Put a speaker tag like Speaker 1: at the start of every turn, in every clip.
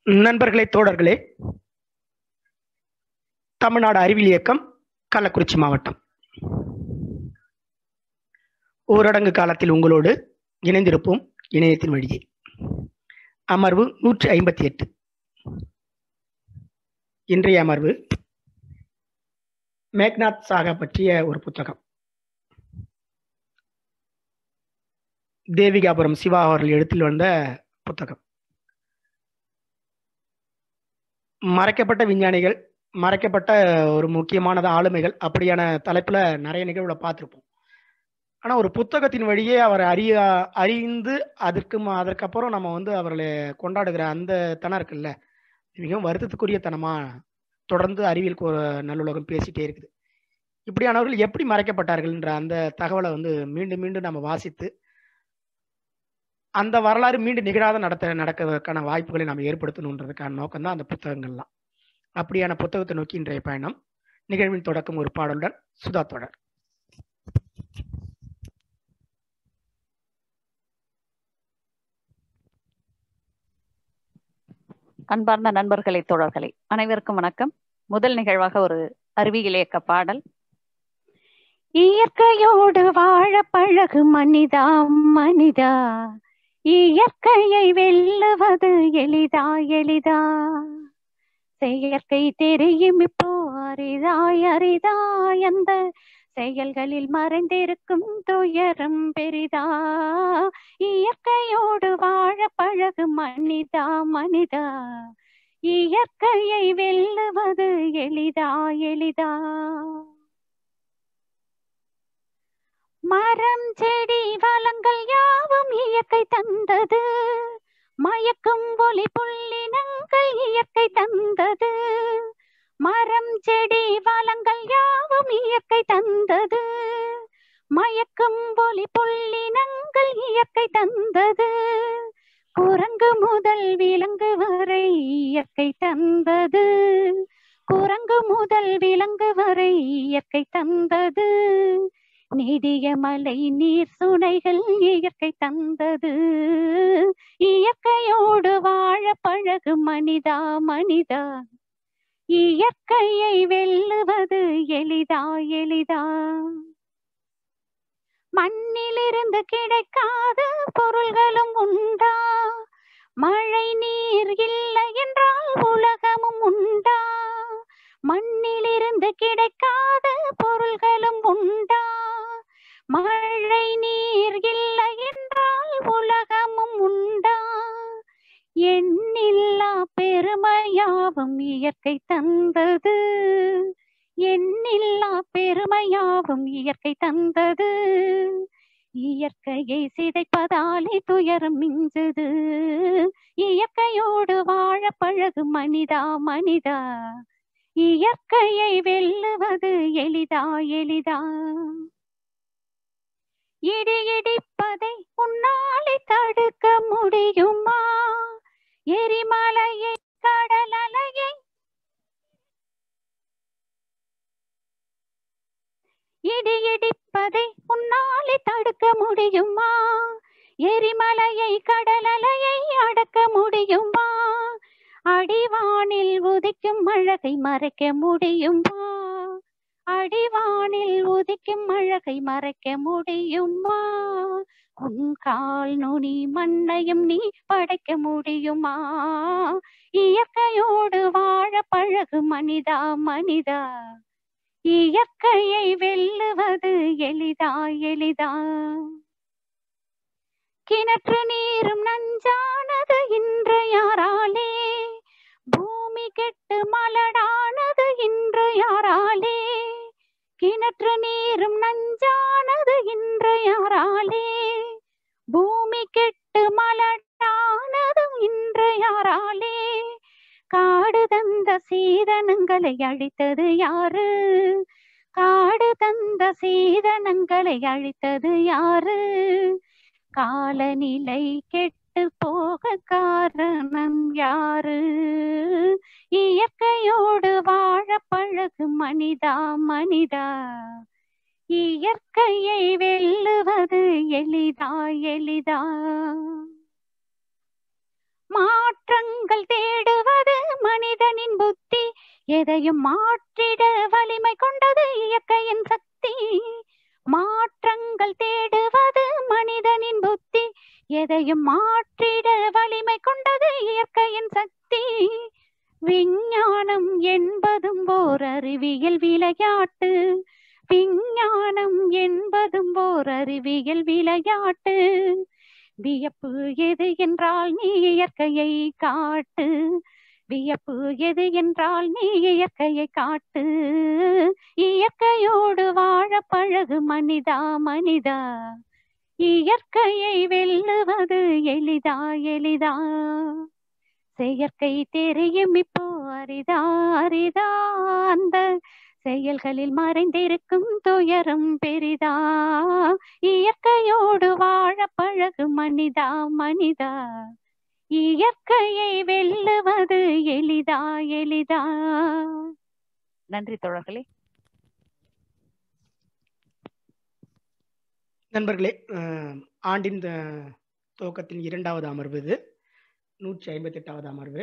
Speaker 1: நண்பர்களே தோழர்களே தமிழ்நாடு அறிவியல் இயக்கம் கள்ளக்குறிச்சி மாவட்டம் ஊரடங்கு காலத்தில் உங்களோடு இணைந்திருப்போம் இணையத்தின் வழியே அமர்வு நூற்றி ஐம்பத்தி எட்டு இன்றைய அமர்வு மேக்நாத் சாகா பற்றிய ஒரு புத்தகம் தேவிகாபுரம் சிவா அவர்கள் எழுத்தில் வந்த புத்தகம் மறைக்கப்பட்ட விஞ்ஞானிகள் மறைக்கப்பட்ட ஒரு முக்கியமானது ஆளுமைகள் அப்படியான தலைப்புல நிறைய நிகழ்வுகளை பார்த்துருப்போம் ஆனா ஒரு புத்தகத்தின் வழியே அவர் அறிய அறிந்து அதற்கு ம- அதற்கப்புறம் நம்ம வந்து அவர்களை கொண்டாடுகிற அந்த தனம் இருக்குல்ல இது மிகவும் வருத்தத்துக்குரிய தனமா தொடர்ந்து அறிவியல் கு- நல்லுலகம் பேசிட்டே இருக்குது இப்படியானவர்கள் எப்படி மறைக்கப்பட்டார்கள்ன்ற அந்த தகவலை வந்து மீண்டும் மீண்டும் நம்ம வாசித்து அந்த வரலாறு மீண்டும் நிகழாத நடத்த நடக்கிறதுக்கான வாய்ப்புகளை நாம் ஏற்படுத்தணுன்றதுக்கான நோக்கம் தான் அந்த புத்தகங்கள்லாம் அப்படியான புத்தகத்தை நோக்கி இன்றைய பயணம் நிகழ்வின் தொடக்கம் ஒரு பாடலுடன் சுதா தொடர்
Speaker 2: அன்பார்ந்த நண்பர்களே தோழர்களே அனைவருக்கும் வணக்கம் முதல் நிகழ்வாக ஒரு அறிவியல் இயக்க பாடல் இயற்கையோடு வாழ பழகு மனிதா மனிதா இயற்கையை வெல்லுவது எளிதா எளிதா செயற்கை தெரியும் இப்போ அரிதாய் அரிதாய் அந்த செயல்களில் மறைந்திருக்கும் துயரம் பெரிதா இயற்கையோடு வாழ பழகு மனிதா மனிதா இயற்கையை வெல்லுவது எளிதா எளிதா மரம் செடி வளங்கள் யாவும் இயற்கை தந்தது மயக்கும் ஒளி புள்ளினங்கள் இயற்கை தந்தது மரம் செடி வளங்கள் யாவும் இயற்கை தந்தது மயக்கும் ஒளி புள்ளினங்கள் இயற்கை தந்தது குரங்கு முதல் விலங்கு வரை இயற்கை தந்தது குரங்கு முதல் விலங்கு வரை இயற்கை தந்தது நெடிய மலை நீர் சுனைகள் இயற்கை தந்தது இயற்கையோடு வாழ பழகு மனிதா மனிதா இயற்கையை வெல்லுவது எளிதா எளிதா மண்ணிலிருந்து கிடைக்காத பொருள்களும் உண்டா மழை நீர் இல்லை என்றால் உலகமும் உண்டா மண்ணிலிருந்து கிடைக்காத பொருள்களும் உண்டா மழை நீர் இல்லை என்றால் உலகமும் உண்டா எண்ணில்லா பெருமையாவும் இயற்கை தந்தது எண்ணில்லா பெருமையாவும் இயற்கை தந்தது இயற்கையை சிதைப்பதாலே துயரம் மிஞ்சது இயற்கையோடு வாழ பழகு மனிதா மனிதா இயற்கையை வெல்லுவது எளிதா எளிதா இடி இடிப்பதை உன்னாலே தடுக்க முடியுமா எரிமலையை கடல் அலையை இடி இடிப்பதை உன்னாலே தடுக்க முடியுமா எரிமலையை கடல் அலையை அடக்க முடியுமா அடிவானில் உதிக்கும் அழகை மறைக்க முடியுமா அடிவானில் உதிக்கும் அழகை மறைக்க முடியுமா உன் கால் நுனி மண்ணையும் நீ படைக்க முடியுமா இயற்கையோடு வாழ பழகு மனிதா மனிதா இயற்கையை வெல்லுவது எளிதா எளிதா கிணற்று நீரும் நஞ்சானது இன்று யாராலே பூமி கெட்டு மலடானது இன்று யாராலே கிணற்று நீரும் நஞ்சானது இன்று யாராலே பூமி கெட்டு மலடானது இன்று யாராலே காடு தந்த சீதனங்களை அழித்தது யாரு காடு தந்த சீதனங்களை அழித்தது யாரு காலநிலை கெட்டு போக காரணம் யாரு இயற்கையோடு வாழ பழகு மனிதா மனிதா இயற்கையை வெல்லுவது எளிதா எளிதா மாற்றங்கள் தேடுவது எதையும் மாற்றிட வலிமை கொண்டது இயற்கையின் சக்தி மாற்றங்கள் தேடுவது மனிதனின் புத்தி எதையும் மாற்றிட வலிமை கொண்டது இயற்கையின் சக்தி விஞ்ஞானம் என்பதும் ஓர் அறிவியல் விளையாட்டு விஞ்ஞானம் என்பதும் ஓர் அறிவியல் விளையாட்டு வியப்பு எது என்றால் நீ இயற்கையை காட்டு வியப்பு எது என்றால் நீ இயற்கையை காட்டு இயற்கையோடு வாழ பழகு மனிதா மனிதா இயற்கையை வெல்லுவது எளிதா எளிதா செயற்கை தெரியும் இப்போ அரிதா அரிதா அந்த செயல்களில் மறைந்திருக்கும் துயரம் பெரிதா இயற்கையோடு வாழ பழகு மனிதா மனிதா இயற்கையை வெல்லுவது எளிதா எளிதா நன்றி தோழர்களே
Speaker 1: நண்பர்களே அஹ், ஆண்டின் த- துவக்கத்தின் இரண்டாவது அமர்வு இது நூற்றி ஐம்பத்தி எட்டாவது அமர்வு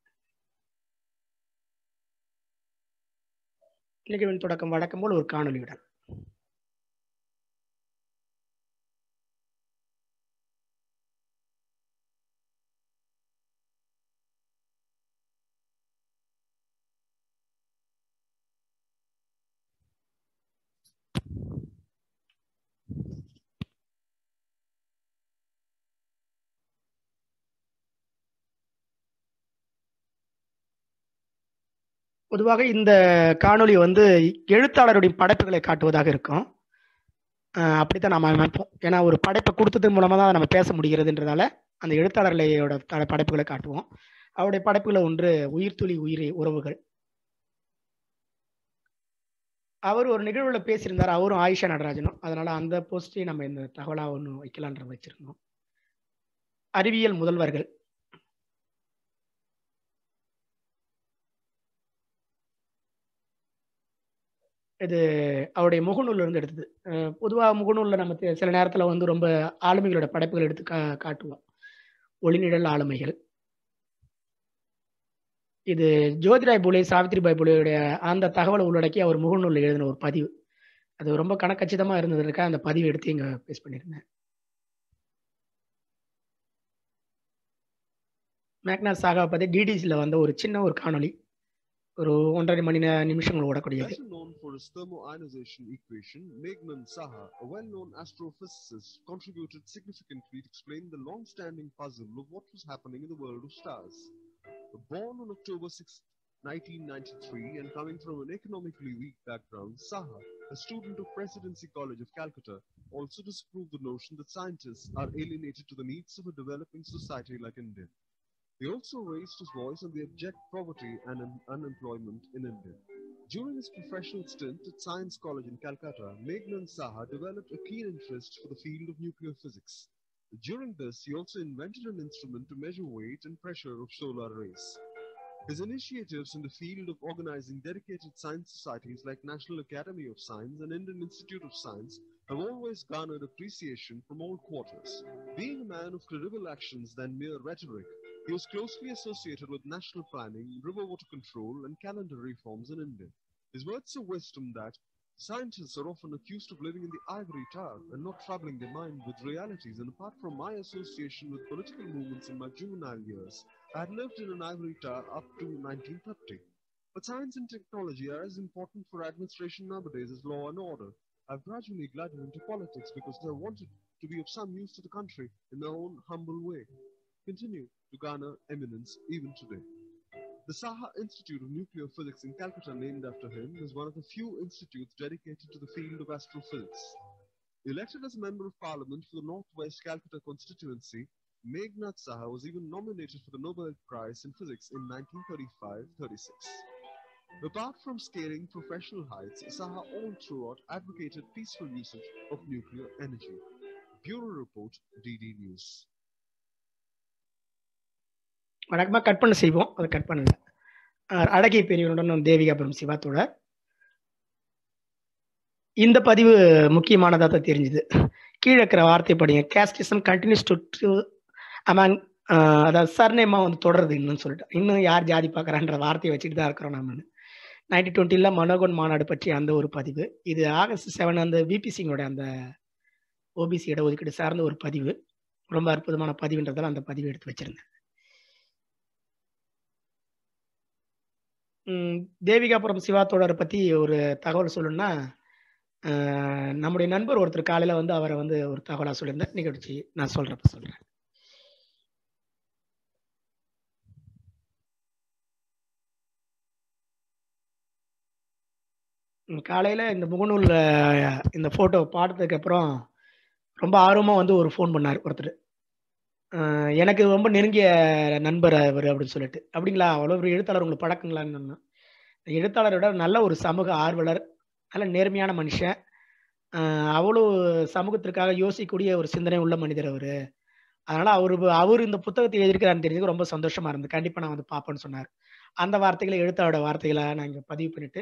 Speaker 1: நிகழ்வின் தொடக்கம் வழக்கம் போல் ஒரு காணொலியுடன் பொதுவாக இந்த காணொளி வந்து எழுத்தாளருடைய படைப்புகளை காட்டுவதாக இருக்கும் அஹ் அப்படித்தான் நம்ம அமைப்போம் ஏன்னா ஒரு படைப்பை கொடுத்தது மூலமா தான் நம்ம பேச முடிகிறதுன்றதால அந்த எழுத்தாளர்களையோட த- படைப்புகளை காட்டுவோம் அவருடைய படைப்புகளை ஒன்று உயிர்த்துளி உயிரி உறவுகள் அவர் ஒரு நிகழ்வுல பேசியிருந்தார் அவரும் ஆயிஷா நடராஜனும் அதனால அந்த போஸ்டையும் நம்ம இந்த தகவலா ஒன்று வைக்கலான்ற வச்சிருந்தோம் அறிவியல் முதல்வர்கள் இது அவருடைய முகநூல்ல இருந்து எடுத்தது அஹ் பொதுவா முகநூல்ல நம்ம தெ- சில நேரத்துல வந்து ரொம்ப ஆளுமைகளோட படைப்புகள் எடுத்து கா காட்டுவோம் ஒளிநிழல் ஆளுமைகள் இது ஜோதிராய் புலே சாவித்ரிபாய் புலேயுடைய அந்த தகவலை உள்ளடக்கி அவர் முகநூல்ல எழுதின ஒரு பதிவு அது ரொம்ப கணக்கச்சிதமா இருந்ததுக்கா அந்த பதிவு எடுத்து இங்க பேஸ் பண்ணியிருந்தேன் மேக்னாஸ் சாகாவை பத்தி டிடிசியில் வந்த ஒரு சின்ன ஒரு காணொளி ஒரு ஒன்றரை மணி நே- நிமிஷங்கள் ஓடக்கூடியது
Speaker 3: Better known for his thermoionization equation, Meghnad Saha, a well-known astrophysicist, contributed significantly to explain the long-standing puzzle of what was happening in the world of stars. Born on October 6, 1993, and coming from an economically weak background, Saha, a student of Presidency College of Calcutta, also disproved the notion that scientists are alienated to the needs of a developing society like India. He also raised his voice on the abject poverty and un- unemployment in India. During his professional stint at Science College in Calcutta, Meghnad Saha developed a keen interest for the field of nuclear physics. During this, he also invented an instrument to measure weight and pressure of solar rays. His initiatives in the field of organizing dedicated science societies like National Academy of Science and Indian Institute of Science have always garnered appreciation from all quarters. Being a man of credible actions than mere rhetoric, he was closely associated with national planning, river water control, and calendar reforms in India. His words of wisdom that scientists are often accused of living in the ivory tower and not troubling their mind with realities. And apart from my association with political movements in my juvenile years, I had lived in an ivory tower up to 1930. But science and technology are as important for administration nowadays as law and order. I've gradually glided into politics because I wanted to be of some use to the country in my own humble way. Continue to garner eminence even today. The Saha Institute of Nuclear Physics in Calcutta, named after him, is one of the few institutes dedicated to the field of astrophysics. Elected as a Member of Parliament for the Northwest Calcutta constituency, Meghnad Saha was even nominated for the Nobel Prize in Physics in 1935-36. Apart from scaling professional heights, Saha all throughout advocated peaceful usage of nuclear energy. Bureau Report, DD News.
Speaker 1: வழக்கமாக cut பண்ண செய்வோம் அதை cut பண்ணல அஹ் அழகிய பெரியவனுடன் தேவிகாபுரம் சிவாத்தோட இந்த பதிவு முக்கியமானதாக தான் தெரிஞ்சுது கீழே இருக்கிற வார்த்தை படிங்க கேஸ்டிசம் கண்டினியூஸ் டு அமேங் அதாவது சர்நேமா வந்து தொடருது இன்னும் சொல்லிட்டு இன்னும் யார் ஜாதி பார்க்குறான்ற வார்த்தையை வச்சுட்டு தான் இருக்கிறோம் நம்ம நைன்டி டுவெண்ட்டியில் மனோகன் மாநாடு பற்றி அந்த ஒரு பதிவு இது ஆகஸ்ட் செவன் அந்த விபி சிங்கோட அந்த ஓபிசி இடஒதுக்கீடு சார்ந்த ஒரு பதிவு ரொம்ப அற்புதமான பதிவுன்றதால அந்த பதிவு எடுத்து வச்சிருந்தேன் ம், தேவிகாபுரம் சிவா தோழரை பற்றி ஒரு தகவல் சொல்லணும்னா அஹ், நம்முடைய நண்பர் ஒருத்தர் காலையில் வந்து அவரை வந்து ஒரு தகவலாக சொல்லியிருந்தார் நிகழ்ச்சி நான் சொல்கிறப்ப சொல்கிறேன் காலையில் இந்த முகநூலில் இந்த ஃபோட்டோ பார்த்ததுக்கு அப்புறம் ரொம்ப ஆர்வமாக வந்து ஒரு ஃபோன் பண்ணார் ஒருத்தர் அஹ் எனக்கு ரொம்ப நெருங்கிய நண்பர் அவர் அப்படின்னு சொல்லிட்டு அப்படிங்களா அவ்வளோ ஒரு எழுத்தாளர் உங்களுக்கு பழக்கங்களான்னு சொன்னேன். எழுத்தாளரை விட நல்ல ஒரு சமூக ஆர்வலர் நல்ல நேர்மையான மனுஷன் அஹ் அவ்வளோ சமூகத்திற்காக யோசிக்கக்கூடிய ஒரு சிந்தனை உள்ள மனிதர் அவர் அதனால அவர் அவர் இந்த புத்தகத்தை எழுதியிருக்கிறான்னு தெரிஞ்சது ரொம்ப சந்தோஷமா இருந்து கண்டிப்பாக நான் வந்து பார்ப்பேன்னு சொன்னார் அந்த வார்த்தைகளை எழுத்தாளரோட வார்த்தைகளை நான் இங்கே பதிவு பண்ணிட்டு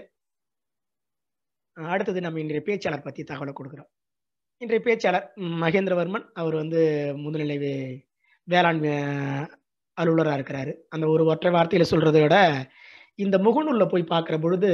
Speaker 1: அஹ் அடுத்தது நம்ம இன்றைய பேச்சாளர் பற்றி தகவலை கொடுக்குறோம் இன்றைய பேச்சாளர் ம், மகேந்திரவர்மன் அவர் வந்து முதுநிலை வே- வேளாண் அலுவலராக இருக்கிறாரு அந்த ஒரு ஒற்றை வார்த்தையில சொல்றதை விட இந்த முகநூல்ல போய் பார்க்குற பொழுது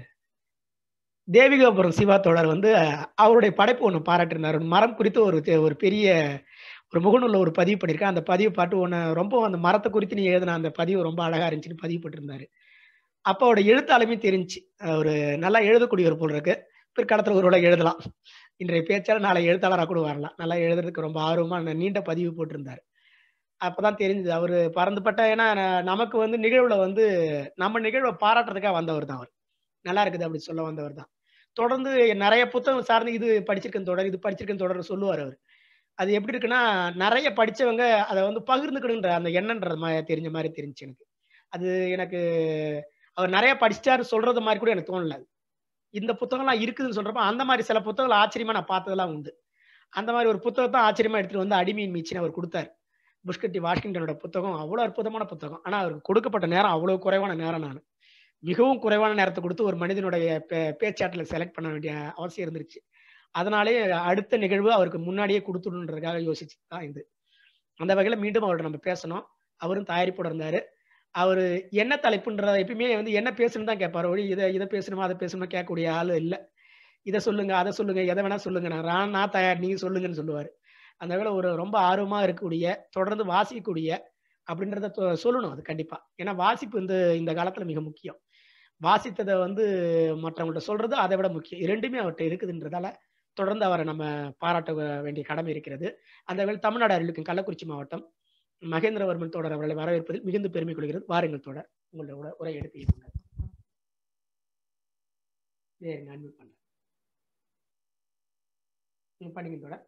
Speaker 1: தேவிகாபுரம் சிவா தோழர் வந்து அவருடைய படைப்பு ஒன்று பாராட்டிருந்தார் ஒரு மரம் குறித்து ஒரு தெ- ஒரு பெரிய ஒரு முகநூல்ல ஒரு பதிவு பண்ணியிருக்கேன் அந்த பதிவு பாட்டு ஒன்று ரொம்ப அந்த மரத்தை குறித்து நீ எழுதின அந்த பதிவு ரொம்ப அழகா இருந்துச்சுன்னு பதிவு போட்டிருந்தாரு அப்போ அவரோட எழுத்தாலுமே தெரிஞ்சு ஒரு நல்லா எழுதக்கூடிய ஒரு போல் இருக்கு பிற்காலத்தில் ஒரு எழுதலாம் இன்றைய பேச்சாளர் நாளை எழுத்தாளராக கூட வரலாம் நல்லா எழுதுறதுக்கு ரொம்ப ஆர்வமா ந- நீண்ட பதிவு போட்டிருந்தாரு அப்பதான் தெரிஞ்சது அவரு பறந்துபட்ட ஏன்னா ந- நமக்கு வந்து நிகழ்வுல வந்து நம்ம நிகழ்வை பாராட்டுறதுக்காக வந்தவர் தான் அவர் நல்லா இருக்குது அப்படி சொல்ல வந்தவர் தான் தொடர்ந்து நிறைய புத்தகம் சார்ந்து இது படிச்சிருக்கேன் தொடர் இது படிச்சிருக்கேன் தொடர் சொல்லுவார் அவர் அது எப்படி இருக்குன்னா நிறைய படிச்சவங்க அதை வந்து பகிர்ந்துக்கணுன்ற அந்த எண்ணன்ற மாதிரி தெரிஞ்ச மாதிரி தெரிஞ்சு எனக்கு அது எனக்கு அவர் நிறைய படிச்சிட்டாரு சொல்றது மாதிரி கூட எனக்கு தோணல அது. இந்த புத்தகம்லாம் இருக்குதுன்னு சொல்றப்ப அந்த மாதிரி சில புத்தகங்கள் ஆச்சரியமா நான் பார்த்ததெல்லாம் உண்டு அந்த மாதிரி ஒரு புத்தகத்தை ஆச்சரியமா எடுத்துட்டு வந்து அடிமையின் மீச்சின்னு அவர் கொடுத்தாரு புஷ்கட்டி வாஷிங்டனோட புத்தகம் அவ்வளோ அற்புதமான புத்தகம் ஆனால் அவருக்கு கொடுக்கப்பட்ட நேரம் அவ்வளோ குறைவான நேரம் நான் மிகவும் குறைவான நேரத்தை கொடுத்து ஒரு மனிதனுடைய பே- பேச்சாட்டில் செலக்ட் பண்ண வேண்டிய அவசியம் இருந்துருச்சு அதனாலே அடுத்த நிகழ்வு அவருக்கு முன்னாடியே கொடுத்துடணுன்றதுக்காக யோசிச்சு தான் இது அந்த வகையில் மீண்டும் அவர்கிட்ட நம்ம பேசணும் அவரும் தயாரிப்போட இருந்தாரு அவர் என்ன தலைப்புன்றத எப்பயுமே வந்து என்ன பேசணும் தான் கேட்பாரு ஒழி இதை இதை பேசணுமா அதை பேசணுமா கேட்கக்கூடிய ஆள் இல்லை இதை சொல்லுங்க அதை சொல்லுங்க எதை வேணா சொல்லுங்க நான் நான் நான் தயார் நீங்க சொல்லுங்கன்னு சொல்லுவார் அந்த வேலை ஒரு ரொம்ப ஆர்வமா இருக்கக்கூடிய தொடர்ந்து வாசிக்கக்கூடிய அப்படின்றத தொ- சொல்லணும் அது கண்டிப்பா ஏன்னா வாசிப்பு இந்த இந்த காலத்துல மிக முக்கியம் வாசித்ததை வந்து மற்றவங்கள்ட்ட சொல்றது அதை விட முக்கியம் இரண்டுமே அவர்கிட்ட இருக்குதுன்றதால தொடர்ந்து அவரை நம்ம பாராட்ட வேண்டிய கடமை இருக்கிறது அந்த வேலை தமிழ்நாடு அருளுக்கும் கள்ளக்குறிச்சி மாவட்டம் மகேந்திரவர்மன் தொடர் அவர்களை வரவேற்பதில் மிகுந்த பெருமை கொள்கிறது வாருங்கள் தொடர் உங்களுடைய உரை- உரை எடுத்து இருங்க சரிங்க அன்மியூட் பண்ணேன் நீங்க பண்ணிங்க தொடர்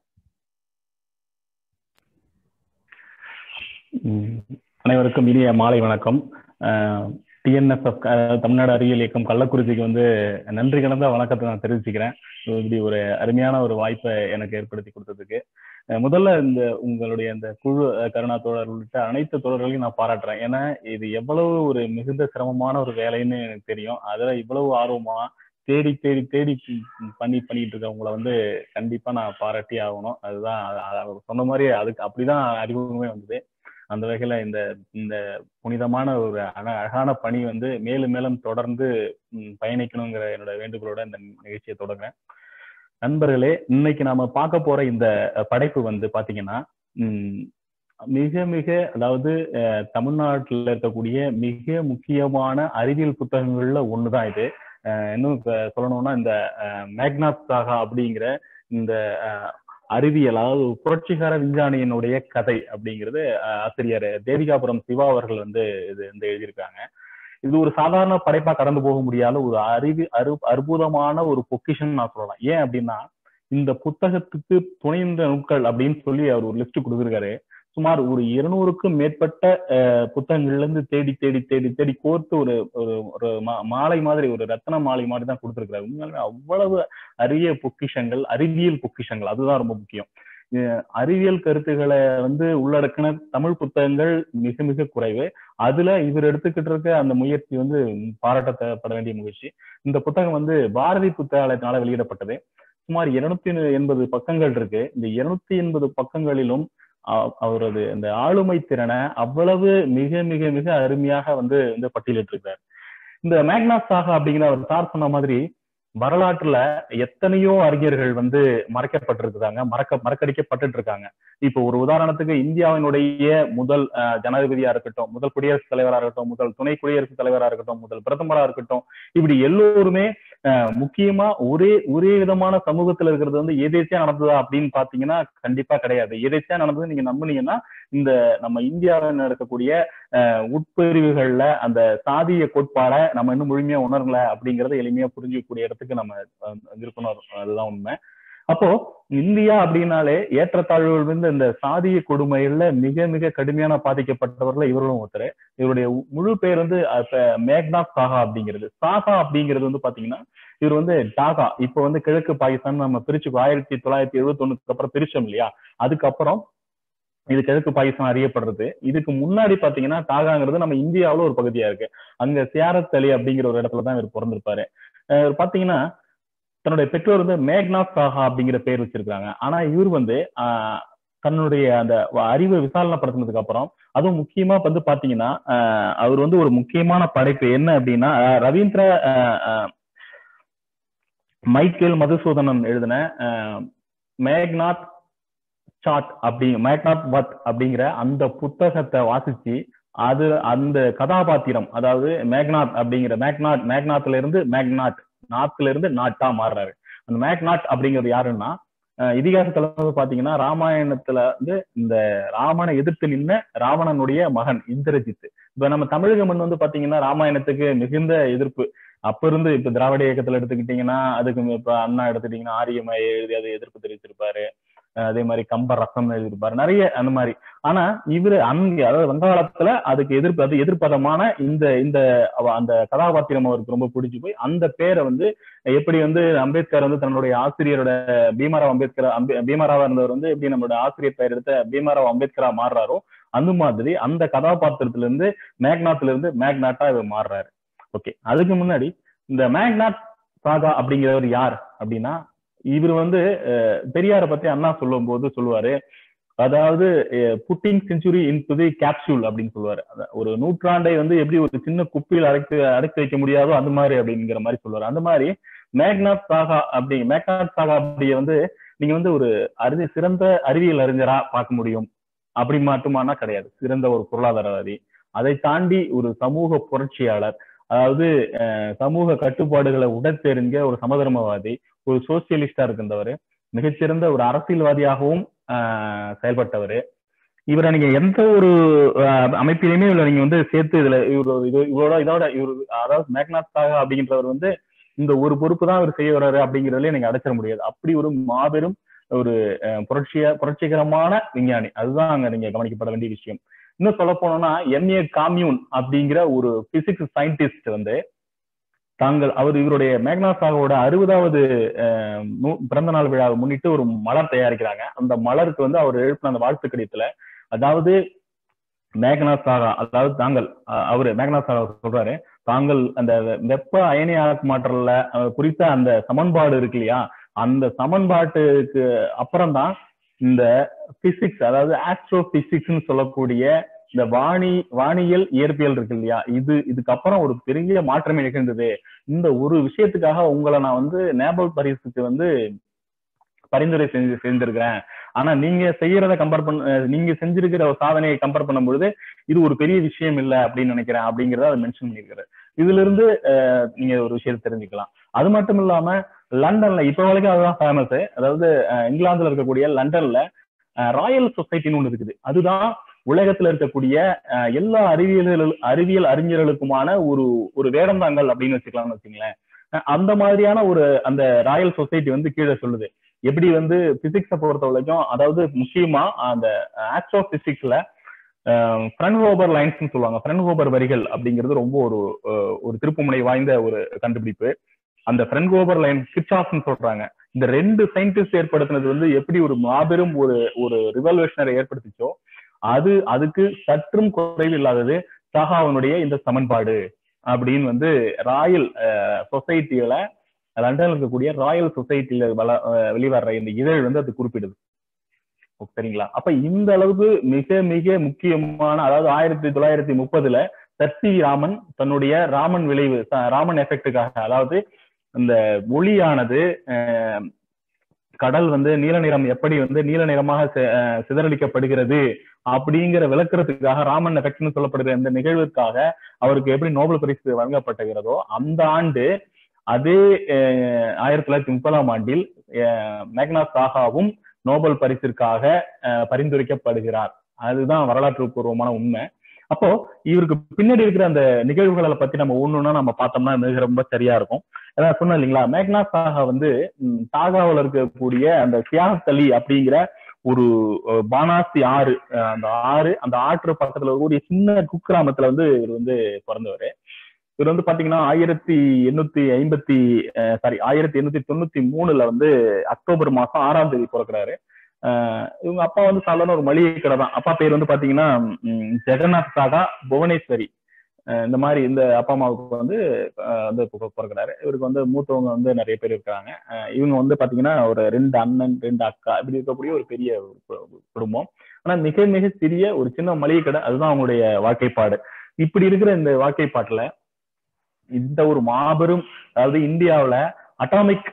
Speaker 4: ம். அனைவருக்கும் இனிய மாலை வணக்கம் டிஎன்எஸ்எஃப் தமிழ்நாடு அறிவியல் இயக்கம் கள்ளக்குறிச்சிக்கு வந்து நன்றி கலந்த வணக்கத்தை நான் தெரிவிச்சுக்கிறேன் இப்படி ஒரு அருமையான ஒரு வாய்ப்பை எனக்கு ஏற்படுத்தி கொடுத்ததுக்கு அஹ் முதல்ல இந்த உங்களுடைய இந்த குழு அஹ் கருணா தோழர் உள்ளிட்ட அனைத்து தோழர்களையும் நான் பாராட்டுறேன் ஏன்னா இது எவ்வளவு ஒரு மிகுந்த சிரமமான ஒரு வேலைன்னு எனக்கு தெரியும் அதுல இவ்வளவு ஆர்வமா தேடி தேடி தேடி பண்ணி பண்ணிட்டு இருக்கவங்கள வந்து கண்டிப்பா நான் பாராட்டி ஆகணும் அதுதான் அ- அ- அவர் சொன்ன மாதிரி அதுக்கு அப்படிதான் அறிமுகமே வந்தது அந்த வகையில இந்த இந்த புனிதமான ஒரு அழ- அழகான பணி வந்து மேலும் மேலும் தொடர்ந்து ம், பயணிக்கணுங்கிற என்னோட வேண்டுகோளோட இந்த நிகழ்ச்சியை தொடங்குறேன் நண்பர்களே இன்னைக்கு நாம பார்க்க போற இந்த அஹ், படைப்பு வந்து பாத்தீங்கன்னா ம், மிக மிக அதாவது அஹ், தமிழ்நாட்டுல இருக்கக்கூடிய மிக முக்கியமான அறிவியல் புத்தகங்கள்ல ஒண்ணுதான் இது அஹ், இன்னும் இப்ப சொல்லணும்னா இந்த மேக்னாத் சாகா அப்படிங்கிற இந்த அஹ், அறிவியல் அதாவது ஒரு புரட்சிகர விஞ்ஞானியினுடைய கதை அப்படிங்கிறது அஹ், ஆசிரியர் தேவிகாபுரம் சிவா அவர்கள் வந்து இது வந்து எழுதியிருக்காங்க இது ஒரு சாதாரண படைப்பா கடந்து போக முடியாத ஒரு அறிவி அரு அற்புதமான ஒரு பொக்கிஷன் நான் சொல்லலாம் ஏன் அப்படின்னா இந்த புத்தகத்துக்கு துணைந்த நூட்கள் அப்படின்னு சொல்லி அவர் ஒரு லிஸ்ட் கொடுத்துருக்காரு சுமார் ஒரு இருநூறுக்கும் மேற்பட்ட அஹ், புத்தகங்கள்ல இருந்து தேடி தேடி தேடி தேடி கோர்த்து ஒரு ஒரு ஒரு மா- மாலை மாதிரி ஒரு ரத்ன மாலை மாதிரி தான் கொடுத்துருக்காரு உண்மையாலுமே அவ்வளவு அரிய பொக்கிஷங்கள் அறிவியல் பொக்கிஷங்கள் அதுதான் ரொம்ப முக்கியம் அஹ் அறிவியல் கருத்துக்களை வந்து உள்ளடக்கின தமிழ் புத்தகங்கள் மிக மிக குறைவு அதுல இவர் எடுத்துக்கிட்டு இருக்க அந்த முயற்சி வந்து பாராட்டப்பட வேண்டிய முயற்சி இந்த புத்தகம் வந்து பாரதி புத்தகாலயத்தினால வெளியிடப்பட்டது சுமார் இருநூத்தி எண்பது பக்கங்கள் இருக்கு இந்த இருநூத்தி எண்பது பக்கங்களிலும் அ- அவரது அந்த ஆளுமை திறனை அவ்வளவு மிக மிக மிக அருமையாக வந்து வந்து பட்டியலிட்டிருக்கிறார் இந்த மேக்னாஸ் சாகா அப்படிங்கிற அவர் சார் சொன்ன மாதிரி வரலாற்றுல எத்தனையோ அறிஞர்கள் வந்து மறைக்கப்பட்டிருக்கிறாங்க மறக்க மறக்கடிக்கப்பட்டு இருக்காங்க இப்போ ஒரு உதாரணத்துக்கு இந்தியாவினுடைய முதல் அஹ், ஜனாதிபதியா இருக்கட்டும் முதல் குடியரசுத் தலைவரா இருக்கட்டும் முதல் துணை குடியரசுத் தலைவரா இருக்கட்டும் முதல் பிரதமரா இருக்கட்டும் இப்படி எல்லோருமே அஹ், முக்கியமா ஒரே ஒரே விதமான சமூகத்துல இருக்கிறது வந்து எதேச்சியா நடந்ததா அப்படின்னு பாத்தீங்கன்னா கண்டிப்பா கிடையாது எதேச்சியா நடந்தது நீங்க நம்புனீங்கன்னா இந்த நம்ம இந்தியாவில் நடக்கக்கூடிய அஹ், உட்பிரிவுகள்ல அந்த சாதிய கோட்பாடை நம்ம இன்னும் முழுமையா உணரல அப்படிங்கறத எளிமையா புரிஞ்சுக்கக்கூடிய இடத்துக்கு நம்ம அஹ், இருக்கணும் அதுதான் உண்மை அப்போ இந்தியா அப்படின்னாலே ஏற்றத்தாழ்வுகள் வந்து இந்த சாதிய கொடுமைகள்ல மிக மிக கடுமையான பாதிக்கப்பட்டவர்ல இவர்களும் ஒருத்தர் இவருடைய உ- முழு பேர் வந்து அப்ப மேக்னாத் சாகா அப்படிங்கிறது சாகா அப்படிங்கிறது வந்து பாத்தீங்கன்னா இவர் வந்து டாகா இப்போ வந்து கிழக்கு பாகிஸ்தான் நம்ம பிரிச்சு ஆயிரத்தி தொள்ளாயிரத்தி எழுபத்தி அப்புறம் பிரிச்சோம் இல்லையா அதுக்கப்புறம் இது கிழக்கு பாகிஸ்தான் அறியப்படுறது இதுக்கு முன்னாடி பாத்தீங்கன்னா டாகாங்கிறது நம்ம இந்தியாவுல ஒரு பகுதியா இருக்கு அங்க சியாரத் அலி அப்படிங்கிற ஒரு இடத்துல தான் இவர் பிறந்திருப்பாரு அஹ் இவர் பாத்தீங்கன்னா தன்னுடைய பெற்றோர் வந்து மேக்னாத் சாஹா அப்படிங்கிற பேர் வச்சிருக்காங்க ஆனா இவர் வந்து ஆஹ் தன்னுடைய அந்த வ- அறிவை விசாலனைப்படுத்தினதுக்கு அப்புறம் அதுவும் முக்கியமா வந்து பாத்தீங்கன்னா ஆஹ் அவர் வந்து ஒரு முக்கியமான படைப்பு என்ன அப்படின்னா ஆஹ் ரவீந்திர ஆஹ் ஆஹ் மைக்கேல் மதுசூதனன் எழுதின ஆஹ் மேக்னாத் சாட் அப்படி மேக்னாத் வத் அப்படிங்கிற அந்த புத்தகத்தை வாசிச்சு அது அந்த கதாபாத்திரம் அதாவது மேக்னாத் அப்படிங்கிற மேக்னாட் மேக்னாத்ல இருந்து மேக்னாட் நாத்துல இருந்து நாட்டா மாறுறாரு அந்த மேக்னாட் அப்படிங்கிறது யாருன்னா அஹ் இதிகாசத்துல வந்து பாத்தீங்கன்னா ராமாயணத்துல வந்து இந்த ராமனை எதிர்த்து நின்ன ராவணனுடைய மகன் இந்திரஜித் இப்ப நம்ம தமிழக மண் வந்து பாத்தீங்கன்னா ராமாயணத்துக்கு மிகுந்த எதிர்ப்பு அப்ப இருந்து இப்ப திராவிட இயக்கத்துல எடுத்துக்கிட்டீங்கன்னா அதுக்கு இப்ப அண்ணா எடுத்துக்கிட்டீங்கன்னா ஆரியமா எழுதி அதை எதிர்ப்பு தெரிவிச்சிருப்பாரு அஹ் அதே மாதிரி கம்ப ரசம் எழுதியிருப்பாரு நிறைய அந்த மாதிரி ஆனா இவரு அங்க அதாவது வங்காளத்துல அதுக்கு எதிர்ப்பு அது எதிர்ப்பதமான இந்த இந்த அவ- அந்த கதாபாத்திரம் அவருக்கு ரொம்ப பிடிச்சு போய் அந்த பேரை வந்து எப்படி வந்து அம்பேத்கர் வந்து தன்னுடைய ஆசிரியரோட பீமாராவ் அம்பேத்கர் அம்பே பீமாராவா இருந்தவர் வந்து எப்படி நம்மளோட ஆசிரியர் பெயர் எடுத்த பீமாராவ் அம்பேத்கரா மாறுறாரோ அந்த மாதிரி அந்த கதாபாத்திரத்துல இருந்து மேக்னாத்ல இருந்து மேக்னாட்டா இவர் மாறுறாரு ஓகே அதுக்கு முன்னாடி இந்த மேக்னாட் சாகா அப்படிங்கிறவர் யார் அப்படின்னா இவர் வந்து அஹ், பெரியாரை பத்தி அண்ணா சொல்லும் போது சொல்லுவாரு அதாவது putting century into the capsule அப்படின்னு சொல்லுவாரு அத- ஒரு நூற்றாண்டை வந்து எப்படி ஒரு சின்ன குப்பியில் அடைத்து அடைத்து வைக்க முடியாதோ அந்த மாதிரி அப்படிங்கிற மாதிரி சொல்லுவாரு அந்த மாதிரி மேக்னாத் சாகா அப்படி மேக்னாத் சாகா அப்படிய வந்து நீங்க வந்து ஒரு அறிஞ சிறந்த அறிவியல் அறிஞரா பார்க்க முடியும் அப்படி மட்டுமானா கிடையாது சிறந்த ஒரு பொருளாதாரவாதி அதை தாண்டி ஒரு சமூக புரட்சியாளர் அதாவது அஹ், சமூக கட்டுப்பாடுகளை உடற்தெரிஞ்ச ஒரு சமதர்மவாதி ஒரு சோசியலிஸ்டா இருக்கின்றவர் மிகச்சிறந்த ஒரு அரசியல்வாதியாகவும் ஆஹ் செயல்பட்டவர் இவரை நீங்க எந்த ஒரு ஆஹ் அமைப்பிலுமே இவரை நீங்க வந்து சேர்த்து இதுல இவர் இது இவரோட இதோட இவர் அதாவது மேக்னாத் சாகா அப்படின்றவர் வந்து இந்த ஒரு பொறுப்பு தான் இவர் செய்ய வர்றாரு அப்படிங்கிறதுல நீங்க அடைச்சிட முடியாது அப்படி ஒரு மாபெரும் ஒரு அஹ், புரட்சிய புரட்சிகரமான விஞ்ஞானி அதுதான் அங்க நீங்க கவனிக்கப்பட வேண்டிய விஷயம் இன்னும் சொல்ல போனோம்னா எம்ஏ காம்யூன் அப்படிங்கிற ஒரு பிசிக்ஸ் சயின்டிஸ்ட் வந்து தாங்கள் அவர் இவருடைய மேக்னா சாகோட அறுபதாவது அஹ், நூ- பிறந்த நாள் விழாவை முன்னிட்டு ஒரு மலர் தயாரிக்கிறாங்க அந்த மலருக்கு வந்து அவர் எழுப்பின அந்த வாழ்த்து கடிதத்துல அதாவது மேக்னா சாகா அதாவது தாங்கள் அஹ், அவரு மேக்னா சாகா சொல்றாரு தாங்கள் அந்த வெப்ப அயனியாக்க மாற்றல அஹ், குறித்த அந்த சமன்பாடு இருக்கு இல்லையா அந்த சமன்பாட்டுக்கு அப்புறம் தான் இந்த பிசிக்ஸ் அதாவது ஆஸ்ட்ரோ பிசிக்ஸ்னு சொல்லக்கூடிய இந்த வாணி வானியல் இயற்பியல் இருக்கு இல்லையா இது இதுக்கப்புறம் ஒரு பெரிய மாற்றமே நிகழ்ந்தது இந்த ஒரு விஷயத்துக்காக உங்களை நான் வந்து நேபல் பரிசுக்கு வந்து பரிந்துரை செஞ்சு செஞ்சிருக்கிறேன் ஆனா நீங்க செய்யறத கம்பேர் பண்ண அஹ் நீங்க செஞ்சிருக்கிற ஒரு சாதனையை கம்பேர் பண்ணும்பொழுது இது ஒரு பெரிய விஷயம் இல்லை அப்படின்னு நினைக்கிறேன் அப்படிங்கறத அதை மென்ஷன் பண்ணியிருக்காரு இதுல இருந்து அஹ், நீங்க ஒரு விஷயத்தை தெரிஞ்சுக்கலாம் அது மட்டும் இல்லாம லண்டன்ல இப்ப வரைக்கும் அதுதான் ஃபேமஸ் அதாவது அஹ், இங்கிலாந்துல இருக்கக்கூடிய லண்டன்ல ராயல் சொசைட்டின்னு ஒண்ணு இருக்குது அதுதான் உலகத்துல இருக்கக்கூடிய அஹ், எல்லா அறிவியல் அறிவியல் அறிஞர்களுக்குமான ஒரு ஒரு வேடந்தாங்கல் அப்படின்னு வச்சுக்கலாம்னு வச்சுங்களேன் அஹ், அந்த மாதிரியான ஒரு அந்த ராயல் சொசைட்டி வந்து கீழே சொல்லுது எப்படி வந்து பிசிக்ஸை பொறுத்த வரைக்கும் அதாவது முக்கியமா அந்த ஆஸ்ட்ரோ பிசிக்ஸ்ல ஃப்ரன்ஹோபர் லைன்ஸ்னு சொல்லுவாங்க ஃப்ரன்ஹோபர் வரிகள் அப்படிங்கிறது ரொம்ப ஒரு அஹ், ஒரு திருப்புமுனை வாய்ந்த ஒரு கண்டுபிடிப்பு அந்த ஃப்ரன்ஹோபர் லைன் கிச்சாஃப்னு சொல்றாங்க இந்த ரெண்டு சயின்டிஸ்ட் ஏற்படுத்தினது வந்து எப்படி ஒரு மாபெரும் ஒரு ஒரு ரிவல்யூஷனரை ஏற்படுத்திச்சோ அது அதுக்கு சற்றும் குறைவு இல்லாதது சஹாவனுடைய இந்த சமன்பாடு அப்படின்னு வந்து ராயல் சொசைட்டியில லண்டன்ல இருக்கக்கூடிய ராயல் சொசைட்டில வள அஹ் வெளிவர்ற இந்த இதழ் வந்து அது குறிப்பிடுது சரிங்களா அப்ப இந்த அளவுக்கு மிக மிக முக்கியமான அதாவது ஆயிரத்தி தொள்ளாயிரத்தி முப்பதுல சர் சி ராமன் தன்னுடைய ராமன் விளைவு ச- ராமன் எஃபெக்டுக்காக அதாவது இந்த ஒளியானது அஹ், கடல் வந்து நீல நிறம் எப்படி வந்து நீல நிறமாக சி- அஹ், சிதறடிக்கப்படுகிறது அப்படிங்கிற விளக்குறதுக்காக ராமன் எஃபெக்ட்னு சொல்லப்படுகிற இந்த நிகழ்வுக்காக அவருக்கு எப்படி நோபல் பரிசு வழங்கப்பட்டுகிறதோ அந்த ஆண்டு அதே அஹ், ஆயிரத்தி தொள்ளாயிரத்தி முப்பதாம் ஆண்டில் அஹ், மேக்னாஸ் சாகாவும் நோபல் பரிசிற்காக அஹ், பரிந்துரைக்கப்படுகிறார் அதுதான் வரலாற்று பூர்வமான உண்மை அப்போ இவருக்கு பின்னாடி இருக்கிற அந்த நிகழ்வுகளை பத்தி நம்ம ஒண்ணுன்னா நம்ம பார்த்தோம்னா மிக ரொம்ப சரியா இருக்கும் அதான் சொன்னேன் இல்லைங்களா மேக்னாஸ் சாகா வந்து ம், சாகாவில் இருக்கக்கூடிய அந்த சியாத்தலி அப்படிங்கிற ஒரு அஹ், பானாசி ஆறு அஹ், அந்த ஆறு அந்த ஆற்று பக்கத்துல இருக்கக்கூடிய சின்ன குக்கிராமத்துல வந்து இவர் வந்து பிறந்தவர் இவர் வந்து பாத்தீங்கன்னா ஆயிரத்தி எண்ணூத்தி ஐம்பத்தி சாரி ஆயிரத்தி எண்ணூத்தி தொண்ணூத்தி மூணுல வந்து அக்டோபர் மாசம் ஆறாம் தேதி பிறக்கிறாரு அஹ் இவங்க அப்பா வந்து சாதாரண ஒரு மளிகை கடை தான் அப்பா பேர் வந்து பாத்தீங்கன்னா ம், ஜெகநாத் சாகா புவனேஸ்வரி அஹ் இந்த மாதிரி இந்த அப்பா அம்மாவுக்கு வந்து அஹ் வந்து பி- பிறக்கிறாரு இவருக்கு வந்து மூத்தவங்க வந்து நிறைய பேர் இருக்காங்க அஹ் இவங்க வந்து பாத்தீங்கன்னா ஒரு ரெண்டு அண்ணன் ரெண்டு அக்கா இப்படி இருக்கக்கூடிய ஒரு பெரிய ஒரு கு- குடும்பம் ஆனா மிக மிக சிறிய ஒரு சின்ன மளிகை கடை அதுதான் அவங்களுடைய வாழ்க்கைப்பாடு இப்படி இருக்கிற இந்த வாழ்க்கைப்பாட்டுல இந்த ஒரு மாபெரும் அதாவது இந்தியாவுல அட்டாமிக்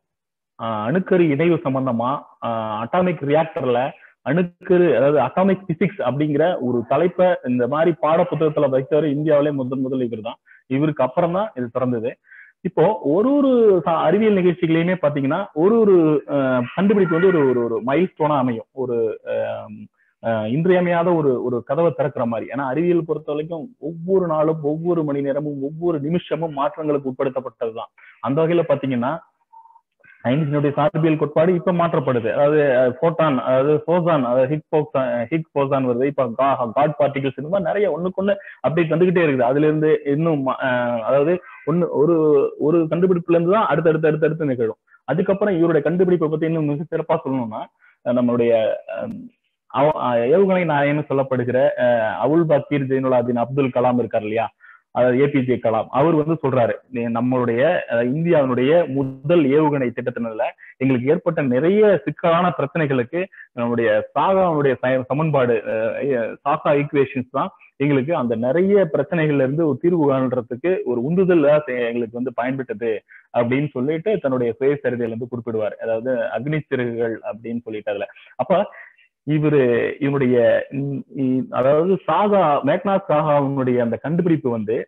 Speaker 4: அணுக்கரு இணைவு சம்பந்தமா அட்டாமிக் ரியாக்டர்ல அணுக்கரு அதாவது அட்டாமிக் பிசிக்ஸ் அப்படிங்கிற ஒரு தலைப்பை இந்த மாதிரி பாட புத்தகத்துல வைத்தவர் இந்தியாவிலே முதல் முதல் இவர் தான் இவருக்கு அப்புறம் தான் இது திறந்தது இப்போ ஒரு ஒரு ச- அறிவியல் நிகழ்ச்சிகளையுமே பாத்தீங்கன்னா ஒரு ஒரு அஹ், கண்டுபிடிப்பு வந்து ஒரு ஒரு ஒரு மைல் ஸ்டோனா அமையும் ஒரு அஹ், அஹ், இன்றியமையாத ஒரு ஒரு கதவை திறக்கிற மாதிரி ஏன்னா அறிவியல் பொறுத்த வரைக்கும் ஒவ்வொரு நாளும் ஒவ்வொரு மணி நேரமும் ஒவ்வொரு நிமிஷமும் மாற்றங்களுக்கு உட்படுத்தப்பட்டதுதான் அந்த வகையில பாத்தீங்கன்னா ஐன்ஸ்டீனுடைய சார்பியல் கோட்பாடு இப்ப மாற்றப்படுது அதாவது போட்டான் அதாவது போசான் அதாவது ஹிக் போக்சான் ஹிக் போசான் வருது இப்ப காட் பார்ட்டிகல்ஸ் இந்த மாதிரி நிறைய ஒண்ணுக்கு ஒண்ணு அப்டேட் வந்துகிட்டே இருக்குது அதுல இருந்து இன்னும் ம- அஹ் அதாவது ஒண்ணு ஒரு ஒரு கண்டுபிடிப்புல இருந்து தான் அடுத்து அடுத்து அடுத்து அடுத்து நிகழும் அதுக்கப்புறம் இவருடைய கண்டுபிடிப்பை பத்தி இன்னும் மிக சிறப்பா சொல்லணும்னா அஹ் நம்மளுடைய அஹ், அவ- அஹ் ஏவுகணை நாயன்னு சொல்லப்படுகிற அஹ், அவுல் பக்கீர் ஜெயினுலாதீன் அப்துல் கலாம் இருக்கார் இல்லையா அதாவது ஏபிஜே கலாம் அவர் வந்து சொல்றாரு நீ- நம்மளுடைய அஹ், இந்தியாவினுடைய முதல் ஏவுகணை திட்டத்தினால எங்களுக்கு ஏற்பட்ட நிறைய சிக்கலான பிரச்சனைகளுக்கு நம்முடைய சாகாவுடைய ச- சமன்பாடு அஹ், சாகா ஈக்குவேஷன்ஸ் தான் எங்களுக்கு அந்த நிறைய பிரச்சனைகள்ல இருந்து ஒரு தீர்வு காண்றதுக்கு ஒரு உந்துதல் எங்களுக்கு வந்து பயன்பட்டது அப்படின்னு சொல்லிட்டு தன்னுடைய சுயசரிதையில இருந்து குறிப்பிடுவார் அதாவது அக்னி சிறகுகள் அப்படின்னு சொல்லிட்டு அதுல அப்ப இவரு இவனுடைய இ- இ- அதாவது சாகா மேக்னாத் சாகாவுடைய அந்த கண்டுபிடிப்பு வந்து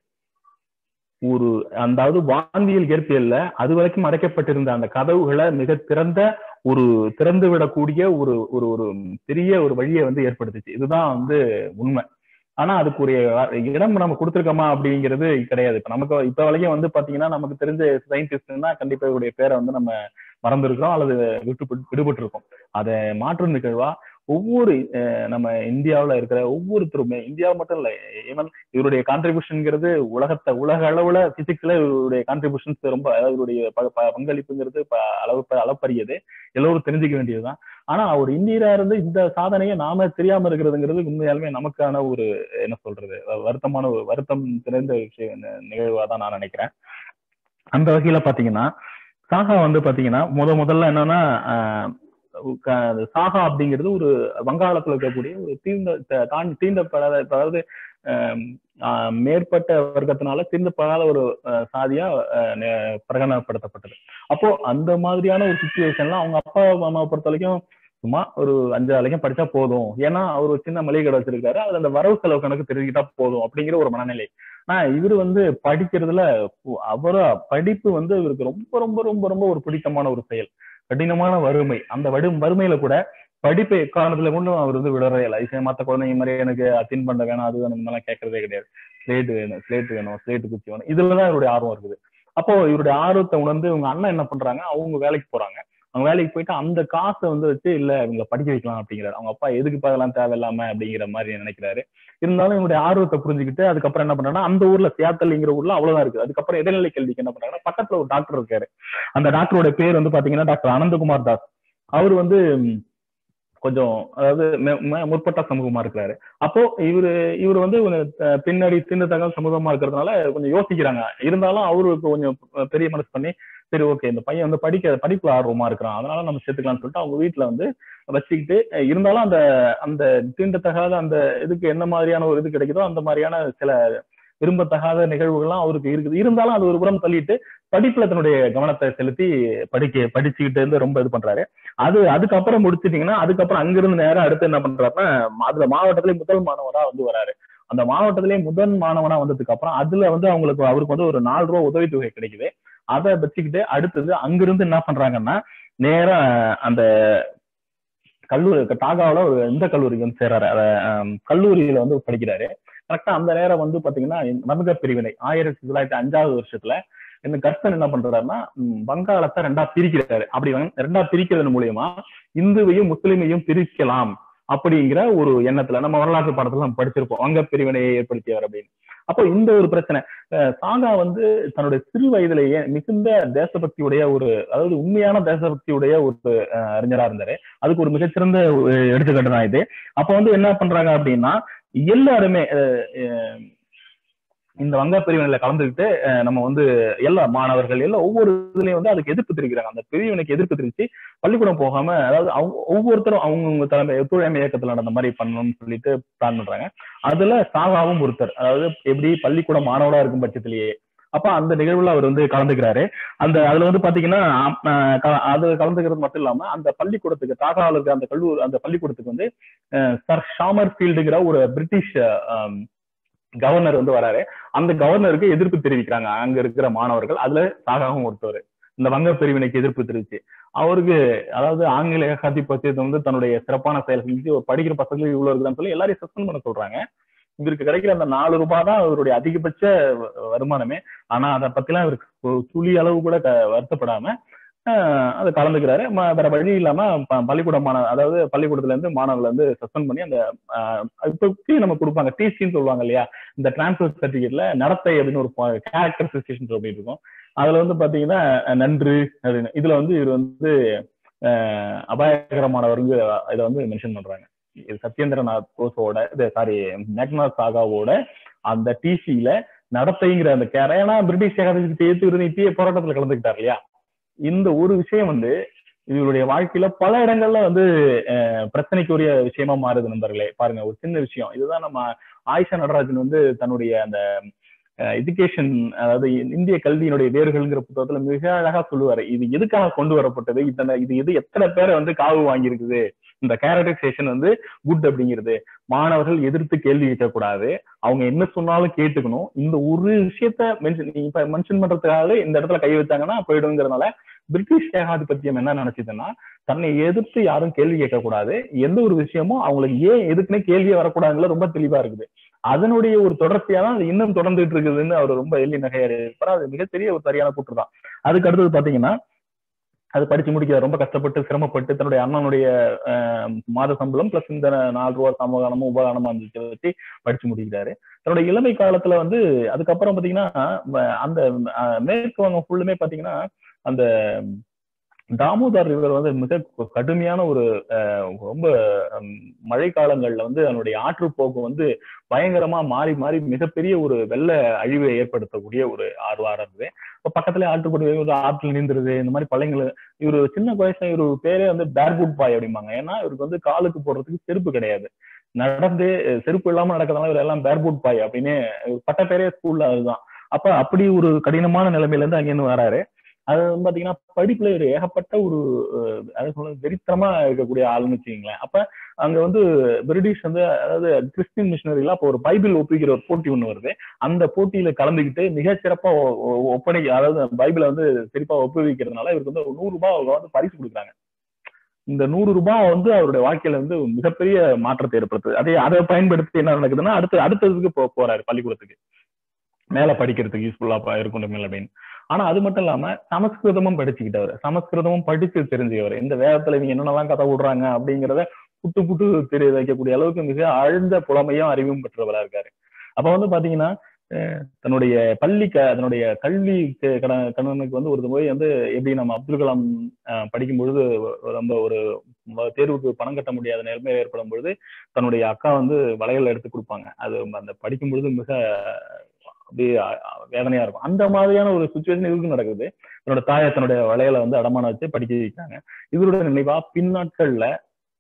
Speaker 4: ஒரு அதாவது வான்வியல் இயற்பியல்ல அது வரைக்கும் அடைக்கப்பட்டிருந்த அந்த கதவுகளை மிக திறந்த ஒரு திறந்து விடக்கூடிய ஒரு ஒரு ஒரு பெரிய ஒரு வழியை வந்து ஏற்படுத்துச்சு இதுதான் வந்து உண்மை ஆனா அதுக்குரிய இடம் நம்ம கொடுத்துருக்கோமா அப்படிங்கிறது கிடையாது இப்ப நமக்கு இப்ப வரைக்கும் வந்து பாத்தீங்கன்னா நமக்கு தெரிஞ்ச சயின்டிஸ்ட்னா கண்டிப்பா இவருடைய பேரை வந்து நம்ம மறந்துருக்கிறோம் அல்லது விட்டு விடுபட்டு இருக்கோம் அதை மாற்றும் நிகழ்வா ஒவ்வொரு அஹ், நம்ம இந்தியாவுல இருக்கிற ஒவ்வொருத்தருமே இந்தியா மட்டும் இல்ல ஈவன் இவருடைய கான்ட்ரிபியூஷன்ங்கிறது உலகத்தை உலக அளவுல பிசிக்ஸ்ல இவருடைய கான்ட்ரிபியூஷன்ஸ் ரொம்ப அதாவது இவருடைய ப- ப- பங்களிப்புங்கிறது ப- அளவு அளப்பரியது எல்லோரும் தெரிஞ்சுக்க வேண்டியதுதான் ஆனா அவர் இந்தியரா இருந்து இந்த சாதனையை நாம தெரியாம இருக்கிறதுங்கிறது உண்மையாலுமே நமக்கான ஒரு என்ன சொல்றது வ- வருத்தமான ஒரு வருத்தம் நிறைந்த விஷயம் நிகழ்வா தான் நான் நினைக்கிறேன் அந்த வகையில பாத்தீங்கன்னா சாகா வந்து பாத்தீங்கன்னா முத முதல்ல என்னன்னா ஆஹ் க- சாகா அப்படிங்கிறது ஒரு வங்காளத்துல இருக்கக்கூடிய ஒரு தீர்ந்த த- தான் தீண்டப்படாத அதாவது ஆஹ் ஆஹ் மேற்பட்ட வர்க்கத்தினால தீர்ந்தப்படாத ஒரு ஆஹ் சாதியா ஆஹ் நே- பிரகடனப்படுத்தப்பட்டது அப்போ அந்த மாதிரியான ஒரு சுச்சுவேஷன்ல அவங்க அப்பா அம்மாவை பொறுத்த வரைக்கும் சும்மா ஒரு அஞ்சு வரைக்கும் படிச்சா போதும் ஏன்னா அவர் ஒரு சின்ன மளிகை கடை வச்சிருக்காரு அதுல அந்த வரவு செலவு கணக்கு தெரிஞ்சுக்கிட்டா போதும் அப்படிங்கிற ஒரு மனநிலை ஆனா இவரு வந்து படிக்கிறதுல அவர படிப்பு வந்து இவருக்கு ரொம்ப ரொம்ப ரொம்ப ரொம்ப ஒரு பிடித்தமான ஒரு செயல் கடினமான வறுமை அந்த வடு வறுமையில கூட படிப்பை காரணத்துல கொண்டும் அவர் வந்து விடறே இல்லை ஐசே மத்த குழந்தைங்க மாதிரி எனக்கு அத்தின் பண்ண வேணாம் அது வேணும் இந்த மாதிரிலாம் கேட்கறதே கிடையாது ஸ்லேட் வேணும் ஸ்லேட் வேணும் ஸ்லேட் குச்சி வேணும் இதுலதான் இவருடைய ஆர்வம் இருக்குது அப்போ இவருடைய ஆர்வத்தை உணர்ந்து இவங்க அண்ணன் என்ன பண்றாங்க அவங்க வேலைக்கு போறாங்க அவங்க வேலைக்கு போயிட்டு அந்த காசை வந்து வச்சு இல்ல இவங்களை படிக்க வைக்கலாம் அப்படிங்கிறாரு அவங்க அப்பா எதுக்கு அதெல்லாம் தேவையில்லாம அப்படிங்கிற மாதிரி நினைக்கிறாரு இருந்தாலும் இவங்களுடைய ஆர்வத்தை புரிஞ்சுக்கிட்டு அதுக்கப்புறம் என்ன பண்றாங்கன்னா அந்த ஊர்ல சியாத்தல்ங்கிற ஊர்ல அவ்வளவுதான் இருக்கு அதுக்கப்புறம் இடைநிலை கல்விக்கு என்ன பண்றாங்கன்னா பக்கத்துல ஒரு டாக்டர் இருக்காரு அந்த டாக்டரோட பேர் வந்து பாத்தீங்கன்னா டாக்டர் அனந்தகுமார் தாஸ் அவர் வந்து ம், கொஞ்சம் அதாவது மே- மே- முற்பட்ட சமூகமா இருக்கிறாரு அப்போ இவரு இவர் வந்து கொஞ்சம், அஹ், பின்னாடி தீண்டத்தக சமூகமா இருக்கிறதுனால கொஞ்சம் யோசிக்கிறாங்க இருந்தாலும் அவரு கொஞ்சம் பெரிய மனசு பண்ணி சரி ஓகே இந்த பையன் வந்து படிக்க படிப்புல ஆர்வமா இருக்கிறான் அதனால நம்ம சேர்த்துக்கலாம்னு சொல்லிட்டு அவங்க வீட்டுல வந்து வச்சுக்கிட்டு அஹ், இருந்தாலும் அந்த அந்த தீண்டத்தகாத அந்த இதுக்கு என்ன மாதிரியான ஒரு இது கிடைக்குதோ அந்த மாதிரியான சில விரும்பத்தகாத நிகழ்வுகள்லாம் அவருக்கு இருக்குது இருந்தாலும் அது ஒரு புறம் தள்ளிட்டு படிப்புல தன்னுடைய கவனத்தை செலுத்தி படிக்க படிச்சுக்கிட்டு இருந்து ரொம்ப இது பண்றாரு அது அதுக்கப்புறம் முடிச்சிட்டீங்கன்னா அதுக்கப்புறம் அங்கிருந்து நேரம் அடுத்து என்ன பண்றாருன்னா அதுல மாவட்டத்திலே முதல் மாணவரா வந்து வராரு அந்த மாவட்டத்திலே முதல் மாணவனா வந்ததுக்கு அப்புறம் அதுல வந்து அவங்களுக்கு அவருக்கு வந்து ஒரு நாலு ரூபா உதவித்தொகை கிடைக்குது அதை வச்சுக்கிட்டு அடுத்தது அங்கிருந்து என்ன பண்றாங்கன்னா நேரா அந்த கல்லூரி டாகாவில் ஒரு இந்த கல்லூரிக்கு வந்து சேர்றாரு அத ஆம், கல்லூரியில வந்து படிக்கிறாரு கரெக்டா அந்த நேரம் வந்து பாத்தீங்கன்னா மதுக பிரிவினை ஆயிரத்தி தொள்ளாயிரத்தி அஞ்சாவது வருஷத்துல இந்த கர்சன் என்ன பண்றாருன்னா ம், வங்காளத்தை ரெண்டா பிரிக்கிறாரு அப்படி வந்து ரெண்டா பிரிக்கிறது மூலியமா இந்துவையும் முஸ்லிமையும் பிரிக்கலாம் அப்படிங்கிற ஒரு எண்ணத்துல நம்ம வரலாற்று பாடத்துல நம்ம படிச்சிருப்போம் வங்க பிரிவினையை ஏற்படுத்தியவர் அப்படின்னு அப்போ இந்த ஒரு பிரச்சனை அஹ் சாகா வந்து தன்னுடைய சிறு வயதிலேயே மிகுந்த தேசபக்தியுடைய ஒரு அதாவது உண்மையான தேசபக்தியுடைய ஒரு அஹ், அறிஞரா இருந்தாரு அதுக்கு ஒரு மிகச்சிறந்த ஒரு எடுத்துக்காட்டு தான் இது அப்ப வந்து என்ன பண்றாங்க அப்படின்னா எல்லாருமே அஹ், அஹ், இந்த வங்க பிரிவினையில கலந்துக்கிட்டு அஹ், நம்ம வந்து எல்லா மாணவர்கள் எல்லாம் ஒவ்வொரு இதுலயும் வந்து அதுக்கு எதிர்ப்பு தெரிவிக்கிறாங்க அந்த பிரிவினைக்கு எதிர்ப்பு தெரிவிச்சு பள்ளிக்கூடம் போகாம அதாவது அவங்க ஒவ்வொருத்தரும் அவங்கவுங்க தலைமை ஒத்துழைமை இயக்கத்துல நடந்த மாதிரி பண்ணணும்னு சொல்லிட்டு பிளான் பண்றாங்க அதுல சாகாவும் ஒருத்தர் அதாவது எப்படி பள்ளிக்கூட மாணவரா இருக்கும் பட்சத்திலேயே அப்ப அந்த நிகழ்வுல அவர் வந்து கலந்துக்கிறாரு அந்த அதுல வந்து பாத்தீங்கன்னா ஆம், அஹ், க- அது கலந்துக்கிறது மட்டும் இல்லாம அந்த பள்ளிக்கூடத்துக்கு டாகாவில் இருக்க அந்த கல்லூரி அந்த பள்ளிக்கூடத்துக்கு வந்து அஹ், சர் ஷாமர் ஃபீல்டுங்கிற ஒரு பிரிட்டிஷ் அஹ், கவர்னர் வந்து வராரு அந்த கவர்னருக்கு எதிர்ப்பு தெரிவிக்கிறாங்க அங்க இருக்கிற மாணவர்கள் அதுல சாகாவும் ஒருத்தவர் இந்த வங்க பிரிவினைக்கு எதிர்ப்பு தெரிவிச்சு அவருக்கு அதாவது ஆங்கில ஏகாதிபத்தியத்தை வந்து தன்னுடைய சிறப்பான செயல் செஞ்சு ஒரு படிக்கிற பசங்களுக்கு இவ்வளவு இருக்குதான்னு சொல்லி எல்லாரையும் சஸ்பெண்ட் பண்ண சொல்றாங்க இவருக்கு கிடைக்கிற அந்த நாலு ரூபாய் தான் அவருடைய அதிகபட்ச வ- வருமானமே ஆனா அதை பத்திலாம் இவருக்கு ஒரு துளி அளவு கூட க- வருத்தப்படாம ஆஹ் அதை கலந்துக்கிறாரு ம- வேற வழி இல்லாம ப- பள்ளிக்கூட மாணவ அதாவது பள்ளிக்கூடத்துல இருந்து மாணவர்களை வந்து சஸ்பெண்ட் பண்ணி அந்த ஆஹ் இப்போக்கி நம்ம கொடுப்பாங்க டிசின்னு சொல்லுவாங்க இல்லையா இந்த டிரான்ஸ்ஃபர் சர்டிபிகேட்ல நடத்தை அப்படின்னு ஒரு கேரக்டர் சிஸ்டேஷன் அப்படின்னு இருக்கும் அதுல வந்து பாத்தீங்கன்னா அஹ் நன்று அப்படின்னு இதுல வந்து இவர் வந்து அஹ் அபாயகரமானவருங்க இதை வந்து மென்ஷன் பண்றாங்க இது சத்யேந்திரநாத் கோஸோட இது சாரி மேக்னாத் சாகாவோட அந்த டிசியில நடத்தைங்கிற அந்த கேர ஏன்னா பிரிட்டிஷ் ஏகாதிபத்தியத்தை ஏத்து நித்திய போராட்டத்துல கலந்துக்கிட்டார் இல்லையா இந்த ஒரு விஷயம் வந்து இவருடைய வாழ்க்கையில பல இடங்கள்ல வந்து அஹ், பிரச்சனைக்குரிய விஷயமா மாறுது நண்பர்களே பாருங்க ஒரு சின்ன விஷயம் இதுதான் நம்ம ஆயிஷா நடராஜன் வந்து தன்னுடைய அந்த எஜுகேஷன் அதாவது இந்திய கல்வியினுடைய வேர்கள்ங்கிற புத்தகத்துல மிக அழகா சொல்லுவாரு இது எதுக்காக கொண்டு வரப்பட்டது இத்தனை இது எது எத்தனை பேரை வந்து காவு வாங்கியிருக்குது இந்த கேரக்டரைசேஷன் வந்து குட் அப்படிங்கிறது மாணவர்கள் எதிர்த்து கேள்வி கேட்கக்கூடாது அவங்க என்ன சொன்னாலும் கேட்டுக்கணும் இந்த ஒரு விஷயத்த மென்ஷன் இப்ப மென்ஷன் பண்றதுக்காக இந்த இடத்துல கை வச்சாங்கன்னா போயிடுங்கிறதுனால பிரிட்டிஷ் ஏகாதிபத்தியம் என்ன நினைச்சதுன்னா தன்னை எதிர்த்து யாரும் கேள்வி கேட்கக்கூடாது எந்த ஒரு விஷயமும் அவங்களுக்கு ஏன் எதுக்குன்னே கேள்வியே வரக்கூடாதுங்கள ரொம்ப தெளிவா இருக்குது அதனுடைய ஒரு தொடர்ச்சியா தான் அது இன்னும் தொடர்ந்துட்டு இருக்குதுன்னு அவர் ரொம்ப எள்ளி நகையாரு இருப்பாரு அது மிகப்பெரிய ஒரு சரியான கூற்று தான் அதுக்கு அடுத்தது பாத்தீங்கன்னா அது படிச்சு முடிக்க ரொம்ப கஷ்டப்பட்டு சிரமப்பட்டு தன்னுடைய அண்ணனுடைய அஹ், மாத சம்பளம் பிளஸ் இந்த நாலு ரூபா சமகாலமும் உபகாலமும் இருந்துச்சு வச்சு படிச்சு முடிக்கிறாரு தன்னுடைய இளமை காலத்துல வந்து அதுக்கப்புறம் பாத்தீங்கன்னா வ- அந்த அஹ், மேற்கு வங்கம் ஃபுல்லுமே பாத்தீங்கன்னா அந்த தாமோதர் ரிவர் வந்து மிக கடுமையான ஒரு அஹ், ரொம்ப ஹம், மழை காலங்கள்ல வந்து அதனுடைய ஆற்றுப்போக்கு வந்து பயங்கரமா மாறி மாறி மிகப்பெரிய ஒரு வெள்ள அழிவை ஏற்படுத்தக்கூடிய ஒரு ஆர்வாரம் இருந்தது இப்ப பக்கத்துல ஆற்றுப்படி ஒரு ஆற்றில் நீந்துருது இந்த மாதிரி பழையங்கள் இவரு சின்ன வயசுல இவரு பேரே வந்து பேர்புட் பாய் அப்படிம்பாங்க ஏன்னா இவருக்கு வந்து காலுக்கு போடுறதுக்கு செருப்பு கிடையாது நடந்து அஹ், செருப்பு இல்லாம நடக்கிறதுனால இவர் எல்லாம் பேர்புட் பாய் அப்படின்னு இவர் பட்ட பேரே ஸ்கூல்ல அதுதான் அப்ப அப்படி ஒரு கடினமான நிலைமையில இருந்து அங்கிருந்து வராரு அது வந்து பாத்தீங்கன்னா படிப்புல ஒரு ஏகப்பட்ட ஒரு அஹ், அதாவது சொல்ல வெறித்தனமா இருக்கக்கூடிய ஆளுன்னு வச்சுக்கீங்களேன் அப்ப அங்க வந்து பிரிட்டிஷ் வந்து அதாவது கிறிஸ்டின் மிஷினரில அப்போ ஒரு பைபிள் ஒப்பிக்கிற ஒரு போட்டி ஒண்ணு வருது அந்த போட்டியில கலந்துக்கிட்டு மிக சிறப்பா ஒ- ஒ- ஒப்படை அதாவது பைபிளை வந்து சிறப்பா ஒப்புவிக்கிறதுனால இவருக்கு வந்து ஒரு நூறு ரூபாய் அவங்க வந்து பரிசு கொடுக்குறாங்க இந்த நூறு ரூபாய் வந்து அவருடைய வாழ்க்கையில வந்து மிகப்பெரிய மாற்றத்தை ஏற்படுத்துது அதே அதை பயன்படுத்தி என்ன நடக்குதுன்னா அடுத்து அடுத்ததுக்கு போ போறாரு பள்ளிக்கூடத்துக்கு மேல படிக்கிறதுக்கு யூஸ்ஃபுல்லா இருக்கணும் அப்படின்னு ஆனா அது மட்டும் இல்லாம சமஸ்கிருதமும் படிச்சுக்கிட்டவர் சமஸ்கிருதமும் படிச்சு தெரிஞ்சவர் இந்த வேதத்துல இவங்க என்னென்னலாம் கதை விடுறாங்க அப்படிங்கிறத புட்டு புட்டு தெரிய வைக்கக்கூடிய அளவுக்கு மிக ஆழ்ந்த புலமையும் அறிவும் பெற்றவரா இருக்காரு அப்ப வந்து பாத்தீங்கன்னா அஹ் தன்னுடைய பள்ளி க தன்னுடைய கல்வி க- கட- கணவனுக்கு வந்து ஒரு போய் வந்து எப்படி நம்ம அப்துல் கலாம் அஹ், படிக்கும் பொழுது ரொம்ப ஒரு ம- தேர்வுக்கு பணம் கட்ட முடியாத நிலைமை ஏற்படும் பொழுது தன்னுடைய அக்கா வந்து வளையல் எடுத்து கொடுப்பாங்க அது அந்த படிக்கும் பொழுது மிக அப்படியே அ- அ- வேதனையா இருக்கும் அந்த மாதிரியான ஒரு சுச்சுவேஷன் இவருக்கும் நடக்குது தன்னோட தாயை தன்னுடைய வளையலை வந்து அடமான வச்சு படிக்க வைக்கிறாங்க இவரோட நினைவா பின்னாட்கள்ல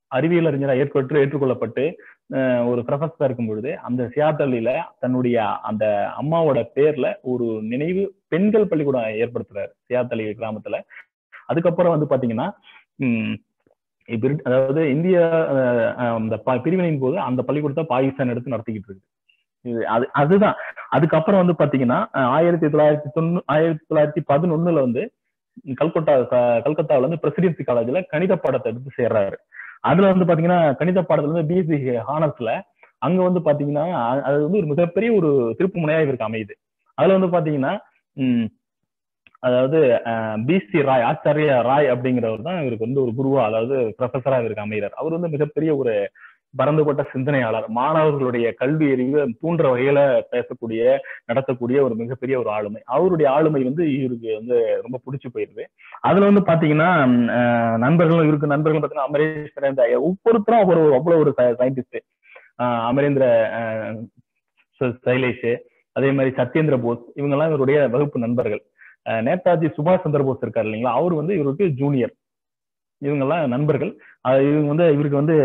Speaker 4: அறிவியல் அறிஞராக ஏற்கொற்று ஏற்றுக்கொள்ளப்பட்டு அஹ், ஒரு ப்ரொஃபஸரா இருக்கும் பொழுது அந்த சியாத்தலில தன்னுடைய அந்த அம்மாவோட பேர்ல ஒரு நினைவு பெண்கள் பள்ளிக்கூடம் ஏற்படுத்துறாரு சியாத்தலி கிராமத்துல அதுக்கப்புறம் வந்து பாத்தீங்கன்னா உம் பிரிட்- அதாவது இந்திய அஹ், அஹ், அந்த ப- பிரிவினையின் போது அந்த பள்ளிக்கூடத்தை பாகிஸ்தான் எடுத்து நடத்திக்கிட்டு இருக்கு இது அது அதுதான் அதுக்கப்புறம் வந்து பாத்தீங்கன்னா அஹ், ஆயிரத்தி தொள்ளாயிரத்தி தொண்ணூ ஆயிரத்தி தொள்ளாயிரத்தி பதினொன்னுல வந்து கல்கத்தா க- கல்கத்தாவுல வந்து பிரசிடென்சி காலேஜ்ல கணித பாடத்தை எடுத்து சேர்றாரு அதுல வந்து பாத்தீங்கன்னா கணித பாடத்துல வந்து பிஎஸ்சி ஹானர்ஸ்ல அங்க வந்து பாத்தீங்கன்னா அ- அது வந்து ஒரு மிகப்பெரிய ஒரு திருப்பு முனையா இவருக்கு அமையுது அதுல வந்து பாத்தீங்கன்னா உம் அதாவது பிசி ராய் ஆச்சாரிய ராய் அப்படிங்கிறவர் தான் இவருக்கு வந்து ஒரு குருவா அதாவது ப்ரொஃபஸரா இவருக்கு அமைகிறார் அவர் வந்து மிகப்பெரிய ஒரு பரந்துபட்ட சிந்தனையாளர் மாணவர்களுடைய கல்வி அறிவு தூண்டுற வகையில பேசக்கூடிய நடத்தக்கூடிய ஒரு மிகப்பெரிய ஒரு ஆளுமை அவருடைய ஆளுமை வந்து இவருக்கு வந்து ரொம்ப பிடிச்சு போயிருது அதுல வந்து பாத்தீங்கன்னா உம், அஹ், நண்பர்களும் இவருக்கு நண்பர்கள் பாத்தீங்கன்னா அமரேஸ்வரன் இந்த ஒவ்வொருத்தரும் அவர் ஒரு அவ்வளவு ஒரு சயின்டிஸ்ட் அமரேந்திர அஹ், ச- சைலேஷ் அதே மாதிரி சத்யேந்திர போஸ் இவங்கெல்லாம் இவருடைய வகுப்பு நண்பர்கள் அஹ், நேதாஜி சுபாஷ் சந்திர போஸ் இருக்காரு இல்லைங்களா அவர் வந்து இவருக்கு ஜூனியர் இவங்கெல்லாம் நண்பர்கள் அது இவங்க வந்து இவருக்கு வந்து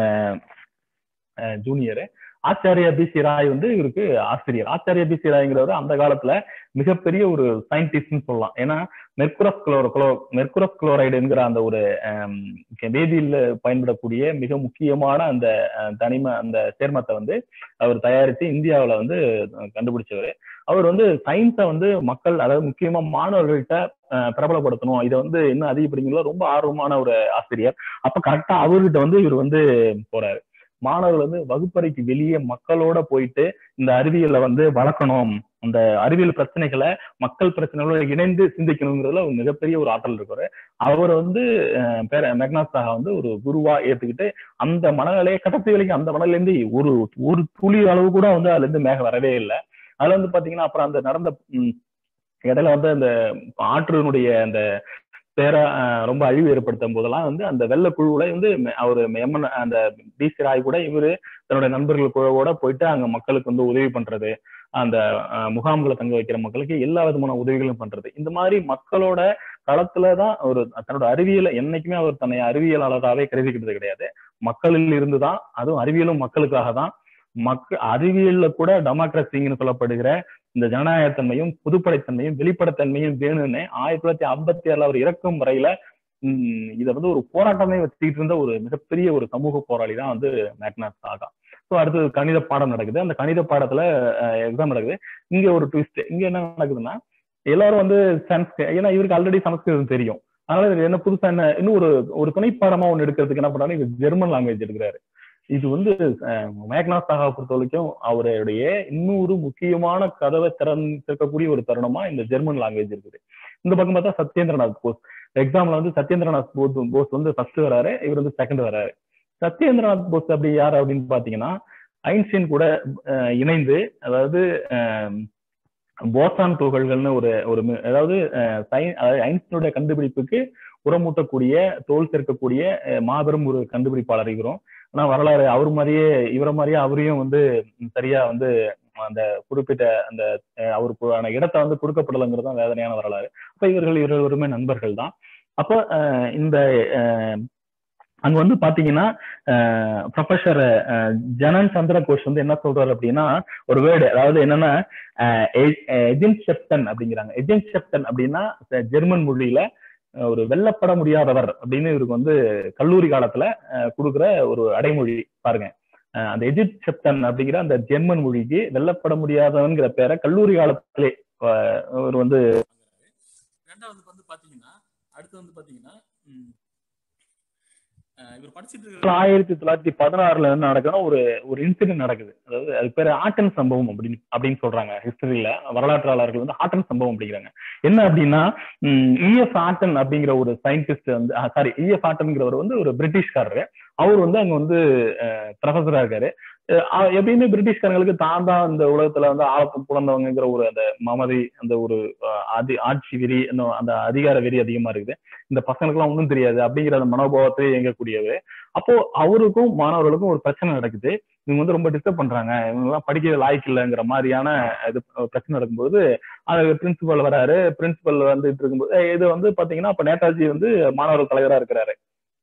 Speaker 4: ஜூனியர் ஆச்சாரியா பிசி ராய் வந்து இவருக்கு ஆசிரியர் ஆச்சாரியா பிசி ராய்ங்கிறவர் அந்த காலத்துல மிகப்பெரிய ஒரு சயின்டிஸ்ட்னு சொல்லலாம் ஏன்னா மெர்குரஸ் குளோர குளோ மெர்குரஸ் குளோரைடு என்கிற அந்த ஒரு ஆம், வேதியியல்ல பயன்படக்கூடிய மிக முக்கியமான அந்த அஹ், தனிம அந்த சேர்மத்தை வந்து அவர் தயாரித்து இந்தியாவுல வந்து அஹ், கண்டுபிடிச்சவர் அவர் வந்து சயின்ஸை வந்து மக்கள் அதாவது முக்கியமா மாணவர்கள்ட்ட அஹ், பிரபலப்படுத்தணும் இதை வந்து இன்னும் அதிகப்படுங்களோ ரொம்ப ஆர்வமான ஒரு ஆசிரியர் அப்ப கரெக்டா அவர்கிட்ட வந்து இவர் வந்து போறாரு மாணவர்கள் வந்து வகுப்பறைக்கு வெளியே மக்களோட போயிட்டு இந்த அறிவியலை வந்து வளர்க்கணும் அந்த அறிவியல் பிரச்சனைகளை மக்கள் பிரச்சனைகளோட இணைந்து சிந்திக்கணுங்கிறதுல ஒரு மிகப்பெரிய ஒரு ஆற்றல் இருக்காரு அவர் வந்து அஹ், பேர மெக்னாஸ் சாகா வந்து ஒரு குருவா ஏத்துக்கிட்டு அந்த மனநிலையை கடைசி வரைக்கும் அந்த மனநில இருந்து ஒரு ஒரு துளி அளவு கூட வந்து அதுல இருந்து மேக வரவே இல்லை அதுல வந்து பாத்தீங்கன்னா அப்புறம் அந்த நடந்த ம், இடையில வந்து அந்த ஆற்றினுடைய அந்த பேர அஹ், ரொம்ப அழிவு ஏற்படுத்தும் போதெல்லாம் வந்து அந்த வெள்ள குழுவுல வந்து மெ- அவரு எம்என் அந்த பிசி ராய் கூட இவரு தன்னுடைய நண்பர்கள் குழுவோட போயிட்டு அங்க மக்களுக்கு வந்து உதவி பண்றது அந்த அஹ், முகாம்களை தங்க வைக்கிற மக்களுக்கு எல்லா விதமான உதவிகளும் பண்றது இந்த மாதிரி மக்களோட களத்துலதான் ஒரு தன்னோட அறிவியலை என்னைக்குமே அவர் தன்னை அறிவியலாளராகவே கருதிக்கிட்டது கிடையாது மக்களில் இருந்துதான் அதுவும் அறிவியலும் மக்களுக்காக தான் மக்க அறிவியல்ல கூட டெமோக்ரஸின்னு சொல்லப்படுகிற இந்த ஜனநாயகத்தன்மையும் புதுப்படைத்தன்மையும் வெளிப்படைத்தன்மையும் வேணும்னு ஆயிரத்தி தொள்ளாயிரத்தி ஐம்பத்தி ஆறுல அவர் இறக்கும் வரையில உம் இதை வந்து ஒரு போராட்டமே வச்சுக்கிட்டு இருந்த ஒரு மிகப்பெரிய ஒரு சமூக போராளி தான் வந்து மேக்னாஸ் சாகா ஸோ அடுத்து கணித பாடம் நடக்குது அந்த கணித பாடத்துல எக்ஸாம் நடக்குது இங்க ஒரு ட்விஸ்ட் இங்க என்ன நடக்குதுன்னா எல்லாரும் வந்து சன்ஸ்கிரிட் ஏன்னா இவருக்கு ஆல்ரெடி சமஸ்கிருதம் தெரியும் அதனால இவர் என்ன புதுசா என்ன இன்னும் ஒரு ஒரு துணைப்பாடமா ஒண்ணு எடுக்கிறதுக்கு என்ன பண்றாரு இவர் ஜெர்மன் லாங்குவேஜ் எடுக்கிறாரு இது வந்து அஹ், மேக்னாஸ் சாகா பொறுத்த வரைக்கும் அவருடைய இன்னொரு முக்கியமான கதவை திறந்திருக்கக்கூடிய ஒரு தருணமா இந்த ஜெர்மன் லாங்குவேஜ் இருக்குது இந்த பக்கம் பார்த்தா சத்யேந்திரநாத் போஸ் எக்ஸாம்ல வந்து சத்யேந்திரநாத் போஸ் போஸ் வந்து ஃபர்ஸ்ட் வராரு இவர் வந்து செகண்ட் வராரு சத்யேந்திரநாத் போஸ் அப்படி யார் அப்படின்னு பாத்தீங்கன்னா ஐன்ஸ்டீன் கூட அஹ், இணைந்து அதாவது அஹ், போசான் துகள்கள்னு ஒரு ஒரு மி- அதாவது அஹ், சயின் அதாவது ஐன்ஸ்டீனுடைய கண்டுபிடிப்புக்கு உரமூட்டக்கூடிய தோல் சேர்க்கக்கூடிய அஹ், மாபெரும் ஒரு கண்டுபிடிப்பாளர் இருக்கிறோம் ஆனா வரலாறு அவர் மாதிரியே இவரை மாதிரியே அவரையும் வந்து சரியா வந்து அந்த குறிப்பிட்ட அந்த அஹ், அவருக்கு ஆன இடத்தை வந்து கொடுக்கப்படலைங்கிறது தான் வேதனையான வரலாறு அப்ப இவர்கள் இருவருமே நண்பர்கள் தான் அப்ப அஹ், இந்த அஹ், அங்க வந்து பாத்தீங்கன்னா ப்ரொஃபசர் ஜனன் சந்திர கோஷ் வந்து என்ன சொல்றாரு அப்படின்னா ஒரு வேர்டு அதாவது என்னன்னா எஜென்ட் செப்டன் அப்படிங்கிறாங்க எஜென்ட் செப்டன் அப்படின்னா அஹ், ஜெர்மன் மொழியில அஹ், ஒரு வெல்லப்பட முடியாதவர் அப்படின்னு இவருக்கு வந்து கல்லூரி காலத்துல அஹ், கொடுக்குற ஒரு அடைமொழி பாருங்க அஹ், அந்த எஜித் செப்டன் அப்படிங்கிற அந்த ஜெர்மன் மொழிக்கு வெல்லப்பட முடியாதவன்கிற பேரை கல்லூரி காலத்திலே அஹ், அவர் வந்து
Speaker 5: ரெண்டாவது வந்து பாத்தீங்கன்னா அடுத்து வந்து பாத்தீங்கன்னா ம், அஹ் இவர் படிச்சிட்டு இருக்கிற
Speaker 4: ஆயிரத்தி தொள்ளாயிரத்தி பதினாறுல என்ன நடக்குதுன்னா ஒரு ஒரு இன்சிடென்ட் நடக்குது அதாவது அது பேரு ஆட்டன் சம்பவம் அப்படின்னு அப்படின்னு சொல்றாங்க ஹிஸ்டரியில வரலாற்றாளர்கள் வந்து ஆட்டன் சம்பவம் அப்படிங்கிறாங்க என்ன அப்படின்னா இஎஃப் ஆட்டன் அப்படிங்கிற ஒரு சயின்டிஸ்ட் வந்து சாரி இஎஃப் ஆட்டன்ங்கிறவர் வந்து ஒரு பிரிட்டிஷ்காரரு அவர் வந்து அங்க வந்து ப்ரொஃபஸரா இருக்காரு அஹ் அஹ் எப்பயுமே பிரிட்டிஷ்காரங்களுக்கு தான் தான் இந்த உலகத்துல வந்து ஆழத்து புலந்தவங்கிற ஒரு அந்த மமதி அந்த ஒரு அஹ், அதி ஆட்சி வெறி அந்த அந்த அதிகார வெறி அதிகமா இருக்குது இந்த பசங்களுக்குலாம் ஒன்றும் தெரியாது அப்படிங்கிற அந்த மனோபாவத்தை இயங்கக்கூடியவர் அப்போ அவருக்கும் மாணவர்களுக்கும் ஒரு பிரச்சனை நடக்குது இவங்க வந்து ரொம்ப டிஸ்டர்ப் பண்றாங்க இவங்க எல்லாம் படிக்க லாய்க்கு இல்லைங்கிற மாதிரியான இது அஹ், பிரச்சனை நடக்கும்போது அது பிரின்சிபல் வராரு பிரின்சிபல் வந்துட்டு இருக்கும்போது அஹ், இது வந்து பாத்தீங்கன்னா அப்ப நேதாஜி வந்து மாணவர் தலைவரா இருக்கிறாரு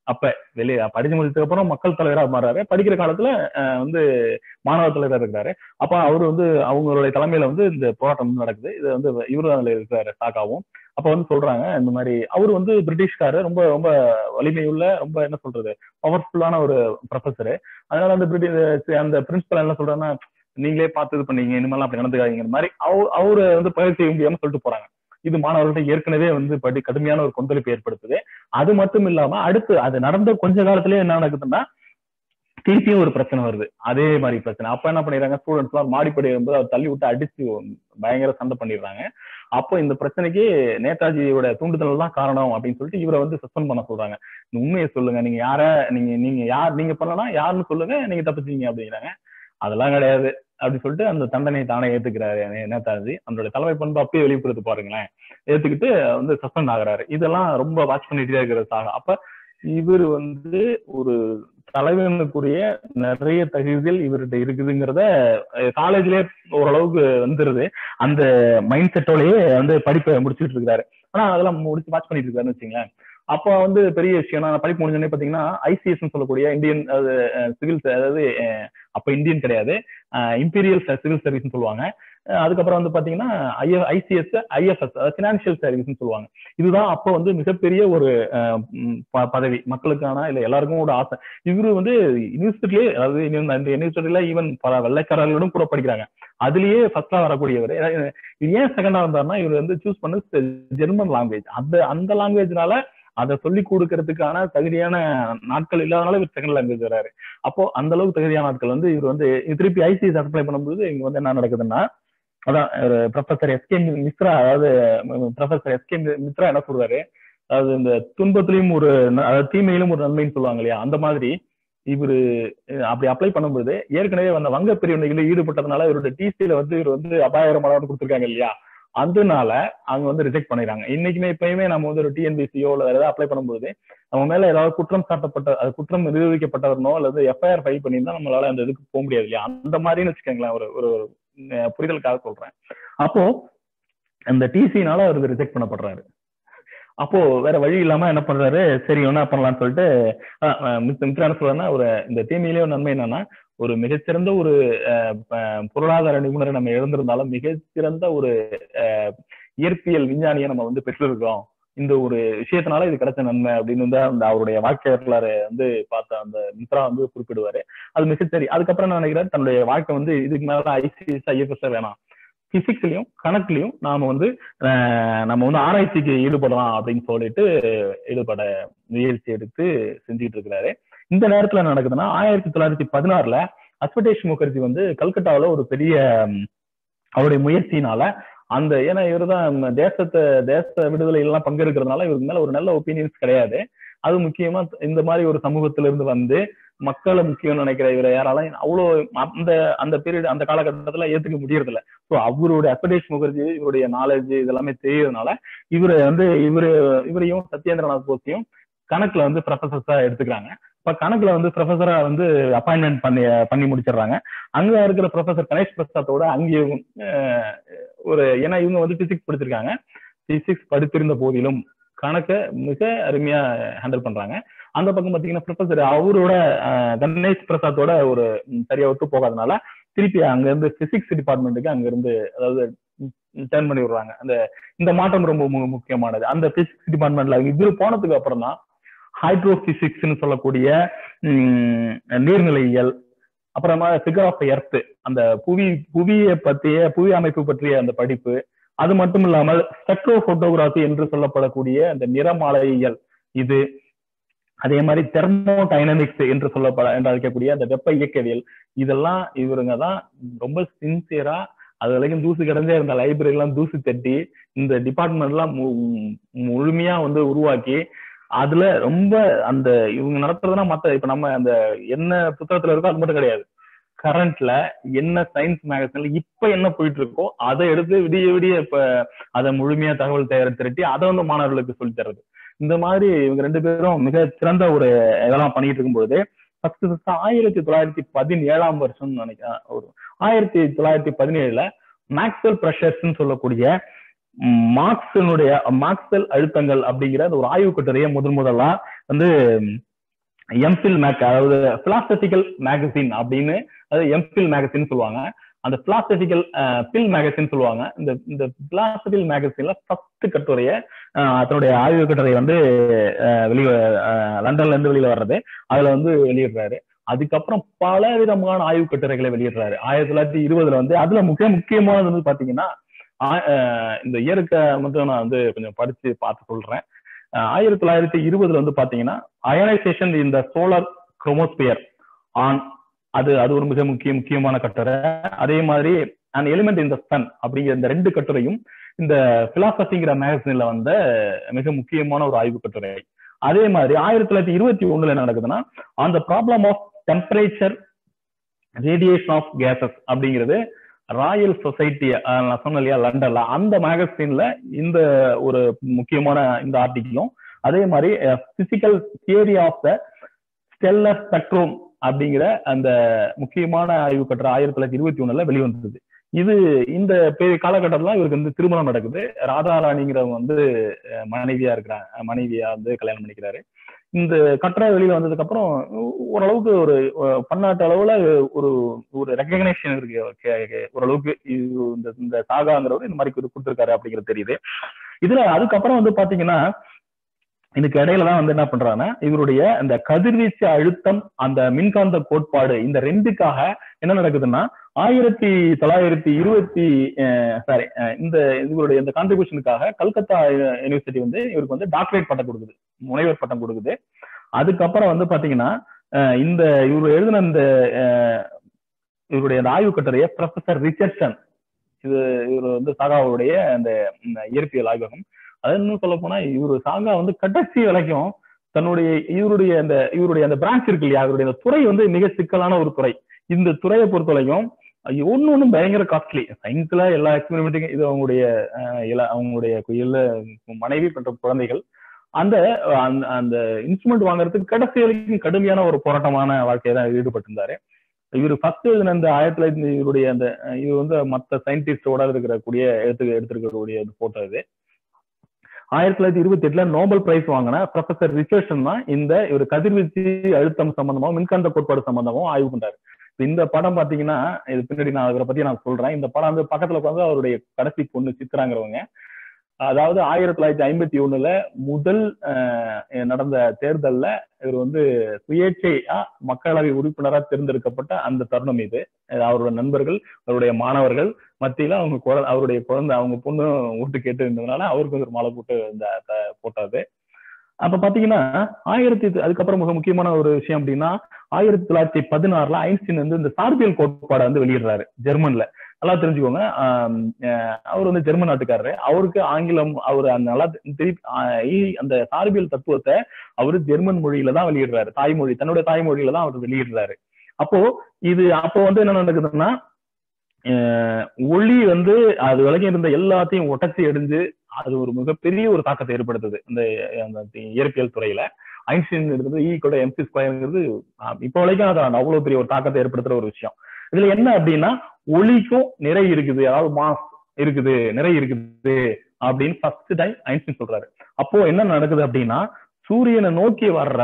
Speaker 4: அப்ப வெளியே படிச்சு முடிச்சதுக்கு அப்புறம் மக்கள் தலைவரா மாறாரு படிக்கிற காலத்துல அஹ், வந்து மாணவர் தலைவரா இருக்கிறாரு அப்ப அவரு வந்து அவங்களுடைய தலைமையில வந்து இந்த போராட்டம் வந்து நடக்குது இது வந்து இவரு அதுல இருக்கிறாரு சாக்காவும் அப்ப வந்து சொல்றாங்க இந்த மாதிரி அவர் வந்து பிரிட்டிஷ்காரர் ரொம்ப ரொம்ப வலிமையுள்ள ரொம்ப என்ன சொல்றது பவர்ஃபுல்லான ஒரு ப்ரொஃபஸர் அதனால அந்த பிரிட்டிஷ் அந்த பிரின்சிபல் என்ன சொல்றாருன்னா நீங்களே பார்த்து இது பண்ணீங்க இனிமேல் அப்படி நடந்துக்காதீங்கிற மாதிரி அவ- அவரு வந்து பயிர் செய்ய முடியாம சொல்லிட்டு போறாங்க இது மாணவர்கள்ட்ட ஏற்கனவே வந்து படி கடுமையான ஒரு கொந்தளிப்பு ஏற்படுத்துது அது மட்டும் இல்லாம அடுத்து அது நடந்த கொஞ்ச காலத்திலேயே என்ன நடக்குதுன்னா திருப்பியும் ஒரு பிரச்சனை வருது அதே மாதிரி பிரச்சனை அப்ப என்ன பண்ணிடுறாங்க ஸ்டூடெண்ட்ஸ் எல்லாம் மாடிப்படி வரும்போது அவர் தள்ளி விட்டு அடிச்சு பயங்கர சண்டை பண்ணிடுறாங்க அப்போ இந்த பிரச்சனைக்கு நேதாஜியோட தூண்டுதல் தான் காரணம் அப்படின்னு சொல்லிட்டு இவரை வந்து சஸ்பெண்ட் பண்ண சொல்றாங்க இந்த உண்மையை சொல்லுங்க நீங்க யார நீங்க நீங்க யார் நீங்க பண்ணலாம் யாருன்னு சொல்லுங்க நீங்க தப்பிச்சீங்க அப்படிங்கிறாங்க அதெல்லாம் கிடையாது அப்படி சொல்லிட்டு அந்த தண்டனை தானே ஏத்துக்கிறாரு நே- நேதாஜி அவருடைய தலைமை பண்பு அப்பயே வெளிப்படுத்து பாருங்களேன் ஏத்துக்கிட்டு வந்து சஸ்பெண்ட் ஆகுறாரு இதெல்லாம் ரொம்ப வாட்ச் பண்ணிட்டே இருக்கிற சாக அப்ப இவர் வந்து ஒரு தலைவனுக்குரிய நிறைய தகுதிகள் இவர்கிட்ட இருக்குதுங்கிறத காலேஜ்லயே ஓரளவுக்கு வந்துருது அந்த மைண்ட் செட்டோடயே வந்து படிப்பை முடிச்சுட்டு இருக்காரு ஆனா அதெல்லாம் முடிச்சு வாட்ச் பண்ணிட்டு இருக்காருன்னு வச்சுங்களேன் அப்போ வந்து பெரிய விஷயம் நான் படிப்பு முடிஞ்சோடனே பாத்தீங்கன்னா ஐசிஎஸ் சொல்லக்கூடிய இந்தியன் சிவில் அதாவது அஹ், அப்ப இந்தியன் கிடையாது இம்பீரியல் சிவில் சர்வீஸ் சொல்லுவாங்க அஹ், அதுக்கப்புறம் வந்து பாத்தீங்கன்னா ஐசிஎஸ் ஐஎஃப்எஸ் பினான்சியல் சர்வீஸ் சொல்லுவாங்க இதுதான் அப்போ வந்து மிகப்பெரிய ஒரு அஹ், ம், ப- பதவி மக்களுக்கான இல்ல எல்லாருக்கும் ஒரு ஆசை இவரு வந்து யூனிவர்சிட்டிலே அதாவது இன்னும் அந்த யூனிவர்சிட்டியில ஈவன் பல வெள்ளைக்காரர்களும் கூட படிக்கிறாங்க அதுலயே ஃபர்ஸ்டா வரக்கூடியவர் ஏன்னா, இது ஏன் செகண்டா வந்தாருன்னா இவர் வந்து சூஸ் பண்ண ஜெர்மன் லாங்குவேஜ் அந்த அந்த லாங்குவேஜ்னால அதை சொல்லி கொடுக்கறதுக்கான தகுதியான நாட்கள் இல்லாதனால இவர் செகண்ட் லாங்குவேஜ் வராரு அப்போ அந்த அளவுக்கு தகுதியான நாட்கள் வந்து இவர் வந்து திருப்பி ஐசிஎஸ் அப்ளை பண்ணும்போது இங்க வந்து என்ன நடக்குதுன்னா அதான் ஒரு ப்ரொஃபசர் எஸ்கே மிஸ்ரா அதாவது ப்ரொஃபசர் எஸ்கே மிஸ்ரா என்ன சொல்றாரு அதாவது இந்த துன்பத்திலையும் ஒரு ந- அதாவது தீமையிலும் ஒரு நன்மைன்னு சொல்லுவாங்க இல்லையா அந்த மாதிரி இவரு அஹ், அப்படி அப்ளை பண்ணும்போது ஏற்கனவே அந்த வங்க பிரிவினைகளில் ஈடுபட்டதுனால இவருடைய டிசியில வந்து இவர் வந்து அபாயகரமான கொடுத்துருக்காங்க இல்லையா அதனால அவங்க வந்து ரிஜெக்ட் பண்ணிடுறாங்க இன்னைக்குமே இப்பயுமே நம்ம வந்து ஒரு டிஎன்பிசியோ இல்ல வேற ஏதாவது அப்ளை பண்ணும்போது நம்ம மேல ஏதாவது குற்றம் சாட்டப்பட்ட அது குற்றம் நிரூபிக்கப்பட்டவரனோ அல்லது எஃப்ஐஆர் ஃபைல் பண்ணியிருந்தா நம்மளால அந்த இதுக்கு போக முடியாது இல்லையா அந்த மாதிரின்னு வச்சுக்கோங்களேன் ஒரு ஒரு அஹ், புரிதலுக்காக சொல்றேன் அப்போ அந்த டிசினால அவர் ரிஜெக்ட் பண்ணப்படுறாரு அப்போ வேற வழி இல்லாம என்ன பண்றாரு சரி என்ன பண்ணலாம்னு சொல்லிட்டு அஹ், அஹ், மித்- மித்ரா என்ன சொல்றாருன்னா ஒரு இந்த தீமையிலேயே ஒரு நன்மை என்னன்னா ஒரு மிகச்சிறந்த ஒரு அஹ், ப- பொருளாதார நிபுணரை நம்ம இழந்திருந்தாலும் மிகச்சிறந்த ஒரு அஹ், இயற்பியல் விஞ்ஞானியை நம்ம வந்து பெற்றிருக்கோம் இந்த ஒரு விஷயத்தினால இது கிடைச்ச நன்மை அப்படின்னு வந்து அந்த அவருடைய வாழ்க்கை வரலாறு வந்து பார்த்த அந்த மித்ரா வந்து குறிப்பிடுவாரு அது மிகச்சரி அதுக்கப்புறம் நான் நினைக்கிறேன் தன்னுடைய வாழ்க்கை வந்து இதுக்கு மேல ஐசிஎஸ் ஐஎஃப்எஸ் வேணாம் பிசிக்ஸ்லயும் கணக்குலயும் நாம வந்து அஹ், நம்ம வந்து ஆராய்ச்சிக்கு ஈடுபடலாம் அப்படின்னு சொல்லிட்டு ஈடுபட முயற்சி எடுத்து செஞ்சுட்டு இருக்கிறாரு இந்த நேரத்துல என்ன நடக்குதுன்னா ஆயிரத்தி தொள்ளாயிரத்தி பதினாறுல அஸ்வடேஷ் முகர்ஜி வந்து கல்கட்டாவுல ஒரு பெரிய ம், அவருடைய முயற்சியினால அந்த ஏன்னா இவர்தான் தேசத்தை தேச விடுதலை எல்லாம் பங்கெடுக்கிறதுனால இவருக்கு மேல ஒரு நல்ல ஒப்பீனியன்ஸ் கிடையாது அது முக்கியமா இந்த மாதிரி ஒரு சமூகத்துல இருந்து வந்து மக்களை முக்கியம் நினைக்கிற இவரை யாராலும் அவ்வளோ அந்த அந்த பீரியட் அந்த காலகட்டத்துல ஏத்துக்க முடியறது இல்ல ஸோ அவருடைய அஸ்வடேஷ் முகர்ஜி இவருடைய நாலேஜ் இதெல்லாமே தெரியறதுனால இவரை வந்து இவரு இவரையும் சத்யேந்திரநாத் போஸையும் கணக்குல வந்து ப்ரொஃபசர்ஸா எடுத்துக்கிறாங்க இப்ப கணக்குல வந்து ப்ரொஃபஸரா வந்து அப்பாயின்மெண்ட் பண்ணி பண்ணி முடிச்சிடுறாங்க அங்க இருக்கிற ப்ரொஃபசர் கணேஷ் பிரசாத்தோட அங்கேயும் அஹ், ஒரு ஏன்னா இவங்க வந்து பிசிக்ஸ் படிச்சிருக்காங்க பிசிக்ஸ் படித்திருந்த போதிலும் கணக்கை மிக அருமையா ஹேண்டில் பண்றாங்க அந்த பக்கம் பாத்தீங்கன்னா ப்ரொஃபசர் அவரோட அஹ், கணேஷ் பிரசாத்தோட ஒரு ம், சரியா ஒத்து போகாதனால திருப்பி அங்க இருந்து பிசிக்ஸ் டிபார்ட்மெண்ட்டுக்கு அங்க இருந்து அதாவது டேர்ன் பண்ணி விடுறாங்க அந்த இந்த மாற்றம் ரொம்ப மு- முக்கியமானது அந்த பிசிக்ஸ் டிபார்ட்மெண்ட்ல இது போனதுக்கு அப்புறம் தான் ஹைட்ரோ பிசிக்ஸ்னு சொல்லக்கூடிய ம், நீர்நிலையியல் அப்புறமா ஃபிகர் ஆஃப் எர்த் அந்த புவி புவியை பற்றிய புவி அமைப்பு பற்றிய அந்த படிப்பு அது மட்டும் இல்லாமல் ஸ்பெக்ட்ரோ போட்டோகிராஃபி என்று சொல்லப்படக்கூடிய அந்த நிறமாலையியல் இது அதே மாதிரி தெர்மோ டைனமிக்ஸ் என்று சொல்லப்பட என்று அழைக்கக்கூடிய அந்த வெப்ப இயக்கவியல் இதெல்லாம் இவருங்க தான் ரொம்ப சின்சியரா அது வரைக்கும் தூசு கிடந்தே இருந்த லைப்ரரி எல்லாம் தூசு தட்டி இந்த டிபார்ட்மெண்ட் எல்லாம் மு- முழுமையா வந்து உருவாக்கி அதுல ரொம்ப அந்த இவங்க நடத்துறதுனா மத்த இப்ப நம்ம அந்த என்ன புத்தகத்துல இருக்கோ அது மட்டும் கிடையாது கரண்ட்ல என்ன சயின்ஸ் மேகசின்ல இப்ப என்ன போயிட்டு இருக்கோ அதை எடுத்து விடிய விடிய இப்ப அதை முழுமையா தகவல் தயாரி திரட்டி அதை வந்து மாணவர்களுக்கு சொல்லி தர்றது இந்த மாதிரி இவங்க ரெண்டு பேரும் மிக சிறந்த ஒரு இதெல்லாம் பண்ணிட்டு இருக்கும்போது ஃபர்ஸ்ட் ஃபர்ஸ்ட் ஆயிரத்தி தொள்ளாயிரத்தி பதினேழாம் வருஷம் நினைக்கிறேன் ஒரு ஆயிரத்தி தொள்ளாயிரத்தி பதினேழுல மேக்ஸ்வெல் ப்ரெஷர்ஸ் சொல்லக்கூடிய ம், மார்க்ஸினுடைய மார்க்ஸ்வெல் அழுத்தங்கள் அப்படிங்கிற அந்த ஒரு ஆய்வு கட்டுரையை முதன் முதலா வந்து எம்பில் மேக் அதாவது பிலாசபிக்கல் மேகசின் அப்படின்னு அதாவது எம்பில் மேகசின் சொல்லுவாங்க அந்த பிலாசபிக்கல் பில் மேகசின் சொல்லுவாங்க இந்த இந்த பிலாசபிக்கல் மேகசின்ல ஃபர்ஸ்ட் கட்டுரைய அஹ், தன்னுடைய ஆய்வு கட்டுரை வந்து அஹ், வெளிய அஹ், லண்டன்ல இருந்து வெளியில வர்றது அதுல வந்து வெளியிடுறாரு அதுக்கப்புறம் பல விதமான ஆய்வு கட்டுரைகளை வெளியிடுறாரு ஆயிரத்தி தொள்ளாயிரத்தி இருபதுல வந்து அதுல முக்கிய முக்கியமானது வந்து பாத்தீங்கன்னா ஆ- அஹ், இந்த இயற்கை மட்டும் நான் வந்து கொஞ்சம் படிச்சு பார்த்து சொல்றேன் அஹ், ஆயிரத்தி தொள்ளாயிரத்தி இருபதுல வந்து பாத்தீங்கன்னா அயனைசேஷன் இந்த சோலார் குரோமோஸ்பியர் ஆன் அது அது ஒரு மிக முக்கிய முக்கியமான கட்டுரை அதே மாதிரி அண்ட் எலிமெண்ட் இந்த சன் அப்படிங்கிற இந்த ரெண்டு கட்டுரையும் இந்த பிலாசபிங்கிற மேகசின்ல வந்த மிக முக்கியமான ஒரு ஆய்வு கட்டுரை அதே மாதிரி ஆயிரத்தி தொள்ளாயிரத்தி இருபத்தி ஒண்ணுல என்ன நடக்குதுன்னா அந்த problem of temperature radiation of gases அப்படிங்கிறது ராயல் சொசைட்டி நான் சொன்னேன் இல்லையா லண்டன்ல அந்த மேகசின்ல இந்த ஒரு முக்கியமான இந்த ஆர்டிக்கிளும் அதே மாதிரி physical theory of the stellar spectrum அப்படிங்கிற அந்த முக்கியமான ஆய்வு கட்டுரை ஆயிரத்தி தொள்ளாயிரத்தி இருபத்தி ஒண்ணுல வெளிவந்தது இது இந்த பெரிய காலகட்டத்துல இவருக்கு வந்து திருமணம் நடக்குது ராதாராணிங்கிறவங்க வந்து அஹ், மனைவியா இருக்கிறாங்க மனைவியா வந்து கல்யாணம் பண்ணிக்கிறாரு இந்த கட்டுரை வெளியில வந்ததுக்கு அப்புறம் ஓரளவுக்கு ஒரு அஹ், பன்னாட்டு அளவுல ஒரு ஒரு ரெக்கக்னேஷன் இருக்கு கே- கே- ஓரளவுக்கு இது இந்த இந்த சாகாங்கிறவர் இந்த மாதிரி கொடுத்துருக்காரு அப்படிங்கிறது தெரியுது இதுல அதுக்கப்புறம் வந்து பாத்தீங்கன்னா இதுக்கு இடையில தான் வந்து என்ன பண்றாங்கன்னா இவருடைய அந்த கதிர்வீச்சு அழுத்தம் அந்த மின்காந்த கோட்பாடு இந்த ரெண்டுக்காக என்ன நடக்குதுன்னா ஆயிரத்தி தொள்ளாயிரத்தி இருபத்தி சாரி இந்த இவருடைய இந்த கான்ட்ரிபியூஷனுக்காக கல்கத்தா யூனிவர்சிட்டி வந்து இவருக்கு வந்து டாக்டரேட் பட்டம் கொடுக்குது முனைவர் பட்டம் கொடுக்குது அதுக்கப்புறம் வந்து பாத்தீங்கன்னா அஹ், இந்த இவர் எழுதின இந்த அஹ், இவருடைய அந்த ஆய்வு கட்டுரையை ப்ரொஃபசர் ரிச்சர்ட்சன் இது இவர் வந்து சாகாவுடைய அந்த இந்த இயற்பியல் ஆய்வகம் அது இன்னும் சொல்ல போனா இவரு சாகா வந்து கடைசி வரைக்கும் தன்னுடைய இவருடைய அந்த இவருடைய அந்த பிரான்ச் இருக்கு இல்லையா அவருடைய அந்த துறை வந்து மிக சிக்கலான ஒரு துறை இந்த துறையை பொறுத்த வரைக்கும் ஒன்னு ஒன்றும் பயங்கர காஸ்ட்லி சயின்ஸ்ல எல்லா எக்ஸ்பெரிமெண்ட்டுக்கும் இது அவங்களுடைய அஹ், எல்லா- அவங்களுடைய இல்ல மனைவி மற்றும் குழந்தைகள் அந்த அந்த அந்த இன்ஸ்ட்ருமெண்ட் வாங்குறதுக்கு கடைசி வரைக்கும் கடுமையான ஒரு போராட்டமான வாழ்க்கையை தான் ஈடுபட்டிருந்தாரு இவர் ஃபர்ஸ்ட் எழுதின அந்த ஆயிரத்தி தொள்ளாயிரத்தி இவருடைய அந்த அஹ், இவர் வந்து மற்ற சயின்டிஸ்டோட இருக்கிற கூடிய எடுத்து எடுத்திருக்கக்கூடிய போட்டோ இது ஆயிரத்தி தொள்ளாயிரத்தி இருபத்தி எட்டுல நோபல் பிரைஸ் வாங்கின ப்ரொஃபசர் ரிச்சர்ட்சன் தான் இந்த இவர் கதிர்வீச்சு அழுத்தம் சம்பந்தமாவும் மின்காந்த கோட்பாடு சம்பந்தமாவும் ஆய்வு பண்றாரு இப்ப இந்த படம் பாத்தீங்கன்னா இது பின்னாடி நான் இவரை பத்தி நான் சொல்றேன் இந்த படம் வந்து பக்கத்துல உட்காந்து அவருடைய கடைசி பொண்ணு சித்ராங்கிறவங்க அதாவது ஆயிரத்தி தொள்ளாயிரத்தி ஐம்பத்தி ஒண்ணுல முதல் அஹ், நடந்த தேர்தல்ல இவர் வந்து சுயேட்சையா மக்களவை உறுப்பினரா தேர்ந்தெடுக்கப்பட்ட அந்த தருணம் இது அஹ் அவரோட நண்பர்கள் அவருடைய மாணவர்கள் மத்தியில அவங்க குழந்தை அவருடைய குழந்தை அவங்க பொண்ணு ஓட்டு கேட்டு இருந்ததுனால அவருக்கு ஒரு மாலை போட்டு இந்த த- போட்டாரு அப்ப பாத்தீங்கன்னா ஆயிரத்தி அதுக்கப்புறம் மிக முக்கியமான ஒரு விஷயம் அப்படின்னா ஆயிரத்தி தொள்ளாயிரத்தி பதினாறுல ஐன்ஸ்டீன் வந்து இந்த சார்பியல் கோட்பாடை வந்து வெளியிடுறாரு ஜெர்மன்ல நல்லா தெரிஞ்சுக்கோங்க ஆம், அஹ் அவர் வந்து ஜெர்மன் நாட்டுக்காரரு அவருக்கு ஆங்கிலம் அவர் அந்த நல்லா திருப்பி ஆஹ் இ- அந்த சார்பியல் தத்துவத்தை அவரு ஜெர்மன் மொழியில தான் வெளியிடுறாரு தாய்மொழி தன்னுடைய தாய்மொழியில தான் அவர் வெளியிடுறாரு அப்போ இது அப்போ வந்து என்ன நடக்குதுன்னா அஹ் ஒளி வந்து அது வரைக்கும் இருந்த எல்லாத்தையும் ஒட்டச்சி அடிஞ்சு அது ஒரு மிகப்பெரிய ஒரு தாக்கத்தை ஏற்படுத்துது இந்த அந்த இயற்பியல் துறையில ஐன்ஸ்டீன் இருக்கிறது ஈ கூட எம்சி ஸ்கொயர்ங்கிறது இப்போ வரைக்கும் அது அவ்வளவு பெரிய ஒரு தாக்கத்தை ஏற்படுத்துற ஒரு விஷயம் இதுல என்ன அப்படின்னா ஒளிக்கும் நிறை இருக்குது அதாவது மாஸ் இருக்குது நிறை இருக்குது அப்படின்னு ஃபர்ஸ்ட் டைம் ஐன்ஸ்டீன் சொல்றாரு அப்போ என்ன நடக்குது அப்படின்னா சூரியனை நோக்கி வர்ற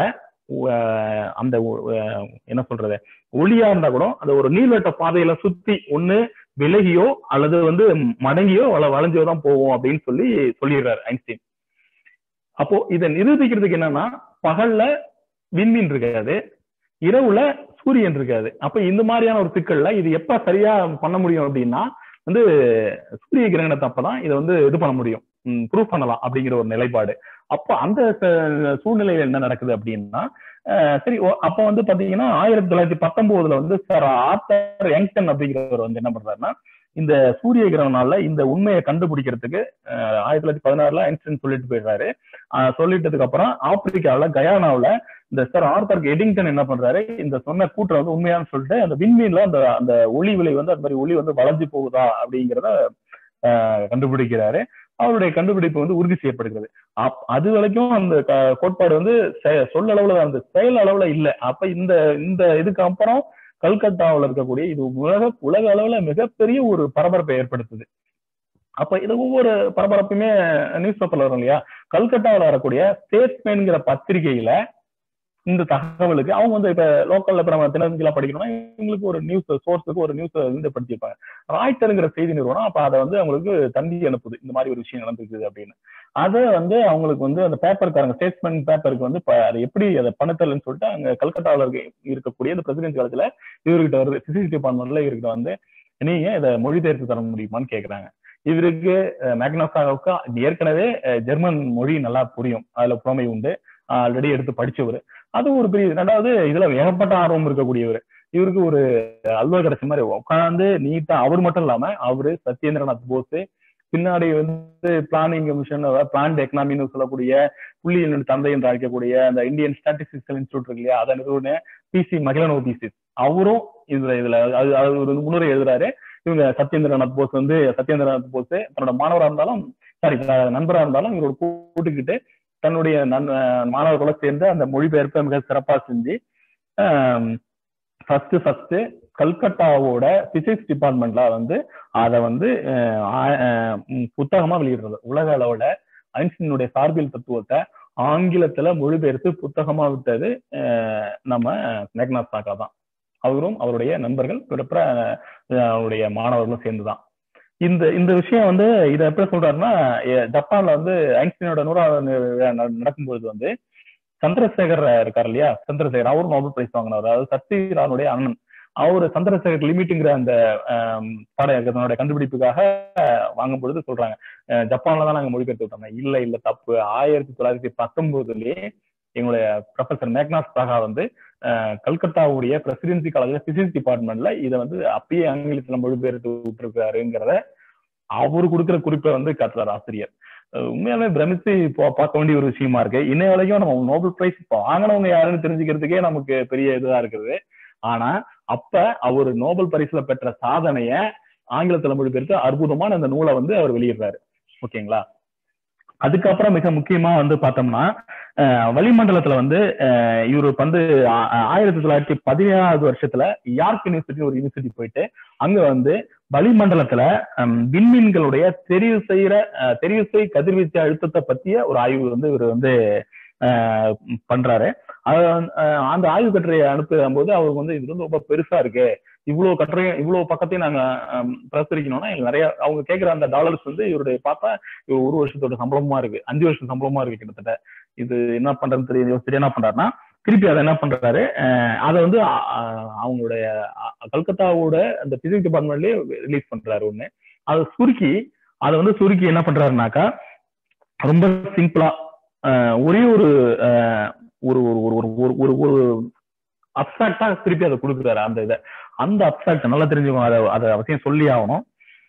Speaker 4: அஹ், அந்த அஹ், என்ன சொல்றது ஒளியா இருந்தா கூட அந்த ஒரு நீள்வட்ட பாதையில சுத்தி ஒண்ணு விலகியோ அல்லது வந்து மடங்கியோ வள வளைஞ்சோ தான் போவோம் அப்படின்னு சொல்லி சொல்லிடுறாரு ஐன்ஸ்டீன் அப்போ இதை நிரூபிக்கிறதுக்கு என்னன்னா பகல்ல விண்மீன் இருக்காது இரவுல சூரியன் இருக்காது அப்ப இந்த மாதிரியான ஒரு சிக்கல்ல இது எப்ப சரியா பண்ண முடியும் அப்படின்னா வந்து சூரிய கிரகணத்தை அப்பதான் இதை வந்து இது பண்ண முடியும் ப்ரூவ் பண்ணலாம் அப்படிங்கிற ஒரு நிலைப்பாடு அப்போ அந்த ச- சூழ்நிலையில என்ன நடக்குது அப்படின்னா அஹ் சரி ஓ- அப்ப வந்து பாத்தீங்கன்னா ஆயிரத்தி தொள்ளாயிரத்தி பத்தொன்பதுல வந்து சார் ஆர்த்தர் யங்டன் அப்படிங்கிறவர் வந்து என்ன பண்றாருன்னா இந்த சூரிய கிரகணால இந்த உண்மையை கண்டுபிடிக்கிறதுக்கு அஹ் ஆயிரத்தி தொள்ளாயிரத்தி பதினாறுல ஐன்ஸ்டைன் சொல்லிட்டு போயிடுறாரு அஹ் சொல்லிட்டதுக்கு அப்புறம் ஆப்பிரிக்காவுல கயானாவுல இந்த சார் ஆர்த்தர் எடிங்டன் என்ன பண்றாரு இந்த சொன்ன கூற்றை வந்து உண்மையான்னு சொல்லிட்டு அந்த விண்மீன்ல அந்த அந்த ஒளி விலை வந்து அந்த மாதிரி ஒளி வந்து வளைஞ்சு போகுதா அப்படிங்கிறத அஹ் கண்டுபிடிக்கிறாரு அவருடைய கண்டுபிடிப்பு வந்து உறுதி செய்யப்படுகிறது அப்- அது வரைக்கும் அந்த க- கோட்பாடு வந்து செ- சொல்லளவுல தான் இருந்தது செயல் அளவுல இல்ல அப்ப இந்த இந்த இதுக்கு அப்புறம் கல்கத்தாவுல இருக்கக்கூடிய இது உலக உலக அளவுல மிகப்பெரிய ஒரு பரபரப்பை ஏற்படுத்துது அப்ப இது ஒவ்வொரு பரபரப்புமே நியூஸ் பேப்பர்ல வரும் இல்லையா கல்கத்தாவுல வரக்கூடிய ஸ்டேட்ஸ்மேன்ங்கிற பத்திரிகையில இந்த தகவலுக்கு அவங்க வந்து இப்ப லோக்கல்ல இப்ப நம்ம தினத்தஞ்சிலாம் படிக்கணும்னா இவங்களுக்கு ஒரு நியூஸ் சோர்ஸுக்கு ஒரு நியூஸ் வந்து படிச்சிருப்பாங்க ராய்ட்டருங்கிற செய்தி நிறுவனம் அப்ப அதை வந்து அவங்களுக்கு தந்தி அனுப்புது இந்த மாதிரி ஒரு விஷயம் நடந்திருக்குது அப்படின்னு அதை வந்து அவங்களுக்கு வந்து அந்த பேப்பருக்காரங்க ஸ்டேட்மெண்ட் பேப்பருக்கு வந்து ப- அதை எப்படி அதை பண்ணத்தரலன்னு சொல்லிட்டு அங்க கல்கத்தாவில் இருக்க இருக்கக்கூடிய இந்த பிரசிடென்ட் காலத்துல இவர்கிட்ட வருது பிசிக்ஸ் டிபார்ட்மெண்ட்ல இவர்கிட்ட வந்து நீங்க இதை மொழிபெயர்த்து தர முடியுமான்னு கேக்குறாங்க இவருக்கு அஹ், மேக்னாசாவுக்கு ஏற்கனவே அஹ், ஜெர்மன் மொழி நல்லா புரியும் அதுல புறமை உண்டு ஆல்ரெடி எடுத்து படிச்சவர் அது ஒரு பெரிய ரெண்டாவது இதுல ஏகப்பட்ட ஆர்வம் இருக்கக்கூடியவர் இவருக்கு ஒரு அல்வா கிடைச்ச மாதிரி உட்காந்து நீட்டா அவர் மட்டும் இல்லாம அவரு சத்யேந்திரநாத் போஸ் பின்னாடி வந்து பிளானிங் கமிஷன் பிளான்ட் எக்கனாமின்னு சொல்லக்கூடிய புள்ளியினுடைய தந்தை என்று அழைக்கக்கூடிய அந்த இந்தியன் ஸ்டாட்டிஸ்டிக்ஸ் இன்ஸ்டியூட் இருக்கு இல்லையா அதை நிறுவன பிசி மகிழன் ஓபிசி அவரும் இதுல இதுல அது அது ஒரு முன்னுரை எழுதுறாரு இவங்க சத்யேந்திரநாத் போஸ் வந்து சத்யேந்திரநாத் போஸ் தன்னோட மாணவரா இருந்தாலும் சாரி நண்பரா இருந்தாலும் இவரோட கூட்டுக்கிட்டு தன்னுடைய நன் மாணவர்களோட சேர்ந்து அந்த மொழிபெயர்ப்பை மிக சிறப்பா செஞ்சு ஃபர்ஸ்ட் ஃபர்ஸ்ட் கல்கட்டாவோட பிசிக்ஸ் டிபார்ட்மெண்ட்ல வந்து அதை வந்து அஹ், ஆ- அஹ், ம், புத்தகமா வெளியிடுறது உலக அளவுல ஐன்ஸ்டீனுடைய சார்பியல் தத்துவத்தை ஆங்கிலத்துல மொழிபெயர்த்து புத்தகமா விட்டது அஹ், நம்ம மேக்னாஸ் தாக்கா தான் அவரும் அவருடைய நண்பர்கள் பிறப்புற அவருடைய மாணவர்களும் சேர்ந்துதான் இந்த இந்த விஷயம் வந்து இதை எப்படி சொல்றாருன்னா எ- ஜப்பான்ல வந்து ஐன்ஸ்டீனோட நூறாவது விழா நட- நடக்கும்போது வந்து சந்திரசேகர் இருக்கார் இல்லையா சந்திரசேகர் அவரும் நோபல் பிரைஸ் வாங்கினார் அதாவது சத்யரானுடைய அண்ணன் அவர் சந்திரசேகர் லிமிட்டுங்கிற அந்த ஆம், பாட தன்னுடைய கண்டுபிடிப்புக்காக வாங்கும் பொழுது சொல்றாங்க அஹ், ஜப்பான்ல தான் நாங்க மொழிபெயர்த்து விட்டோம் இல்ல இல்ல தப்பு ஆயிரத்தி தொள்ளாயிரத்தி பத்தொன்பதுலயே எங்களுடைய ப்ரொஃபசர் மேக்னாஸ் சாகா வந்து அஹ், கல்கத்தாவுடைய பிரசிடென்சி காலேஜ்ல பிசிக்ஸ் டிபார்ட்மெண்ட்ல இதை வந்து அப்பயே ஆங்கிலத்துல மொழிபெயர்த்து விட்டுருக்காருங்கிறத அவரு கொடுக்குற குறிப்பை வந்து காட்டுறாரு ஆசிரியர் அஹ் உண்மையாலுமே பிரமிச்சு பா- பார்க்க வேண்டிய ஒரு விஷயமா இருக்கு இன்னை வரைக்கும் நம்ம நோபல் பிரைஸ் இப்போ வாங்கினவங்க யாருன்னு தெரிஞ்சுக்கிறதுக்கே நமக்கு பெரிய இதுவா இருக்குது ஆனா அப்ப அவர் நோபல் பரிசுல பெற்ற சாதனைய ஆங்கிலத்துல மொழிபெயர்த்து அற்புதமான அந்த நூலை வந்து அவர் வெளியிடுறாரு ஓகேங்களா அதுக்கப்புறம் மிக முக்கியமா வந்து பார்த்தோம்னா அஹ், வளிமண்டலத்துல வந்து அஹ், இவர் வந்து ஆ- ஆயிரத்தி தொள்ளாயிரத்தி பதினேழாவது வருஷத்துல யார்க் யூனிவர்சிட்டி ஒரு யூனிவர்சிட்டி போயிட்டு அங்க வந்து வளிமண்டலத்துல ஹம், விண்மீன்களுடைய தெரிவு செய்யற அஹ், தெரிவு செய் கதிர்வீச்சு அழுத்தத்தை பத்திய ஒரு ஆய்வு வந்து இவர் வந்து அஹ், பண்றாரு அது வந்து, அஹ், அந்த ஆய்வு கட்டுரையை அனுப்பும் போது அவருக்கு வந்து இது வந்து ரொம்ப பெருசா இருக்கு இவ்வளவு கட்டுரையும் இவ்வளவு பக்கத்தையும் நாங்க ஹம், பிரசுரிக்கணும்னா எங்களுக்கு நிறைய அவங்க கேட்கிற அந்த டாலர்ஸ் வந்து இவருடைய பார்த்தா இவர் ஒரு வருஷத்தோட சம்பளமா இருக்கு அஞ்சு வருஷம் சம்பளமா இருக்கு கிட்டத்தட்ட இது என்ன பண்றதுன்னு தெரியும் யோசிச்சுட்டு என்ன பண்றாருன்னா திருப்பி அதை என்ன பண்றாரு அஹ், அதை வந்து அ- அ- அவங்களுடைய அ- கல்கத்தாவோட அந்த பிசிக்ஸ் டிபார்ட்மெண்ட்லயே ரிலீஸ் பண்றாரு ஒண்ணு அதை சுருக்கி அதை வந்து சுருக்கி என்ன பண்றாருனாக்கா ரொம்ப சிம்பிளா ஒரே ஒரு அஹ், ஒரு ஒரு ஒரு ஒரு ஒரு ஒரு ஒரு அப்சாக்டா திருப்பி அதை கொடுக்குறாரு அந்த இதை அந்த அப்சாக்ட் நல்லா தெரிஞ்சுக்கணும் அதை அதை அவசியம் சொல்லி ஆகணும்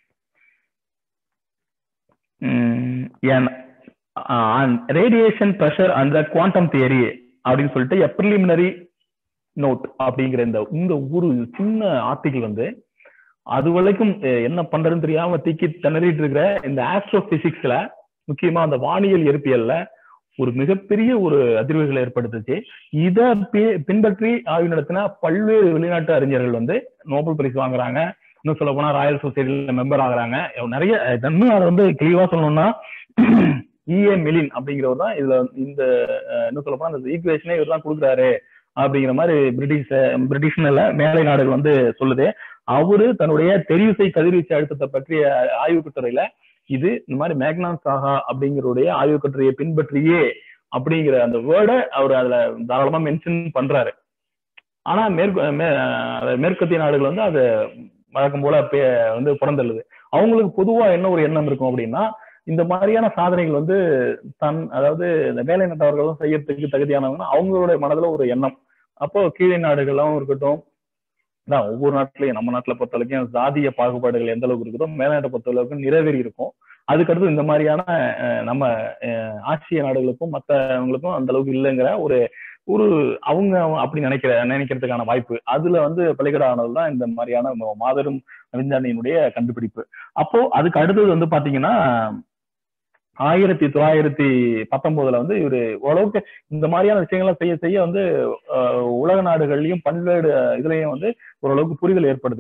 Speaker 4: ரேடியேஷன் ப்ரெஷர் அந்த குவாண்டம் தியரி அப்படின்னு சொல்லிட்டு எ ப்ரிலிமினரி நோட் அப்படிங்கிற இந்த இந்த ஒரு சின்ன ஆர்டிகிள் வந்து அது வரைக்கும் அஹ், என்ன பண்றதுன்னு தெரியாம திக்கி திணறிட்டு இருக்கிற இந்த ஆஸ்ட்ரோ பிசிக்ஸ்ல முக்கியமா அந்த வானியல் இயற்பியல்ல ஒரு மிகப்பெரிய ஒரு அதிர்வுகளை ஏற்படுத்துச்சு இதை பி- பின்பற்றி ஆய்வு நடத்தின பல்வேறு வெளிநாட்டு அறிஞர்கள் வந்து நோபல் பரிசு வாங்குறாங்க இன்னும் சொல்ல போனா ராயல் சொசைட்டில மெம்பர் ஆகுறாங்க நிறைய அஹ், இன்னும் அதை வந்து தெளிவா சொல்லணும்னா இஏ மிலின் அப்படிங்கிறவர் தான் இதுல வந்து இந்த அஹ், இன்னும் சொல்ல போனா அந்த ஈக்குவேஷனே இவர் தான் கொடுக்குறாரு அப்படிங்கிற மாதிரி பிரிட்டிஷ் பிரிட்டிஷ்ல மேலை நாடுகள் வந்து சொல்லுது அவரு தன்னுடைய தெரிவு செய் கதிர்வீச்சு அழுத்தத்தை பற்றிய ஆய்வு கட்டுரையில இது இந்த மாதிரி மேக்னான் சாகா அப்படிங்கிறவுடைய ஆய்வு கட்டுரையை பின்பற்றியே அப்படிங்கிற அந்த வேர்டை அவர் அதுல தாராளமா மென்ஷன் பண்றாரு ஆனா மேற்கு மே- அஹ் மேற்கத்திய நாடுகள் வந்து அது வழக்கம் போல அப்பயே வந்து புறந்தள்ளுது அவங்களுக்கு பொதுவா என்ன ஒரு எண்ணம் இருக்கும் அப்படின்னா இந்த மாதிரியான சாதனைகள் வந்து தன் அதாவது இந்த வேலை நட்டவர்களும் செய்யறதுக்கு தகுதியானவங்க அவங்களுடைய மனதுல ஒரு எண்ணம் அப்போ கீழே நாடுகளும் இருக்கட்டும் அதான் ஒவ்வொரு நாட்டிலையும் நம்ம நாட்டுல பொறுத்த வரைக்கும் சாதிய பாகுபாடுகள் எந்த அளவுக்கு இருக்குதோ மேல்நாட்டை பொறுத்த அளவுக்கு நிறைவேறி இருக்கும் அதுக்கடுத்து இந்த மாதிரியான அஹ், நம்ம அஹ், ஆசிய நாடுகளுக்கும் மற்றவங்களுக்கும் அந்த அளவுக்கு இல்லைங்கிற ஒரு ஒரு அவங்க அப்படி நினைக்கிற நினைக்கிறதுக்கான வாய்ப்பு அதுல வந்து பலிகடா ஆனது தான் இந்த மாதிரியான ம- மாபெரும் விஞ்ஞானியினுடைய கண்டுபிடிப்பு அப்போ அதுக்கு அடுத்தது வந்து பாத்தீங்கன்னா ஆயிரத்தி தொள்ளாயிரத்தி பத்தொன்பதுல வந்து இவரு ஓரளவுக்கு இந்த மாதிரியான விஷயங்களை செய்ய செய்ய வந்து அஹ், உலக நாடுகள்லயும் பல்வேறு இதுலயும் வந்து ஓரளவுக்கு புரிதல் ஏற்படுது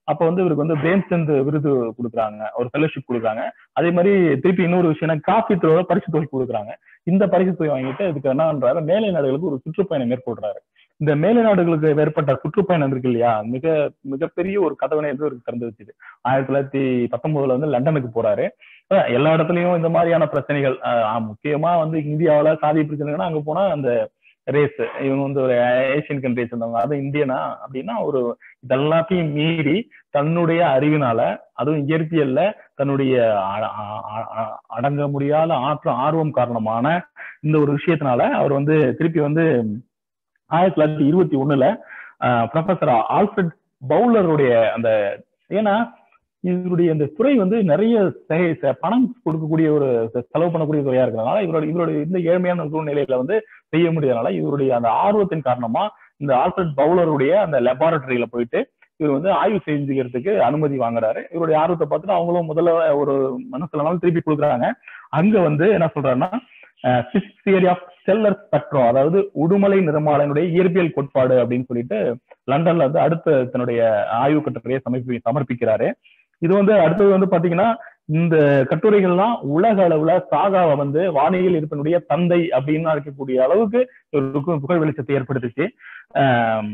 Speaker 4: அப்ப வந்து இவருக்கு வந்து பிரேம்சந்த் விருது கொடுக்குறாங்க ஒரு ஃபெலோஷிப் கொடுக்குறாங்க அதே மாதிரி திருப்பி இன்னொரு விஷயம் காஃபி துறையோட பரிசு தொகை கொடுக்குறாங்க இந்த பரிசு தொகை வாங்கிட்டு இதுக்கு என்ன பண்றாரு மேலை நாடுகளுக்கு ஒரு சுற்றுப்பயணம் மேற்கொள்றாரு இந்த மேலை நாடுகளுக்கு ஏற்பட்ட சுற்றுப்பயணம் இருக்கு இல்லையா மிக மிகப்பெரிய ஒரு கதவனை வந்து இவருக்கு திறந்து வச்சுது ஆயிரத்தி தொள்ளாயிரத்தி பத்தொன்பதுல வந்து லண்டனுக்கு போறாரு அஹ் எல்லா இடத்துலயும் இந்த மாதிரியான பிரச்சனைகள் அஹ் முக்கியமா வந்து இந்தியாவுல சாதி பிரச்சனைகள்னா அங்க போனா அந்த ரேஸ் இவங்க வந்து ஒரு ஏசியன் கண்ட்ரிஸ் இருந்தவங்க அது இந்தியனா அப்படின்னா ஒரு இதெல்லாத்தையும் மீறி தன்னுடைய அறிவினால அதுவும் இயற்பியல்ல தன்னுடைய அ- அ- அ- அ- அடங்க முடியாத ஆற்ற ஆர்வம் காரணமான இந்த ஒரு விஷயத்தினால அவர் வந்து திருப்பி வந்து ஆயிரத்தி தொள்ளாயிரத்தி இருபத்தி ஒண்ணுல ப்ரொஃபசர் ஆல்ஃபிரட் பவுலருடைய அந்த ஏன்னா இவருடைய இந்த துறை வந்து நிறைய செ- செ- பணம் கொடுக்கக்கூடிய ஒரு செ- செலவு பண்ணக்கூடிய துறையா இருக்கிறதுனால இவரோட இவருடைய இந்த ஏழ்மையான சூழ்நிலையில வந்து செய்ய முடியாதனால இவருடைய அந்த ஆர்வத்தின் காரணமா இந்த ஆல்ஃபிரட் பவுலருடைய அந்த லெபார்டரியில போயிட்டு இவர் வந்து ஆய்வு செஞ்சுக்கிறதுக்கு அனுமதி வாங்குறாரு இவருடைய ஆர்வத்தை பார்த்துட்டு அவங்களும் முதல்ல ஒரு மனசுல நாள் திருப்பி கொடுக்குறாங்க அங்க வந்து என்ன சொல்றாருன்னா physics theory of stellar spectrum அதாவது உடுமலை நிறமாலையினுடைய இயற்பியல் கோட்பாடு அப்படின்னு சொல்லிட்டு லண்டன்ல வந்து அடுத்த தன்னுடைய ஆய்வு கட்டுரையை சமர்ப்பி சமர்ப்பிக்கிறாரு இது வந்து அடுத்தது வந்து பாத்தீங்கன்னா இந்த கட்டுரைகள்லாம் உலக அளவுல சாகாவை வந்து வானியல் இருப்பினுடைய தந்தை அப்படின்னு இருக்கக்கூடிய அளவுக்கு இவருக்கு புகழ் வெளிச்சத்தை ஏற்படுத்துச்சு ஆம்,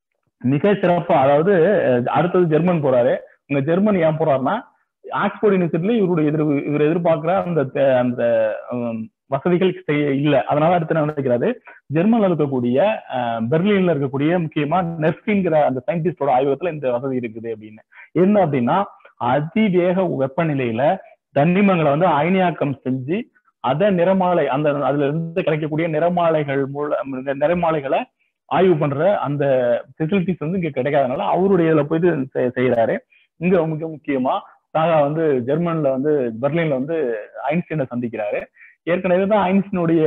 Speaker 4: மிக சிறப்பா அதாவது அஹ், அடுத்தது ஜெர்மன் போறாரு இங்க ஜெர்மன் ஏன் போறாருன்னா ஆக்ஸ்போர்ட் யூனிவர்சிட்டியில இவருடைய எதிர் இவர் எதிர்பார்க்கிற அந்த தே- அந்த ஹம், வசதிகள் செய்ய- இல்ல அதனால அடுத்து என்ன நினைக்கிறாரு ஜெர்மன்ல இருக்கக்கூடிய அஹ், பெர்லின்ல இருக்கக்கூடிய முக்கியமா நெர்ஸ்கிங்கிற அந்த சயின்டிஸ்டோட ஆய்வகத்துல இந்த வசதி இருக்குது அப்படின்னு என்ன அப்படின்னா அதிவேக வெப்பநிலையில தனிமங்களை வந்து அயனியாக்கம் செஞ்சு அத நிறமாலை அந்த அதுல இருந்து கிடைக்கக்கூடிய நிறமாலைகள் மூலம் இந்த நிறமாலைகளை ஆய்வு பண்ற அந்த ஃபெசிலிட்டிஸ் வந்து இங்க கிடைக்காதனால அவருடைய இதுல போயிட்டு செ- செய்யறாரு இங்க மிக முக்கியமா சாகா வந்து ஜெர்மன்ல வந்து பெர்லின்ல வந்து ஐன்ஸ்டீனை சந்திக்கிறாரு ஏற்கனவே தான் ஐன்ஸ்டீனுடைய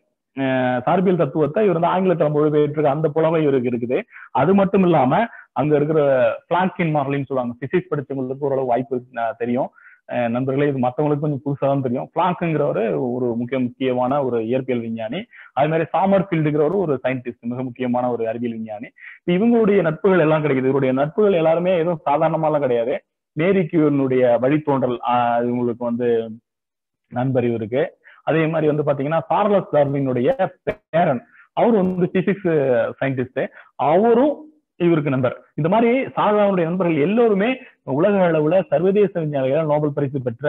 Speaker 4: அஹ், சார்பியல் தத்துவத்தை இவர் வந்து ஆங்கிலத்துல மொழிபெயர்த்து அந்த புலமை இவருக்கு இருக்குது அது மட்டும் இல்லாம அங்க இருக்கிற பிளாங்கின் மாடலின்னு சொல்லுவாங்க பிசிக்ஸ் படிச்சவங்களுக்கு ஓரளவு வாய்ப்பு அஹ், தெரியும் அஹ், நண்பர்களே இது மத்தவங்களுக்கு கொஞ்சம் புதுசா தான் தெரியும் பிளாங்க்ங்கிறவர் ஒரு முக்கிய முக்கியமான ஒரு இயற்பியல் விஞ்ஞானி அது மாதிரி சாமர்ஃபீல்டுங்கிறவர் ஒரு சயின்டிஸ்ட் மிக முக்கியமான ஒரு அறிவியல் விஞ்ஞானி இப்ப இவங்களுடைய நட்புகள் எல்லாம் கிடைக்குது இவருடைய நட்புகள் எல்லாருமே எதுவும் சாதாரணமாலாம் கிடையாது மேரி கியூனுடைய வழித்தோன்றல் ஆஹ் இவங்களுக்கு வந்து நண்பர் இவருக்கு அதே மாதிரி வந்து பாத்தீங்கன்னா சார்லஸ் டார்வினுடைய பேரன் அவர் வந்து பிசிக்ஸ் சயின்டிஸ்ட் அவரும் இவருக்கு நண்பர் இந்த மாதிரி சாதாவுடைய நண்பர்கள் எல்லோருமே உலக அளவுல சர்வதேச விஞ்ஞானிகள் நோபல் பரிசு பெற்ற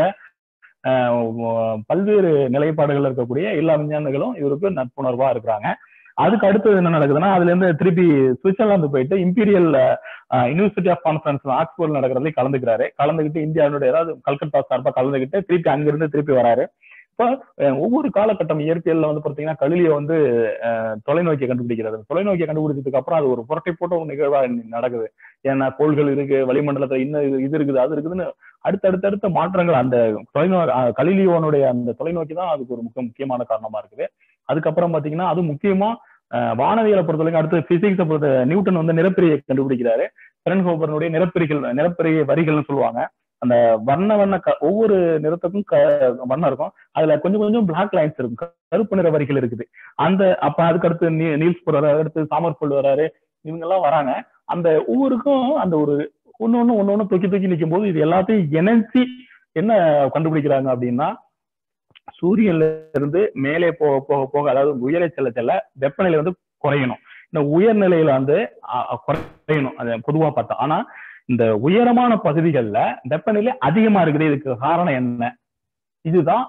Speaker 4: ஆஹ் பல்வேறு நிலைப்பாடுகள் இருக்கக்கூடிய எல்லா விஞ்ஞானிகளும் இவருக்கு நட்புணர்வா இருக்கிறாங்க அதுக்கு அடுத்தது என்ன நடக்குதுன்னா அதுல இருந்து திருப்பி சுவிட்சர்லாந்து போயிட்டு Imperial University of conference Oxford நடக்கிறதுல கலந்துக்கிறாரு கலந்துக்கிட்டு இந்தியாவுடைய ஏதாவது கல்கத்தா சார்பா கலந்துக்கிட்டு திருப்பி அங்கிருந்து திருப்பி வராரு இப்போ அஹ், ஒவ்வொரு காலகட்டம் இயற்பியல்ல வந்து பாத்தீங்கன்னா கலிலியோ வந்து அஹ், தொலைநோக்கியை கண்டுபிடிக்கிறது தொலைநோக்கியை கண்டுபிடிச்சதுக்கு அப்புறம் அது ஒரு புரட்டை போட்ட ஒரு நிகழ்வா நடக்குது ஏன்னா கோள்கள் இருக்கு வளிமண்டலத்துல இன்னும் இது- இது இருக்குது அது இருக்குதுன்னு அடுத்தடுத்தடுத்த மாற்றங்கள் அந்த தொலைநோ அஹ், கலிலியோனுடைய அந்த தொலைநோக்கி தான் அதுக்கு ஒரு முக்கிய முக்கியமான காரணமா இருக்குது அதுக்கப்புறம் பாத்தீங்கன்னா அது முக்கியமா அஹ், வானவியலை பொறுத்தவரைக்கும் அடுத்து பிசிக்ஸை பொறுத்த நியூட்டன் வந்து நிறப்பிரியை கண்டுபிடிக்கிறாரு பெரன்ஹோபர்னுடைய நிறப்பிரிகள் நிறப்பிரிய வரிகள்னு சொல்லுவாங்க அந்த வண்ண வண்ண க- ஒவ்வொரு நிறத்துக்கும் க- வண்ணம் இருக்கும் அதுல கொஞ்சம் கொஞ்சம் பிளாக் லைன்ஸ் இருக்கும் க- கருப்பு நிற வரிகள் இருக்குது அந்த அப்ப அதுக்கு அடுத்து நீ- நீல்ஸ் போர் வராரு அடுத்து சாமர்ஃபுல் வராரு இவங்க எல்லாம் வராங்க அந்த ஒவ்வொருக்கும் அந்த ஒரு ஒண்ணு ஒண்ணு ஒண்ணு ஒண்ணு தூக்கி தூக்கி நிற்கும் போது இது எல்லாத்தையும் இணைச்சி என்ன கண்டுபிடிக்கிறாங்க அப்படின்னா சூரியன்ல இருந்து மேலே போக போக போக அதாவது உயர செல்ல செல்ல வெப்பநிலை வந்து குறையணும் இந்த உயர்நிலையில வந்து அ- அ- குறையணும் அது பொதுவா பார்த்தா ஆனா இந்த உயரமான பகுதிகள்ல வெப்பநிலை அதிகமா இருக்குது இதுக்கு காரணம் என்ன இதுதான்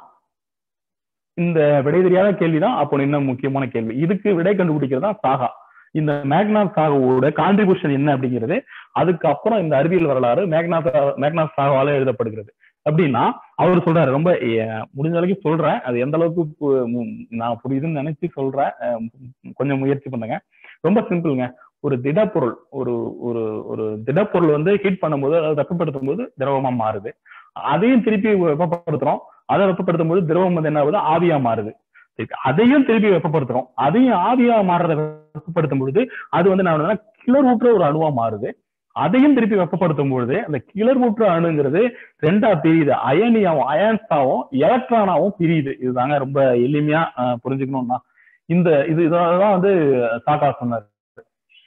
Speaker 4: இந்த விடை தெரியாத கேள்விதான் அப்போ இன்னும் முக்கியமான கேள்வி இதுக்கு விடை கண்டுபிடிக்கிறது தான் சாகா இந்த மேக்னாத் சாகாவோட கான்ட்ரிபியூஷன் என்ன அப்படிங்கிறது அதுக்கப்புறம் இந்த அறிவியல் வரலாறு மேக்னாத் மேக்னாத் சாகாவால எழுதப்படுகிறது அப்படின்னா அவர் சொல்றாரு ரொம்ப அஹ், முடிஞ்ச அளவுக்கு சொல்றேன் அது எந்த அளவுக்கு பு- மு- நான் புரியுதுன்னு நினைச்சு சொல்றேன் அஹ், கொஞ்சம் முயற்சி பண்ணுங்க ரொம்ப சிம்பிளுங்க ஒரு திடப்பொருள் ஒரு ஒரு ஒரு திடப்பொருள் வந்து ஹீட் பண்ணும்போது அதாவது வெப்பப்படுத்தும் போது திரவமா மாறுது அதையும் திருப்பி வெப்பப்படுத்துறோம் அதை வெப்பப்படுத்தும் போது திரவம் வந்து என்ன ஆகுது ஆவியா மாறுது சரி, அதையும் திருப்பி வெப்பப்படுத்துறோம் அதையும் ஆவியா மாறுறத வெப்பப்படுத்தும் பொழுது அது வந்து நான் கிளர்வுற்ற ஒரு அணுவா மாறுது அதையும் திருப்பி வெப்பப்படுத்தும் பொழுது அந்த கிளர்வுற்ற அணுங்கிறது ரெண்டா பிரியுது அயனியாவும் அயன்ஸாவும் எலக்ட்ரானாவும் பிரியுது இதுதாங்க ரொம்ப எளிமையா அஹ், புரிஞ்சுக்கணும்னா இந்த இது இதெல்லாம் வந்து சாக்கா சொன்னார்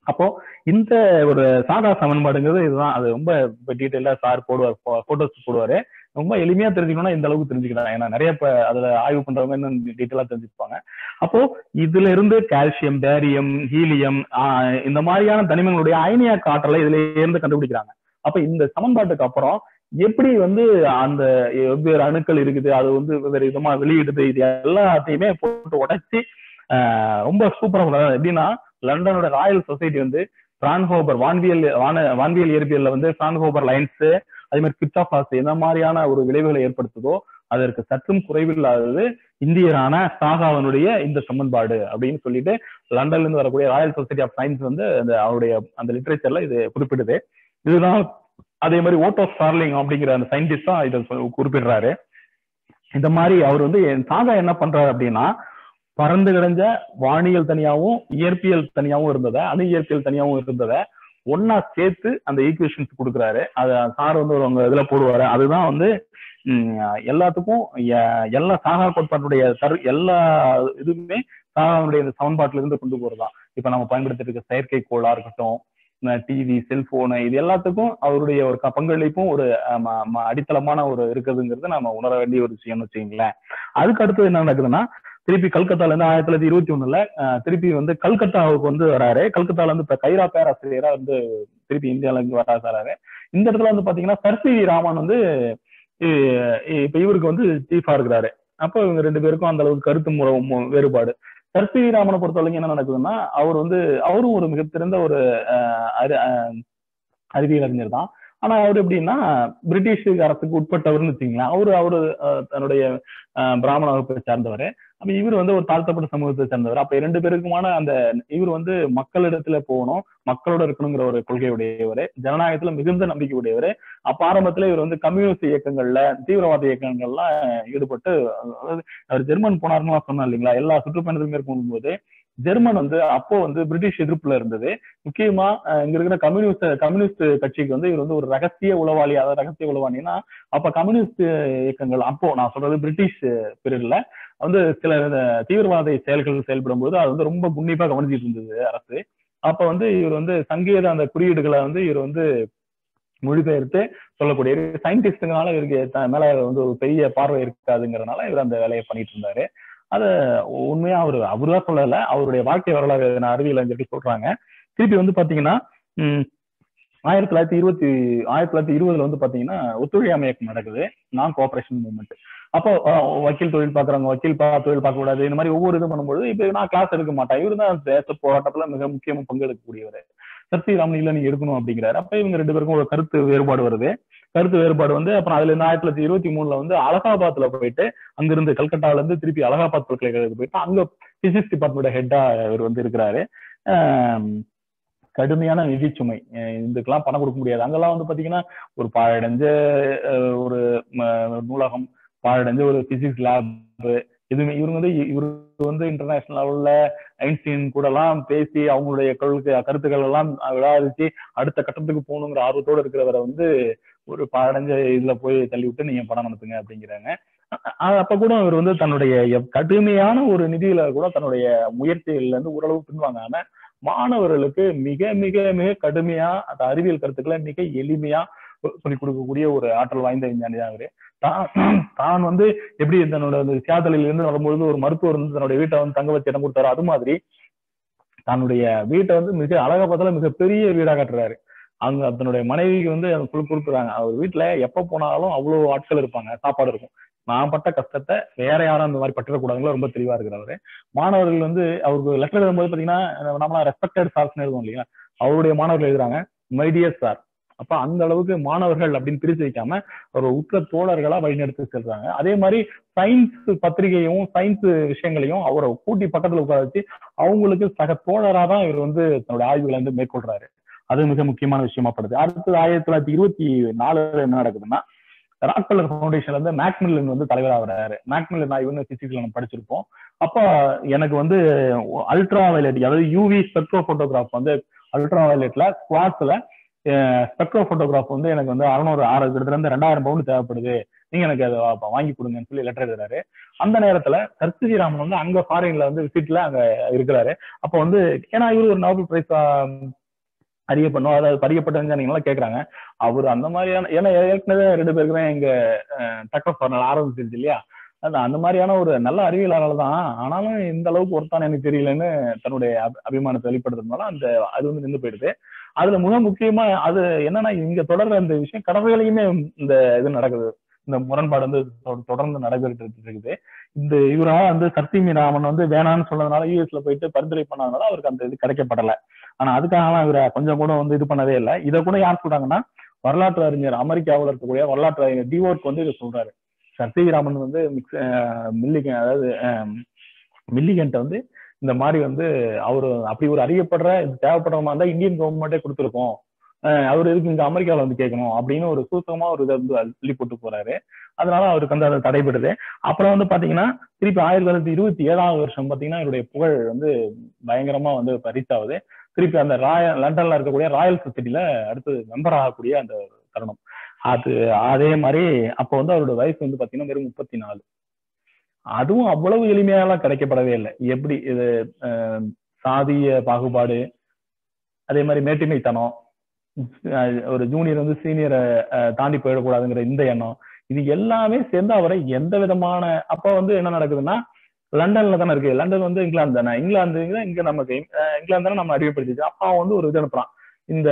Speaker 4: அப்போ இந்த ஒரு சாதா சமன்பாடுங்கிறது இதுதான் அது ரொம்ப டீட்டெயிலா சார் போடுவார் போட்டோஸ் போடுவாரு ரொம்ப எளிமையா தெரிஞ்சுக்கணும்னா இந்த அளவுக்கு தெரிஞ்சுக்கலாம் ஏன்னா நிறைய இப்ப அதுல ஆய்வு பண்றவங்க இன்னும் டீட்டெயிலா தெரிஞ்சுப்பாங்க அப்போ இதுல இருந்து கால்சியம் பேரியம் ஹீலியம் இந்த மாதிரியான தனிமங்களுடைய அயனியாக்க ஆற்றலை இதுல இருந்து கண்டுபிடிக்கிறாங்க அப்ப இந்த சமன்பாட்டுக்கு அப்புறம் எப்படி வந்து அந்த வெவ்வேறு அணுக்கள் இருக்குது அது வந்து வெவ்வேறு விதமா வெளியிடுது இது எல்லாத்தையுமே போட்டு உடைச்சி ரொம்ப சூப்பரா எப்படின்னா லண்டனோட ராயல் சொசைட்டி வந்து பிரான்ஹோபர் வான்வியல் வான வான்வியல் இயற்பியல்ல வந்து பிரான்ஹோபர் லைன்ஸ் அதே மாதிரி கிரிச்சாஃபாஸ் என்ன மாதிரியான ஒரு விளைவுகளை ஏற்படுத்துதோ அதற்கு சற்றும் குறைவில்லாதது இந்தியரான சாகாவனுடைய இந்த சமன்பாடு அப்படின்னு சொல்லிட்டு லண்டன்ல இருந்து வரக்கூடிய ராயல் சொசைட்டி ஆஃப் சயின்ஸ் வந்து அந்த அவருடைய அந்த லிட்ரேச்சர்ல இது குறிப்பிடுது இதுதான் அதே மாதிரி ஓட்டோ ஸ்டார்லிங் அப்படிங்கிற அந்த சயின்டிஸ்ட் தான் இதை குறிப்பிடுறாரு இந்த மாதிரி அவர் வந்து சாகா என்ன பண்றாரு அப்படின்னா பறந்து கிடஞ்ச வானியல் தனியாவும் இயற்பியல் தனியாவும் இருந்ததை அணு இயற்பியல் தனியாவும் இருந்ததை ஒன்னா சேர்த்து அந்த ஈக்குவேஷன்ஸ் கொடுக்குறாரு அது சார் வந்து ஒரு இதுல போடுவாரு அதுதான் வந்து எல்லாத்துக்கும் எல்லா சாகா கோட்பாட்டுடைய தரு எல்லா இதுவுமே சாகாவுடைய இந்த சமன்பாட்டில இருந்து கொண்டு போறதா இப்ப நம்ம பயன்படுத்திட்டு இருக்க செயற்கைக்கோளா இருக்கட்டும் டிவி செல்போனு இது எல்லாத்துக்கும் அவருடைய ஒரு பங்களிப்பும் ஒரு அடித்தளமான ஒரு இருக்குதுங்கிறது நம்ம உணர வேண்டிய ஒரு விஷயம்னு வச்சுக்கீங்களேன் அதுக்கு அடுத்தது என்ன நடக்குதுன்னா திருப்பி கல்கத்தால இருந்து ஆயிரத்தி தொள்ளாயிரத்தி இருபத்தி ஒண்ணுல திருப்பி வந்து கல்கத்தாவுக்கு வந்து வராரு கல்கத்தால இருந்து இப்ப கைரா பேராசிரியரா வந்து திருப்பி இந்தியால இருந்து வராரு இந்த இடத்துல வந்து பாத்தீங்கன்னா சர்சி ராமன் வந்து இப்ப இவருக்கு வந்து சீஃபா இருக்கிறாரு அப்போ இவங்க ரெண்டு பேருக்கும் அந்த அளவுக்கு கருத்து முறை வேறுபாடு சர்சி ராமனை பொறுத்த வரைக்கும் என்ன நடக்குதுன்னா அவர் வந்து அவரும் ஒரு மிகச்சிறந்த ஒரு அறிவியல் அறிஞர் தான் ஆனா அவர் எப்படின்னா பிரிட்டிஷ் அரசுக்கு உட்பட்டவர்னு வச்சுங்களேன் அவரு அவரு தன்னுடைய பிராமண வகுப்பை சார்ந்தவர் அப்ப இவர் வந்து ஒரு தாழ்த்தப்பட்ட சமூகத்தை சேர்ந்தவர் அப்ப இரண்டு பேருக்குமான அந்த இவர் வந்து மக்களிடத்துல போகணும் மக்களோட இருக்கணுங்கிற ஒரு கொள்கையுடையவர் ஜனநாயகத்துல மிகுந்த நம்பிக்கை உடையவர் அப்ப ஆரம்பத்துல இவர் வந்து கம்யூனிஸ்ட் இயக்கங்கள்ல தீவிரவாத இயக்கங்கள்லாம் ஈடுபட்டு அவர் ஜெர்மன் போனாருன்னு சொன்னா இல்லைங்களா எல்லா சுற்றுப்பயணத்திலும் மேற்கொள்ளும் போது ஜெர்மன் வந்து அப்போ வந்து பிரிட்டிஷ் எதிர்ப்புல இருந்தது முக்கியமா இங்க இருக்கிற கம்யூனிஸ்ட் கம்யூனிஸ்ட் கட்சிக்கு வந்து இவர் வந்து ஒரு ரகசிய உளவாளி அதாவது ரகசிய உளவாளினா அப்ப கம்யூனிஸ்ட் இயக்கங்கள் அப்போ நான் சொல்றது பிரிட்டிஷ் பீரியட்ல வந்து சில தீவிரவாத செயல்கள் செயல்படும் போது அது வந்து ரொம்ப உன்னிப்பா கவனிச்சிட்டு இருந்தது அரசு அப்ப வந்து இவர் வந்து சங்கீத அந்த குறியீடுகளை வந்து இவர் வந்து மொழிபெயர்த்து சொல்லக்கூடிய சயின்டிஸ்டுங்கனால இவருக்கு மேல வந்து ஒரு பெரிய பார்வை இருக்காதுங்கிறதுனால இவர் அந்த வேலையை பண்ணிட்டு இருந்தாரு அத உண்மையா அவரு அவருதான் சொல்லல அவருடைய வாழ்க்கை வரலாறு நான் அறிவியல் சொல்லி சொல்றாங்க திருப்பி வந்து பாத்தீங்கன்னா உம் ஆயிரத்தி தொள்ளாயிரத்தி இருபத்தி ஆயிரத்தி தொள்ளாயிரத்தி இருபதுல வந்து பாத்தீங்கன்னா ஒத்துழையாமை இயக்கம் நடக்குது நான் கோஆபரேஷன் மூவ்மெண்ட் அப்போ வக்கீல் தொழில் பாக்குறவங்க வக்கீல் பா தொழில் பார்க்க கூடாது இந்த மாதிரி ஒவ்வொரு இது பண்ணும்போது இப்ப நான் கிளாஸ் எடுக்க மாட்டேன் இவரு தான் தேச போராட்டத்துல மிக முக்கியமா பங்கெடுக்கக்கூடியவர் சக்தி ராமன் இல்ல நீங்க எடுக்கணும் அப்படிங்கிறாரு அப்ப இவங்க ரெண்டு பேருக்கும் ஒரு கருத்து வேறுபாடு வருது கருத்து வேறுபாடு வந்து அப்புறம் அதுல இருந்து ஆயிரத்தி தொள்ளாயிரத்தி இருபத்தி மூணுல வந்து அலகாபாத்ல போயிட்டு அங்கிருந்து கல்கட்டால இருந்து திருப்பி அலகாபாத் பல்கலைக்கழகத்துக்கு போயிட்டு அங்க பிசிக்ஸ் டிபார்ட்மெண்ட் ஹெட்டா இவர் வந்து இருக்கிறாரு கடுமையான நிதி சுமை இதுக்கெல்லாம் பணம் கொடுக்க முடியாது அங்கெல்லாம் வந்து பாத்தீங்கன்னா ஒரு பாழடைஞ்ச ஒரு நூலகம் பாழடைஞ்ச ஒரு பிசிக்ஸ் லேப் எதுவுமே இவங்க வந்து இவரு வந்து இன்டர்நேஷனல் லெவல்ல ஐன்ஸ்டீன் கூட எல்லாம் பேசி அவங்களுடைய கொள்கை கருத்துக்கள் எல்லாம் விவாதிச்சு அடுத்த கட்டத்துக்கு போகணுங்கிற ஆர்வத்தோட இருக்கிறவரை வந்து ஒரு பாடஞ்ச இதுல போய் தள்ளி விட்டு நீங்க பணம் அனுப்புங்க அப்படிங்கிறாங்க அப்ப கூட அவர் வந்து தன்னுடைய கடுமையான ஒரு நிதியில கூட தன்னுடைய முயற்சிகள்ல இருந்து ஓரளவு பின்வாங்காம மாணவர்களுக்கு மிக மிக மிக கடுமையா அந்த அறிவியல் கருத்துக்களை மிக எளிமையா சொல்லிக் கொடுக்கக்கூடிய ஒரு ஆற்றல் வாய்ந்த விஞ்ஞானி தான் அவரு தான் வந்து எப்படி தன்னோட சியாதலில் இருந்து வரும்பொழுது ஒரு மருத்துவர் வந்து தன்னுடைய வீட்டை வந்து தங்க வச்சு இடம் கொடுத்தாரு அது மாதிரி தன்னுடைய வீட்டை வந்து மிக அழகா பார்த்தாலும் மிக பெரிய வீடா கட்டுறாரு அங்க தன்னுடைய மனைவிக்கு வந்து கொடுக்குறாங்க அவர் வீட்டுல எப்ப போனாலும் அவ்வளவு ஆட்கள் இருப்பாங்க சாப்பாடு இருக்கும் நான் பட்ட கஷ்டத்தை வேற யாரும் அந்த மாதிரி பட்டிடக்கூடாதுங்களோ ரொம்ப தெளிவா இருக்கிறவரு மாணவர்கள் வந்து அவருக்கு லெட்டர் எழுதும்போது பாத்தீங்கன்னா நம்மளா ரெஸ்பெக்டட் சார்ஸ்னு எழுதுவோம் இல்லையா அவருடைய மாணவர்கள் எழுதுறாங்க மைடியர் சார் அப்ப அந்த அளவுக்கு மாணவர்கள் அப்படின்னு பிரிச்சு வைக்காம ஒரு உற்ற தோழர்களா வழிநடத்தி செல்றாங்க அதே மாதிரி சயின்ஸ் பத்திரிகையும் சயின்ஸ் விஷயங்களையும் அவரை கூட்டி பக்கத்துல உட்கார வச்சு அவங்களுக்கு சக தோழரா தான் இவர் வந்து தன்னுடைய ஆய்வுகளை வந்து மேற்கொள்றாரு அது மிக முக்கியமான விஷயமா படுது அடுத்தது ஆயிரத்தி தொள்ளாயிரத்தி இருபத்தி நாலுல என்ன நடக்குதுன்னா ராக்பல்லர் ஃபவுண்டேஷன்ல இருந்து மேக்மில்லன் வந்து தலைவராக வர்றாரு மேக்மில்லன் ஆய்வுன்னு பிசிக்ஸ்ல நம்ம படிச்சிருப்போம் அப்ப எனக்கு வந்து அல்ட்ரா வயலட் அதாவது யூவி ஸ்பெக்ட்ரோ போட்டோகிராஃப் வந்து அல்ட்ரா வயலட்ல ஸ்குவாட்ஸ்ல ஸ்பெக்ட்ரோ போட்டோகிராஃப் வந்து எனக்கு வந்து அறுநூறு ஆறு கிட்டத்தட்ட ரெண்டாயிரம் பவுண்ட் தேவைப்படுது நீங்க எனக்கு அதை வா- வாங்கி கொடுங்கன்னு சொல்லி லெட்டர் எழுதுறாரு அந்த நேரத்துல சர்த்தி ராமன் வந்து அங்க ஃபாரின்ல வந்து விசிட்ல அங்க இருக்கிறாரு அப்ப வந்து ஏன்னா இவரு ஒரு நோபல் பிரைஸ் அறியப்படணும் அதாவது பறியப்பட்ட விஞ்ஞானிகள் கேக்குறாங்க அவர் அந்த மாதிரியான ஏன்னா ஏற்கனவே ரெண்டு பேருக்குமே எங்க டக்கர் ஃபார்னல் ஆரம்பிச்சிருச்சு இல்லையா அது அந்த மாதிரியான ஒரு நல்ல அறிவியலாளர் தான் ஆனாலும் இந்த அளவுக்கு ஒருத்தான் எனக்கு தெரியலன்னு தன்னுடைய அபி- அபிமானத்தை வெளிப்படுத்துறதுனால அந்த அது வந்து நின்று போயிடுது அதுல மிக முக்கியமா அது என்னன்னா இங்க தொடர்ற இந்த விஷயம் கடற்கரையிலுமே இந்த இது நடக்குது இந்த முரண்பாடு வந்து தொ- தொடர்ந்து நடைபெற்று இருக்குது இந்த இவரா வந்து சர்த்திமி ராமன் வந்து வேணாம்னு சொன்னதுனால யூஎஸ்ல போயிட்டு பரிந்துரை பண்ணதுனால அவருக்கு அந்த இது கிடைக்கப்படல ஆனா அதுக்காகலாம் இவரை கொஞ்சம் கூட வந்து இது பண்ணவே இல்லை இதை கூட யார் சொல்றாங்கன்னா வரலாற்று அறிஞர் அமெரிக்காவில் இருக்கக்கூடிய வரலாற்று அறிஞர் டிவோர்க் வந்து இதை சொல்றாரு சர்த்தி ராமன் வந்து மிக்ஸ் மில்லிகன் அதாவது மில்லிகன்ட்ட வந்து இந்த மாதிரி வந்து அவரு அப்படி ஒரு அறியப்படுற இது தேவைப்படுற மாதிரி இருந்தா இந்தியன் கவர்மெண்ட்டே கொடுத்துருக்கோம் அஹ் அவர் எதுக்கு இங்க அமெரிக்காவில் வந்து கேட்கணும் அப்படின்னு ஒரு சூசகமா ஒரு இதை வந்து அள்ளி போட்டு போறாரு அதனால அவருக்கு வந்து அது தடைபடுது அப்புறம் வந்து பாத்தீங்கன்னா திருப்பி ஆயிரத்தி தொள்ளாயிரத்தி இருபத்தி ஏழாவது வருஷம் பாத்தீங்கன்னா இவருடைய புகழ் வந்து பயங்கரமா வந்து பரிசாகுது திருப்பி அந்த ராயல் லண்டன்ல இருக்கக்கூடிய ராயல் சொசைட்டில அடுத்து மெம்பர் ஆகக்கூடிய அந்த தருணம் அது அதே மாதிரி அப்போ வந்து அவரோட வயசு வந்து பாத்தீங்கன்னா வெறும் முப்பத்தி நாலு அதுவும் அவ்வளவு எளிமையாலாம் கிடைக்கப்படவே இல்லை எப்படி இது அஹ், சாதிய பாகுபாடு அதே மாதிரி மேட்டிமைத்தனம் அஹ், ஒரு ஜூனியர் வந்து சீனியரை தாண்டி போயிடக்கூடாதுங்கிற இந்த எண்ணம் இது எல்லாமே சேர்ந்து அவரை எந்த விதமான அப்ப வந்து என்ன நடக்குதுன்னா லண்டன்ல தானே இருக்கு லண்டன் வந்து இங்கிலாந்து தானே இங்கிலாந்து இங்க நமக்கு அஹ், இங்கிலாந்து தானே நம்ம அறிவுப்படுத்திச்சு அப்ப அவன் வந்து ஒரு இது அனுப்புறான் இந்த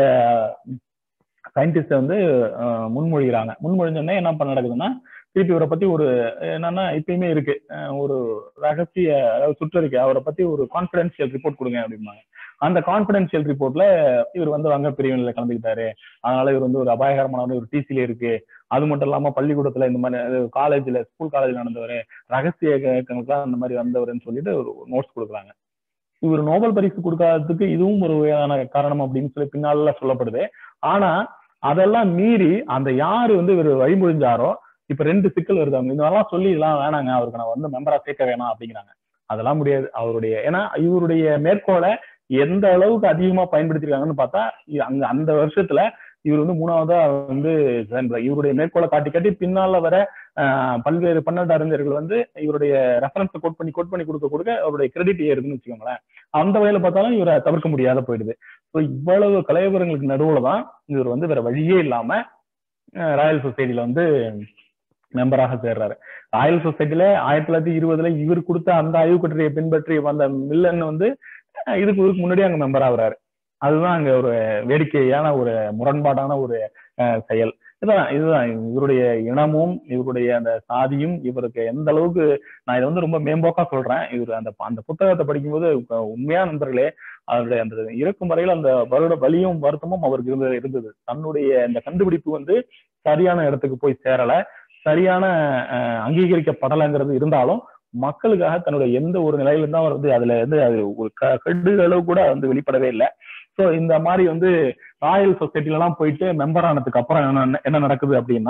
Speaker 4: சயின்டிஸ்ட வந்து அஹ், முன்மொழிகிறாங்க முன்மொழிஞ்சோடனே என்ன பண்ண நடக்குதுன்னா திருப்பி இவரை பத்தி ஒரு என்னன்னா இப்பயுமே இருக்கு அஹ், ஒரு ரகசிய அதாவது சுற்றறிக்கை அவரை பத்தி ஒரு கான்பிடென்சியல் ரிப்போர்ட் கொடுங்க அப்படிம்பாங்க அந்த கான்பிடென்சியல் ரிப்போர்ட்ல இவர் வந்து வங்க பிரிவினையில கலந்துக்கிட்டாரு அதனால இவர் வந்து ஒரு அபாயகரமான ஒரு டிசில இருக்கு அது மட்டும் இல்லாம பள்ளிக்கூடத்துல இந்த மாதிரி காலேஜ்ல ஸ்கூல் காலேஜ்ல நடந்தவர் ரகசிய இயக்கங்களுக்குலாம் அந்த மாதிரி வந்தவர்னு சொல்லிட்டு ஒரு நோட்ஸ் கொடுக்குறாங்க இவர் நோபல் பரிசு கொடுக்காததுக்கு இதுவும் ஒரு வகையான காரணம் அப்படின்னு சொல்லி பின்னால சொல்லப்படுது ஆனா அதெல்லாம் மீறி அந்த யாரு வந்து இவர் வழிமொழிஞ்சாரோ இப்ப ரெண்டு சிக்கல் வருது அவங்க இதெல்லாம் சொல்லி இதெல்லாம் வேணாங்க அவருக்கு நான் வந்து மெம்பரா சேர்க்க வேணாம் அப்படிங்கிறாங்க அதெல்லாம் முடியாது அவருடைய ஏன்னா இவருடைய மேற்கோளை எந்த அளவுக்கு அதிகமா பயன்படுத்திருக்காங்கன்னு பார்த்தா இ- அங்க அந்த வருஷத்துல இவர் வந்து மூணாவதா வந்து சேர்ந்தார். இவருடைய மேற்கோளை காட்டி காட்டி பின்னால வர ஆஹ், பல்வேறு பன்னெண்டு அறிஞர்கள் வந்து இவருடைய ரெஃபரன்ஸ் கோட் பண்ணி கோட் பண்ணி கொடுக்க கொடுக்க அவருடைய கிரெடிட் ஏறுதுன்னு வச்சுக்கோங்களேன் அந்த வகையில பார்த்தாலும் இவரை தவிர்க்க முடியாத போயிடுது ஸோ இவ்வளவு கலையபுரங்களுக்கு நடுவுல தான் இவர் வந்து வேற வழியே இல்லாம அஹ், ராயல் சொசைட்டில வந்து மெம்பராக சேர்றாரு ராயல் சொசைட்டில ஆயிரத்தி தொள்ளாயிரத்தி இருபதுல இவர் கொடுத்த அந்த ஆய்வு கட்டுரையை பின்பற்றி வந்த மில்லன் வந்து அஹ், இதுக்கு இதுக்கு முன்னாடி அங்க மெம்பர் ஆகுறாரு அதுதான் அங்க ஒரு வேடிக்கையான ஒரு முரண்பாடான ஒரு அஹ், செயல் இதுதான் இதுதான் இவருடைய இனமும் இவருடைய அந்த சாதியும் இவருக்கு எந்த அளவுக்கு நான் இதை வந்து ரொம்ப மேம்போக்கா சொல்றேன் இவர் அந்த அந்த புத்தகத்தை படிக்கும்போது உ- உண்மையா நண்பர்களே அவருடைய அந்த இறக்கும் வரையில் அந்த வருட வலியும் வருத்தமும் அவருக்கு இருந்தது இருந்தது தன்னுடைய இந்த கண்டுபிடிப்பு வந்து சரியான இடத்துக்கு போய் சேரல சரியான அஹ், அங்கீகரிக்கப்படலைங்கிறது இருந்தாலும் மக்களுக்காக தன்னுடைய எந்த ஒரு நிலையில இருந்தா அவர் வந்து அதுல வந்து அது ஒரு க- கெடு அளவு கூட வந்து வெளிப்படவே இல்லை சோ இந்த மாதிரி வந்து ராயல் சொசைட்டில எல்லாம் போயிட்டு மெம்பர் ஆனதுக்கு அப்புறம் என்ன என்ன நடக்குது அப்படின்னா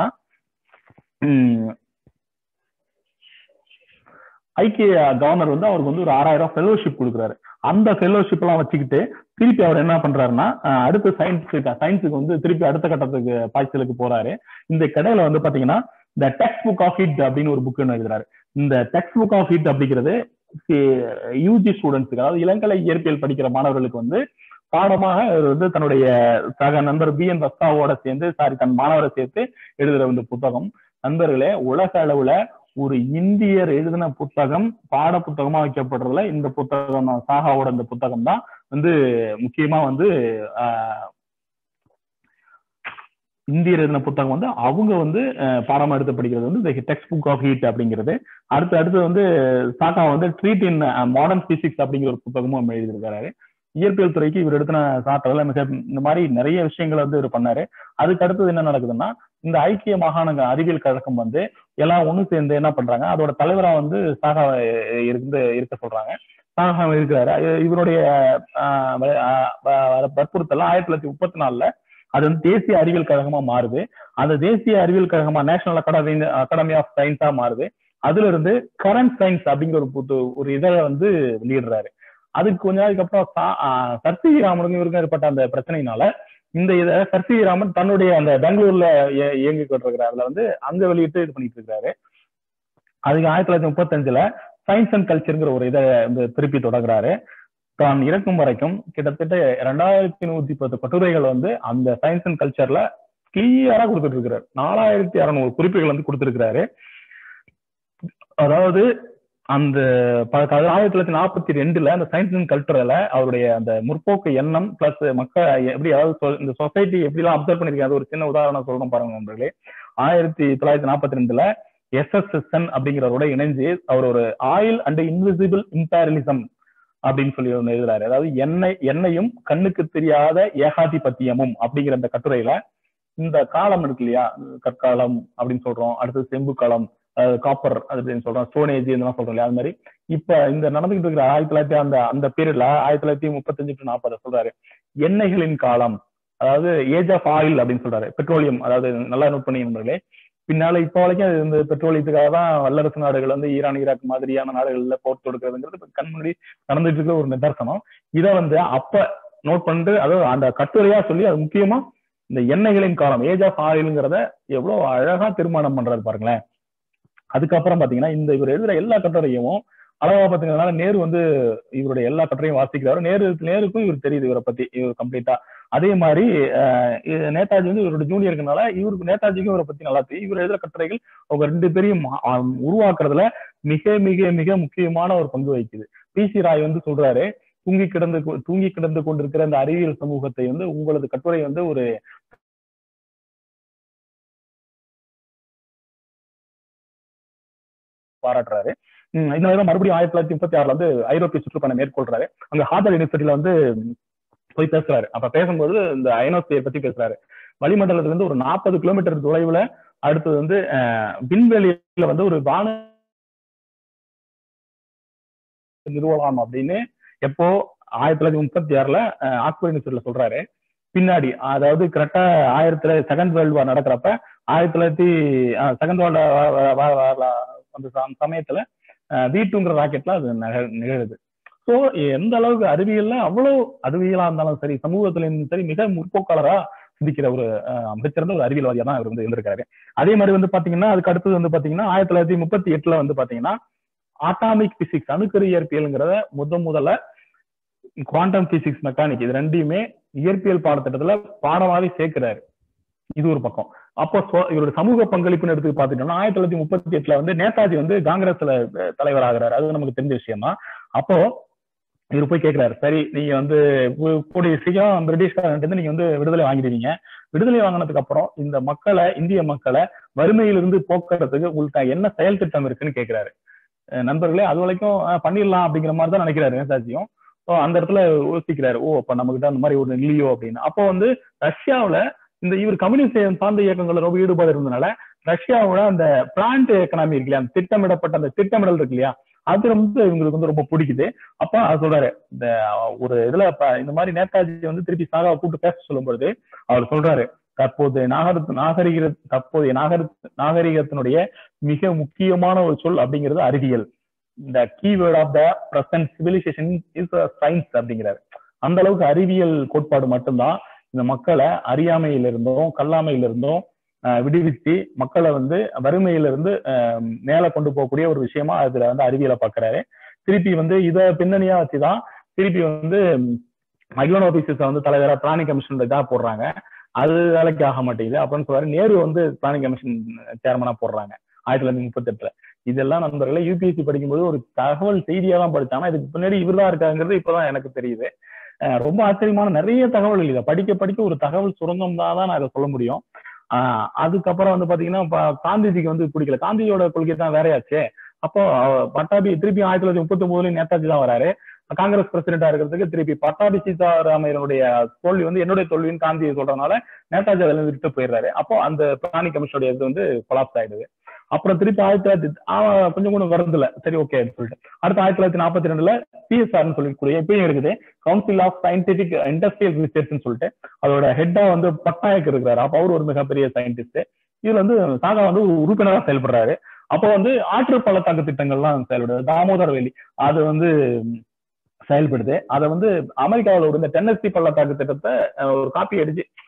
Speaker 4: உம், ஐக்கிய கவர்னர் வந்து அவருக்கு வந்து ஒரு ஆறாயிரம் ஃபெலோஷிப் கொடுக்குறாரு அந்த ஃபெலோஷிப் எல்லாம் வச்சுக்கிட்டு திருப்பி அவர் என்ன பண்றாருன்னா அஹ், அடுத்த சயின்ஸ் சயின்ஸுக்கு வந்து திருப்பி அடுத்த கட்டத்துக்கு பாய்ச்சலுக்கு போறாரு இந்த கடையில வந்து பாத்தீங்கன்னா இந்த டெக்ஸ்ட் புக் ஆஃப் ஹிட் அப்படின்னு ஒரு புக் எழுதுறாரு இந்த டெக்ஸ்ட் புக் ஆஃப் ஹிட் அப்படிங்கிறது யூஜி ஸ்டூடெண்ட்ஸுக்கு அதாவது இளங்கலை இயற்பியல் படிக்கிற மாணவர்களுக்கு வந்து பாடமாக இவர் வந்து தன்னுடைய சக நண்பர் பி என் ரஸ்தாவோட சேர்ந்து சாரி தன் மாணவரை சேர்த்து எழுதுற இந்த புத்தகம் நண்பர்களே உலக அளவுல ஒரு இந்தியர் எழுதின புத்தகம் பாட புத்தகமா வைக்கப்படுறதுல இந்த புத்தகம் தான் சாகாவோட இந்த புத்தகம் தான் வந்து முக்கியமா வந்து ஆஹ், இந்தியர் எழுதின புத்தகம் வந்து அவங்க வந்து அஹ், பாடமா எடுத்து படிக்கிறது வந்து இந்த டெக்ஸ்ட் புக் ஆஃப் ஹீட் அப்படிங்கிறது அடுத்து அடுத்து வந்து சாகா வந்து ட்ரீட் இன் மாடர்ன் பிசிக்ஸ் அப்படிங்கிற ஒரு புத்தகமும் அவர் எழுதியிருக்காரு இயற்பியல் துறைக்கு இவர் எடுத்தின சாட்டல மிக இந்த மாதிரி நிறைய விஷயங்களை வந்து இவர் பண்ணாரு அதுக்கு அடுத்தது என்ன நடக்குதுன்னா இந்த ஐக்கிய மாகாண அறிவியல் கழகம் வந்து எல்லாம் ஒண்ணு சேர்ந்து என்ன பண்றாங்க அதோட தலைவரா வந்து சாகா இருந்து இருக்க சொல்றாங்க சாகா இருக்கிறாரு அஹ் இவருடைய ஆஹ் வ- ஆஹ் வ- வற்புறுத்தல் ஆயிரத்தி தொள்ளாயிரத்தி முப்பத்தி நாலுல அது வந்து தேசிய அறிவியல் கழகமா மாறுது அந்த தேசிய அறிவியல் கழகமா நேஷனல் அகாடமி அகாடமி ஆஃப் சயின்ஸா மாறுது அதுல இருந்து கரண்ட் சயின்ஸ் அப்படிங்கிற ஒரு புது ஒரு இதை வந்து வெளியிடுறாரு அதுக்கு கொஞ்ச நாளைக்கு அப்புறம் சா- ஆஹ் சர்த்தி ராமனுக்கும் இவருக்கும் ஏற்பட்ட அந்த பிரச்சனையினால இந்த இதை சர்சி ராமன் தன்னுடைய அந்த பெங்களூர்ல இய- இயங்கிக்கிட்டு இருக்கிற அதுல வந்து அங்க வெளியிட்டு இது பண்ணிட்டு இருக்காரு அதுக்கு ஆயிரத்தி தொள்ளாயிரத்தி முப்பத்தஞ்சுல சயின்ஸ் அண்ட் கல்ச்சருங்கிற ஒரு இதை வந்து திருப்பி தொடங்குறாரு தான் இறக்கும் வரைக்கும் கிட்டத்தட்ட ரெண்டாயிரத்தி நூத்தி பத்து கட்டுரைகள் வந்து அந்த சயின்ஸ் அண்ட் கல்ச்சர்ல கிளியரா கொடுத்துட்டு இருக்கிறாரு நாலாயிரத்தி அறநூறு குறிப்புகள் வந்து கொடுத்திருக்கிறாரு அதாவது அந்த ப- ஆயிரத்தி தொள்ளாயிரத்தி நாற்பத்தி ரெண்டுல அந்த சயின்ஸ் அண்ட் கல்ச்சரல அவருடைய அந்த முற்போக்கு எண்ணம் பிளஸ் மக்கள் எப்படி அதாவது சொ- இந்த சொசைட்டி எப்படிலாம் அப்சர்வ் பண்ணிருக்காங்க அது ஒரு சின்ன உதாரணம் சொல்லணும் பாருங்க நண்பர்களே ஆயிரத்தி தொள்ளாயிரத்தி நாற்பத்தி ரெண்டுல எஸ்எஸ்எஸ்என் அப்படிங்கிறவரோட இணைஞ்சு அவர் ஒரு ஆயில் அண்ட் இன்விசிபிள் இம்பேரலிசம் அப்படின்னு சொல்லி ஒண்ணு எழுதுறாரு அதாவது எண்ணெய் எண்ணெயும் கண்ணுக்கு தெரியாத ஏகாதிபத்தியமும் அப்படிங்கிற அந்த கட்டுரையில இந்த காலம் இருக்கு இல்லையா கற்காலம் அப்படின்னு சொல்றோம் அடுத்தது செம்பு காலம் காப்பர் அப்படின்னு சொல்றோம் ஸ்டோன் ஏஜ் இதெல்லாம் சொல்றோம் இல்லையா அது மாதிரி இப்ப இந்த நடந்துகிட்டு இருக்கிற ஆயிரத்தி தொள்ளாயிரத்தி அந்த அந்த பீரியட்ல ஆயிரத்தி தொள்ளாயிரத்தி முப்பத்தஞ்சு டு நாற்பது சொல்றாரு எண்ணெய்களின் காலம் அதாவது ஏஜ் ஆஃப் ஆயில் அப்படின்னு சொல்றாரு பெட்ரோலியம் அதாவது நல்லா நோட் பண்ணி நண்பர்களே பின்னால இப்ப வரைக்கும் அது இந்த பெட்ரோலியத்துக்காக தான் வல்லரசு நாடுகள் வந்து ஈரான் ஈராக் மாதிரியான நாடுகள்ல போர் தொடுக்கிறதுங்கிறது இப்ப கண் முன்னாடி நடந்துட்டு இருக்கிற ஒரு நிதர்சனம் இதை வந்து அப்ப நோட் பண்ணிட்டு அதாவது அந்த கட்டுரையா சொல்லி அது முக்கியமா இந்த எண்ணெய்களின் காலம் ஏஜ் ஆஃப் ஆயில்ங்கிறத எவ்வளவு அழகா தீர்மானம் பண்றாரு பாருங்களேன் அதுக்கப்புறம் பாத்தீங்கன்னா இந்த இவர் எழுதுற எல்லா கட்டுரையும் அழகா பாத்தீங்கன்னா நேரு வந்து இவருடைய எல்லா கட்டுரையும் வாசிக்கிறாரு நேரு நேருக்கும் இவர் தெரியுது இவரை பத்தி இவர் கம்ப்ளீட்டா அதே மாதிரி அஹ், இது நேதாஜி வந்து இவரோட ஜூனியர்னால இவருக்கு நேதாஜிக்கும் இவரை பத்தி நல்லா தெரியும் இவர் எழுதுற கட்டுரைகள் அவங்க ரெண்டு பேரையும் மா- ஆம், உருவாக்குறதுல மிக மிக மிக முக்கியமான ஒரு பங்கு வகிக்குது பி சி ராய் வந்து சொல்றாரு தூங்கி கிடந்து கொ- தூங்கி கிடந்து கொண்டிருக்கிற அந்த அறிவியல் சமூகத்தை வந்து உங்களது கட்டுரை வந்து ஒரு பாராட்டுறாரு உம் இந்த மாதிரி தான் மறுபடியும் ஆயிரத்தி தொள்ளாயிரத்தி முப்பத்தி ஆறுல வந்து ஐரோப்பிய சுற்றுப்பயணம் மேற்கொள்றாரு அங்க ஹார்வர்ட் யூனிவர்சிட்டியில வந்து போய் பேசுறாரு அப்ப பேசும்போது இந்த அயனோஸ்பியர் பத்தி பேசுறாரு வளிமண்டலத்துல இருந்து ஒரு நாற்பது கிலோமீட்டர் தொலைவுல அடுத்தது வந்து அஹ், விண்வெளியில வந்து ஒரு வான நிறுவலாம் அப்படின்னு எப்போ ஆயிரத்தி தொள்ளாயிரத்தி முப்பத்தி ஆறுல ஆக்ஸ்போர்ட் யூனிவர்சிட்டியில சொல்றாரு பின்னாடி அதாவது கரெக்டா ஆயிரத்தி செகண்ட் வேர்ல்டு வார் நடக்கிறப்ப ஆயிரத்தி தொள்ளாயிரத்தி செகண்ட் வேர்ல்டு அந்த சம- சமயத்துல வி டூங்கிற ராக்கெட்ல அது நக- நிகழுது ஸோ எந்த அளவுக்கு அறிவியல்ல அவ்வளவு அறிவியலா இருந்தாலும் சரி சமூகத்திலும் சரி மிக முற்போக்காளரா சிந்திக்கிற ஒரு அஹ், மிகச்சிறந்த ஒரு அறிவியல்வாதியா தான் இவர் வந்து இருந்திருக்காரு அதே மாதிரி வந்து பாத்தீங்கன்னா அதுக்கு அடுத்தது வந்து பாத்தீங்கன்னா ஆயிரத்தி தொள்ளாயிரத்தி முப்பத்தி எட்டுல வந்து பாத்தீங்கன்னா ஆட்டாமிக் பிசிக்ஸ் அணுக்கரு இயற்பியல்ங்கிறத முத முதல்ல குவாண்டம் பிசிக்ஸ் மெக்கானிக் இது ரெண்டையுமே இயற்பியல் பாடத்திட்டத்துல பாடமாவே சேர்க்கிறாரு இது ஒரு பக்கம் அப்போ சொ- இவரோட சமூக பங்களிப்புன்னு எடுத்து பாத்துட்டோம்னா ஆயிரத்தி தொள்ளாயிரத்தி முப்பத்தி எட்டுல வந்து நேதாஜி வந்து காங்கிரஸ்ல அஹ், தலைவர் ஆகுறாரு அது நமக்கு தெரிஞ்ச விஷயம் தான் அப்போ இவர் போய் கேக்குறாரு சரி நீங்க வந்து கு- கூடிய சீக்கிரம் பிரிட்டிஷ்காரன் நீங்க வந்து விடுதலை வாங்கிடுவீங்க விடுதலை வாங்கினதுக்கு அப்புறம் இந்த மக்களை இந்திய மக்களை வறுமையிலிருந்து போக்குறதுக்கு உங்களுக்கு என்ன செயல் திட்டம் இருக்குன்னு கேக்குறாரு அஹ் நண்பர்களே அது வரைக்கும் அஹ், பண்ணிடலாம் அப்படிங்கிற மாதிரி தான் நினைக்கிறாரு நேதாஜியும் ஸோ அந்த இடத்துல யோசிக்கிறாரு ஓ அப்ப நம்ம கிட்ட அந்த மாதிரி ஒரு இல்லையோ அப்படின்னு அப்போ வந்து ரஷ்யாவுல இந்த இவர் கம்யூனிஸ்ட் சார்ந்த இயக்கங்கள்ல ரொம்ப ஈடுபாடு இருந்தனால ரஷ்யாவோட அந்த பிளான்ட் எக்கனாமி இருக்கு இல்லையா அந்த திட்டமிடப்பட்ட அந்த திட்டமிடல் இருக்கு இல்லையா அது வந்து இவங்களுக்கு வந்து ரொம்ப பிடிக்குது அப்ப அது சொல்றாரு இந்த ஒரு இதுல இப்ப இந்த மாதிரி நேதாஜி வந்து திருப்பி சாகாவை கூப்பிட்டு பேச சொல்லும் பொழுது அவர் சொல்றாரு தற்போது நாகர நாகரிக தற்போதைய நாகர நாகரிகத்தினுடைய மிக முக்கியமான ஒரு சொல் அப்படிங்கிறது அறிவியல் இந்த keyword of the present civilisation is science அப்படிங்கிறாரு அந்த அளவுக்கு அறிவியல் கோட்பாடு மட்டும்தான் இந்த மக்களை அறியாமையிலிருந்தும் கல்லாமையிலிருந்தும் அஹ், விடுவிச்சு மக்களை வந்து வறுமையிலிருந்து அஹ், மேல கொண்டு போகக்கூடிய ஒரு விஷயமா அதுல வந்து அறிவியலை பாக்குறாரு திருப்பி வந்து இத பின்னணியா வச்சுதான் திருப்பி வந்து மகிழன் ஆபீசர்ஸ் வந்து தலைவரா பிளானிங் கமிஷன் இதா போடுறாங்க அது வேலைக்கு ஆக மாட்டேங்குது அப்படின்னு சொல்றாரு நேரு வந்து பிளானிங் கமிஷன் சேர்மனா போடுறாங்க ஆயிரத்தி தொள்ளாயிரத்தி முப்பத்தி எட்டுல இதெல்லாம் நண்பர்களே யூபிஎஸ்சி படிக்கும்போது ஒரு தகவல் செய்தியா தான் படிச்சேன் ஆனா இதுக்கு பின்னாடி இவர்தான் இருக்காங்கிறது இப்பதான் எனக்கு தெரியுது அஹ் ரொம்ப ஆச்சரியமான நிறைய தகவல்கள் இதை படிக்க படிக்க ஒரு தகவல் சுரங்கம் தான் நான் இதை சொல்ல முடியும் ஆஹ் அதுக்கப்புறம் வந்து பாத்தீங்கன்னா இப்ப காந்திஜிக்கு வந்து பிடிக்கல காந்திஜியோட கொள்கை தான் வேறையாச்சே அப்போ அஹ், பட்டாபி திருப்பி ஆயிரத்தி தொள்ளாயிரத்தி முப்பத்தி ஒன்பதுலயும் நேதாஜி தான் வராரு காங்கிரஸ் பிரசிடென்டா இருக்கிறதுக்கு திருப்பி பட்டாபி சீதாராமையனுடைய தோல்வி வந்து என்னுடைய தோல்வின்னு காந்தி சொல்றதுனால நேதாஜி அதுல இருந்து விட்டு போயிடுறாரு அப்போ அந்த பிளானிங் கமிஷனுடைய இது வந்து கொலாப்ஸ் ஆயிடுது அப்புறம் திருப்பி ஆயிரத்தி தொள்ளாயிரத்தி ஆஹ் கொஞ்சம் கொஞ்சம் வருதுல சரி ஓகே சொல்லிட்டு அடுத்து ஆயிரத்தி தொள்ளாயிரத்தி நாற்பத்தி ரெண்டுல பிஎஸ்ஆர்னு சொல்லக்கூடிய இப்பயும் இருக்குது கவுன்சில் ஆஃப் சயின்டிபிக் இண்டஸ்ட்ரியல் ரிசர்ச்னு சொல்லிட்டு அதோட ஹெட்டா வந்து பட்நாயக் இருக்கிறாரு அப்ப அவர் ஒரு மிகப்பெரிய சயின்டிஸ்ட் இதுல வந்து சாகா வந்து ஒரு உறுப்பினரா செயல்படுறாரு அப்போ வந்து ஆற்று பள்ளத்தாக்கு திட்டங்கள்லாம் செயல்படுது தாமோதர் வேலி அது வந்து செயல்படுது அதை வந்து அமெரிக்காவில் ஒரு இந்த டென்னசி பள்ளத்தாக்கு திட்டத்தை அஹ், ஒரு காப்பி அடிச்சு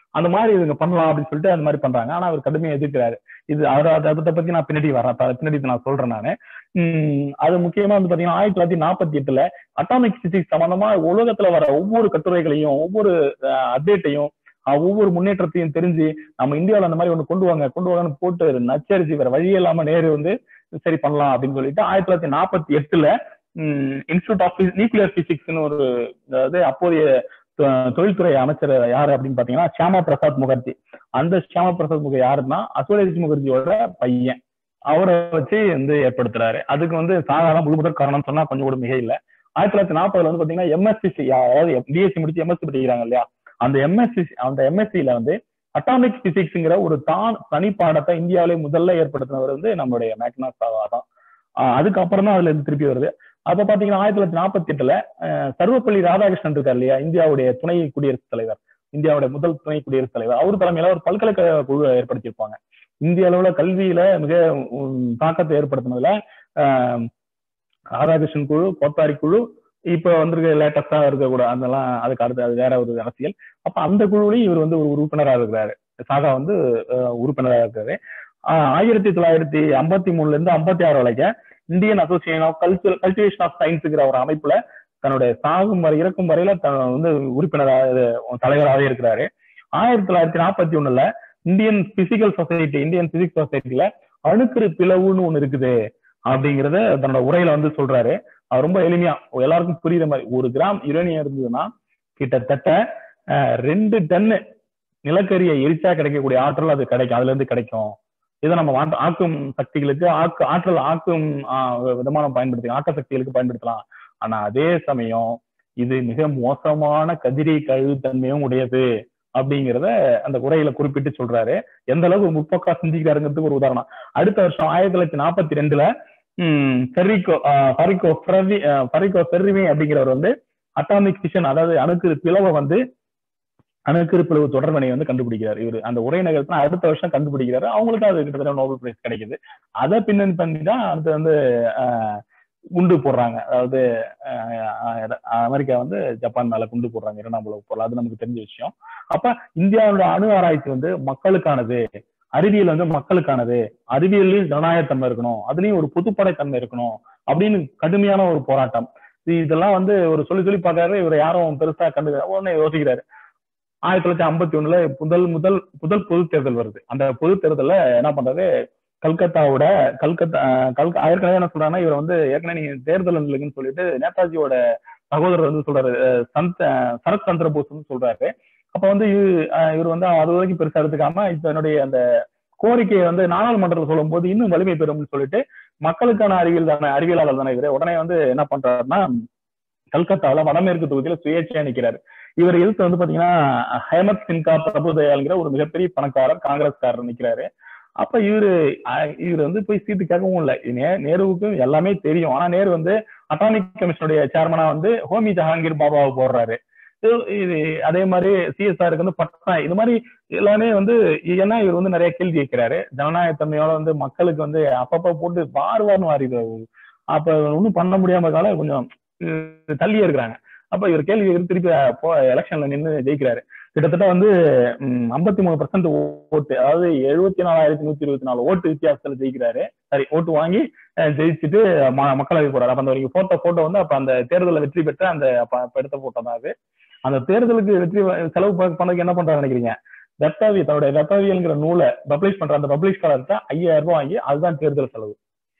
Speaker 4: அந்த மாதிரி இவங்க பண்ணலாம் அப்படின்னு சொல்லிட்டு அந்த மாதிரி பண்றாங்க ஆனா அவர் கடுமையா எதிர்க்கிறாரு இது அவர் அதை அதை பத்தி நான் பின்னாடி வரேன் அப்ப பின்னாடி நான் சொல்றேன் நானு உம் அது முக்கியமா வந்து பாத்தீங்கன்னா ஆயிரத்தி தொள்ளாயிரத்தி நாற்பத்தி எட்டுல அட்டாமிக் பிசிக்ஸ் சம்பந்தமா உலகத்துல வர ஒவ்வொரு கட்டுரைகளையும் ஒவ்வொரு அப்டேட்டையும் ஒவ்வொரு முன்னேற்றத்தையும் தெரிஞ்சு நம்ம இந்தியாவில அந்த மாதிரி ஒண்ணு கொண்டு வாங்க கொண்டு வாங்கன்னு போட்டு நச்சரிச்சு வேற வழியே இல்லாம நேரு வந்து சரி பண்ணலாம் அப்படின்னு சொல்லிட்டு ஆயிரத்தி தொள்ளாயிரத்தி நாற்பத்தி எட்டுல இன்ஸ்டியூட் ஆஃப் நியூக்ளியர் பிசிக்ஸ்னு ஒரு அதாவது அப்போதைய தொ- தொழில்துறை அமைச்சர் யாரு அப்படின்னு பாத்தீங்கன்னா ஷியாமா பிரசாத் முகர்ஜி அந்த ஷியாமா பிரசாத் முகர்ஜி யாருன்னா அசோலேஜ் முகர்ஜியோட பையன் அவரை வச்சு வந்து ஏற்படுத்துறாரு அதுக்கு வந்து சாதாரண முழு முதல் காரணம் சொன்னா கொஞ்சம் கூட மிக இல்ல ஆயிரத்தி தொள்ளாயிரத்தி நாற்பதுல வந்து பாத்தீங்கன்னா எம்எஸ்சி அதாவது பிஎஸ்சி முடிச்சு எம்எஸ்சி படிக்கிறாங்க இல்லையா அந்த எம்எஸ்சி அந்த எம்எஸ்சில வந்து அட்டாமிக் பிசிக்ஸ்ங்கிற ஒரு தான் தனி பாடத்தை இந்தியாவிலே முதல்ல ஏற்படுத்தினவர் வந்து நம்மளுடைய மேக்னா சாவா தான் ஆஹ் அதுக்கப்புறம் தான் அதுல இருந்து திருப்பி வருது அப்ப பாத்தீங்கன்னா ஆயிரத்தி தொள்ளாயிரத்தி நாற்பத்தி எட்டுல சர்வப்பள்ளி ராதாகிருஷ்ணன் இருக்கார் இல்லையா இந்தியாவுடைய துணை குடியரசுத் தலைவர் இந்தியாவுடைய முதல் துணை குடியரசுத் தலைவர் அவர் தலைமையில ஒரு பல்கலைக்கழக குழு ஏற்படுத்தியிருப்பாங்க இந்திய அளவுல கல்வியில மிக உம், தாக்கத்தை ஏற்படுத்தினதுல ஆஹ், ராதாகிருஷ்ணன் குழு கோத்தாரி குழு இப்ப வந்திருக்க லேட்டஸ்டா இருக்கக்கூட அதெல்லாம் அதுக்கு அடுத்து அது வேற ஒரு அரசியல் அப்ப அந்த குழுவிலையும் இவர் வந்து ஒரு உறுப்பினரா இருக்கிறாரு சாகா வந்து அஹ், உறுப்பினரா இருக்காரு ஆஹ், ஆயிரத்தி தொள்ளாயிரத்தி ஐம்பத்தி மூணுல இருந்து ஐம்பத்தி ஆறு வரைக்கும் Indian association of culture cultivation of சயின்ஸுங்கிற ஒரு அமைப்புல தன்னுடைய சாகும் வரை இறக்கும் வரையில தன் வந்து உறுப்பினராக தலைவராகவே இருக்கிறாரு ஆயிரத்தி தொள்ளாயிரத்தி நாற்பத்தி ஒண்ணுல Indian physical society Indian physics சொசைட்டில அணுக்கரு பிளவுன்னு ஒண்ணு இருக்குது அப்படிங்கறத தன்னோட உரையில வந்து சொல்றாரு அவர் ரொம்ப எளிமையா எல்லாருக்கும் புரியுற மாதிரி ஒரு கிராம் யுரேனியம் இருந்ததுன்னா கிட்டத்தட்ட அஹ், ரெண்டு டன்னு நிலக்கரியை எரிச்சா கிடைக்கக்கூடிய ஆற்றல் அது கிடைக்கும் அதுல இருந்து கிடைக்கும் இதை நம்ம வாட்ட- ஆக்கும் சக்திகளுக்கு ஆக்கு ஆற்றல் ஆக்கும் ஆஹ், விதமான பயன்படுத்தி ஆக்க சக்திகளுக்கு பயன்படுத்தலாம் ஆனா அதே சமயம் இது மிக மோசமான கதிரி கழிவுத்தன்மையும் உடையது அப்படிங்கிறத அந்த உரையில குறிப்பிட்டு சொல்றாரு எந்த அளவுக்கு முற்போக்கா சிந்திக்கிறாருங்கிறதுக்கு ஒரு உதாரணம் அடுத்த வருஷம் ஆயிரத்தி தொள்ளாயிரத்தி நாற்பத்தி ரெண்டுல உம் ஃபெரிகோ ஆஹ் ஃபரிகோ ஃபெர்வி ஆஹ் ஃபரிகோ ஃபெர்ரிமே அப்படிங்கிறவர் வந்து அட்டாமிக் ஃபிஷன் அதாவது அணுக்கு பிளவை வந்து அணுக்கரு பிளவு தொடர்பனை வந்து கண்டுபிடிக்கிறார் இவர் அந்த உரை நகரத்துல அடுத்த வருஷம் கண்டுபிடிக்கிறாரு அவங்களுக்கு அது கிட்டத்தட்ட நோபல் பிரைஸ் கிடைக்குது அதை பின்னணி பண்ணி தான் அடுத்து வந்து ஆஹ், குண்டு போடுறாங்க அதாவது ஆஹ், ஆஹ், அமெரிக்கா வந்து ஜப்பான் மேல குண்டு போடுறாங்க இரண்டாம் உலக போர் அது நமக்கு தெரிஞ்ச விஷயம் அப்ப இந்தியாவோட அணு ஆராய்ச்சி வந்து மக்களுக்கானது அறிவியல் வந்து மக்களுக்கானது அறிவியல்லையும் ஜனநாயகத்தன்மை இருக்கணும் அதுலயும் ஒரு பொதுப்படைத்தன்மை இருக்கணும் அப்படின்னு கடுமையான ஒரு போராட்டம் இது- இதெல்லாம் வந்து ஒரு சொல்லி சொல்லி பார்க்கறாரு இவர் யாரும் பெருசா கண்டு உடனே யோசிக்கிறாரு ஆயிரத்தி தொள்ளாயிரத்தி ஐம்பத்தி ஒண்ணுல முதல் முதல் முதல் பொது தேர்தல் வருது அந்த பொது தேர்தல்ல என்ன பண்றாரு கல்கத்தாவோட கல்கத்தா அஹ் கல்க ஏற்கனவே என்ன சொல்றாங்கன்னா இவர் வந்து ஏற்கனவே நீங்க தேர்தல் இல்லைன்னு சொல்லிட்டு நேதாஜியோட சகோதரர் வந்து சொல்றாரு அஹ் சந்த் அஹ் சரத் சந்திர போஸ்னு சொல்றாரு அப்ப வந்து இவ- அஹ் இவர் வந்து அது வரைக்கும் பெருசா எடுத்துக்காம இப்ப என்னுடைய அந்த கோரிக்கையை வந்து நாடாளுமன்றத்தில் சொல்லும் போது இன்னும் வலிமை பெறும்னு சொல்லிட்டு மக்களுக்கான அறிவியல் தானே அறிவியலாளர் தானே இவரு உடனே வந்து என்ன பண்றாருன்னா கல்கத்தாவில வடமேற்கு தொகுதியில சுயேட்சையா நிக்கிறாரு இவர் எதிர்த்து வந்து பாத்தீங்கன்னா ஹேமத் சின்கா பிரபுதயாள்ங்கிற ஒரு மிகப்பெரிய பணக்காரர் காங்கிரஸ்காரர் நிக்கிறாரு அப்ப இவரு அஹ், இவர் வந்து போய் சீட்டு கேட்கவும் இல்லை நே- நேருவுக்கும் எல்லாமே தெரியும் ஆனா நேரு வந்து அட்டாமிக் கமிஷனுடைய சேர்மனா வந்து ஹோமி ஜஹாங்கீர் பாபாவை போடுறாரு இது- இது அதே மாதிரி சிஎஸ்ஆருக்கு வந்து பட்னா இது மாதிரி எல்லாமே வந்து ஏன்னா இவர் வந்து நிறைய கேள்வி கேட்கிறாரு ஜனநாயகத்தன்மையோட வந்து மக்களுக்கு வந்து அப்பப்ப போட்டு வார் வார்னு வாரிது அப்ப ஒண்ணும் பண்ண முடியாம இருக்கால கொஞ்சம் அஹ், தள்ளியே இருக்கிறாங்க அப்ப இவர் கேள்வி கேட்டு திருப்பி போ எலெக்ஷன்ல நின்று ஜெயிக்கிறாரு கிட்டத்தட்ட வந்து ஐம்பத்தி மூணு பர்சன்ட் ஓட்டு அதாவது எழுபத்தி நாலாயிரத்தி நூத்தி இருபத்தி நாலு ஓட்டு வித்தியாசத்துல ஜெயிக்கிறாரு சரி ஓட்டு வாங்கி அஹ், ஜெயிச்சுட்டு ம- மக்களவை போறாரு அப்ப அந்த நீங்க போட்டோ போட்டோ வந்து அப்ப அந்த தேர்தலில் வெற்றி பெற்ற அந்த அப்ப அப்ப எடுத்த போட்டோ தான் அது அந்த தேர்தலுக்கு வெற்றி வ- செலவு ப- பண்ணதுக்கு என்ன பண்றாரு நினைக்கிறீங்க வெப்பாவி தன்னுடைய வெப்பாவியல்ங்கிற நூலை பப்ளிஷ் பண்ற அந்த பப்ளிஷ்காரர்கிட்ட ஐயாயிரம் ரூபாய் வாங்கி அதுதான் தேர்தல் செலவு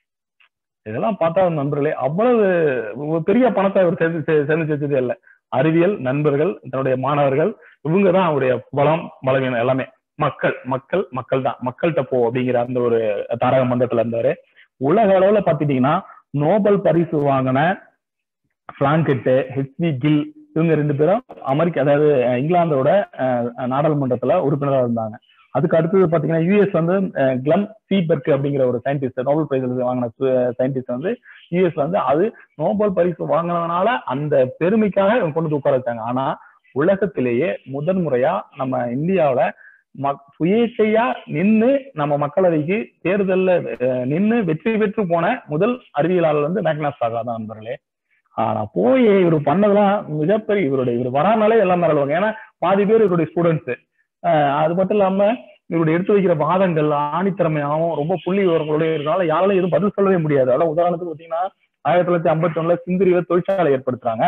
Speaker 4: இதெல்லாம் பார்த்தா நண்பர்களே அவ்வளவு ஒரு பெரிய பணத்தை அவர் சேர்த்து சே- சேர்ந்து வச்சதே இல்லை அறிவியல் நண்பர்கள் தன்னுடைய மாணவர்கள் இவங்க தான் அவருடைய பலம் பலவீனம் எல்லாமே மக்கள் மக்கள் மக்கள் தான் மக்கள்கிட்ட போ அப்படிங்கிற அந்த ஒரு தாரக மன்றத்துல இருந்தாரு உலக அளவுல பாத்துட்டீங்கன்னா நோபல் பரிசு வாங்கின பிளாங்கெட்டு ஹெச்வி கில் இவங்க ரெண்டு பேரும் அமெரிக்கா அதாவது அஹ், இங்கிலாந்தோட அஹ், நாடாளுமன்றத்துல உறுப்பினராக இருந்தாங்க அதுக்கு அடுத்தது பாத்தீங்கன்னா யூஎஸ் வந்து அஹ், கிளம் சீபெர்க் அப்படிங்கிற ஒரு சயின்டிஸ்ட் நோபல் பிரைஸ் வாங்கின சயின்டிஸ்ட் வந்து யூஎஸ்ல வந்து அது நோபல் பரிசு வாங்கினதுனால அந்த பெருமைக்காக இவங்க கொண்டு வந்து உட்கார வச்சாங்க ஆனா உலகத்திலேயே முதன் முறையா நம்ம இந்தியாவுல மக்- சுயேட்சையா நின்னு நம்ம மக்களவைக்கு தேர்தல்ல அஹ், நின்னு வெற்றி பெற்று போன முதல் அறிவியலாளர் வந்து மேக்னாஸ் சாகா தான் நண்பர்களே ஆனா போய் இவர் பண்ணதெல்லாம் மிகப்பெரிய இவருடைய இவர் வரானாலே எல்லாம் மறந்துவாங்க ஏன்னா பாதி பேர் இவருடைய ஸ்டூடெண்ட்ஸ் அஹ் அது மட்டும் இல்லாம இவருடைய எடுத்து வைக்கிற வாதங்கள் ஆணித்திறமையாகவும் ரொம்ப புள்ளி விவரங்களோட இருக்கனால யாராலும் எதுவும் பதில் சொல்லவே முடியாது அதாவது உதாரணத்துக்கு பாத்தீங்கன்னா ஆயிரத்தி தொள்ளாயிரத்தி ஐம்பத்தி ஒண்ணுல சிந்திரியில தொழிற்சாலை ஏற்படுத்துறாங்க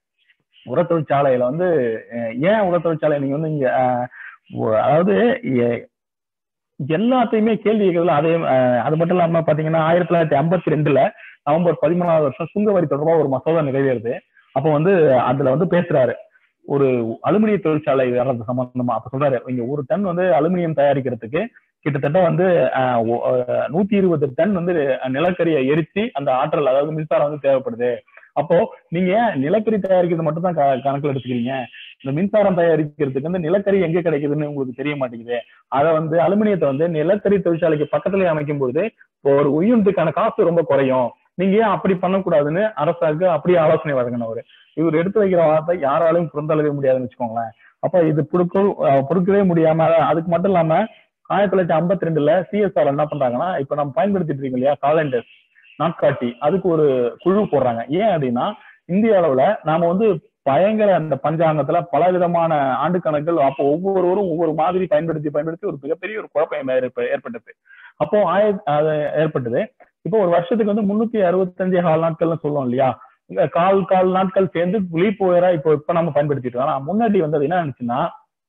Speaker 4: உர தொழிற்சாலையில வந்து அஹ் ஏன் உர தொழிற்சாலை நீங்க வந்து இங்க அஹ், ஒ- அதாவது எ- எல்லாத்தையுமே கேள்வி கேட்கறதுல அதே அஹ், அது மட்டும் இல்லாம பாத்தீங்கன்னா ஆயிரத்தி தொள்ளாயிரத்தி ஐம்பத்தி ரெண்டுல நவம்பர் பதிமூணாவது வருஷம் சுங்கவரி தொடர்பா ஒரு மசோதா நிறைவேறுது அப்ப வந்து அதுல வந்து பேசுறாரு ஒரு அலுமினிய தொழிற்சாலை வர்றது சம்பந்தமா அப்ப சொல்றாரு இங்க ஒரு டன் வந்து அலுமினியம் தயாரிக்கிறதுக்கு கிட்டத்தட்ட வந்து அஹ், ஒ- அஹ், நூத்தி இருபது டன் வந்து நிலக்கரியை எரிச்சு அந்த ஆற்றல் அதாவது மின்சாரம் வந்து தேவைப்படுது அப்போ நீங்க ஏன் நிலக்கரி தயாரிக்கிறது மட்டும் தான் கணக்குல எடுத்துக்கிறீங்க இந்த மின்சாரம் தயாரிக்கிறதுக்கு வந்து நிலக்கரி எங்க கிடைக்குதுன்னு உங்களுக்கு தெரிய மாட்டேங்குது அதை வந்து அலுமினியத்தை வந்து நிலக்கரி தொழிற்சாலைக்கு பக்கத்துல அமைக்கும் பொழுது இப்போ ஒரு யூனிட்டுக்கான காசு ரொம்ப குறையும் நீங்க ஏன் அப்படி பண்ணக்கூடாதுன்னு அரசாக்கு அப்படியே ஆலோசனை வழங்கினவர் இவர் எடுத்து வைக்கிற வார்த்தை யாராலையும் புரிந்தளவே முடியாதுன்னு வச்சுக்கோங்களேன் அப்ப இது பொறுக்க பொறுக்கவே முடியாம அதான் அதுக்கு மட்டும் இல்லாம ஆயிரத்தி தொள்ளாயிரத்தி ஐம்பத்தி ரெண்டுல சிஎஸ்ஆர் என்ன பண்றாங்கன்னா இப்ப நம்ம பயன்படுத்திட்டு இருக்கோம் இல்லையா காலண்டர்ஸ் நாட்காட்டி அதுக்கு ஒரு குழு போடுறாங்க ஏன் அப்படின்னா இந்திய அளவுல நாம வந்து பயங்கர அந்த பஞ்சாங்கத்துல பல விதமான ஆண்டு கணக்குகள் அப்போ ஒவ்வொருவரும் ஒவ்வொரு மாதிரி பயன்படுத்தி பயன்படுத்தி ஒரு மிகப்பெரிய ஒரு குழப்பம் ஏற்ப- ஏற்பட்டது அப்போ ஆய அது ஏற்பட்டது இப்போ ஒரு வருஷத்துக்கு வந்து முன்னூத்தி அறுபத்தஞ்சு கால் நாட்கள்னு சொல்லுவோம் இல்லையா இங்க கால் கால் நாட்கள் சேர்ந்து லீப் ஓயரா இப்போ இப்ப நம்ம பயன்படுத்திட்டு இருக்கோம் ஆனா முன்னாடி வந்து அது என்ன இருந்துச்சுன்னா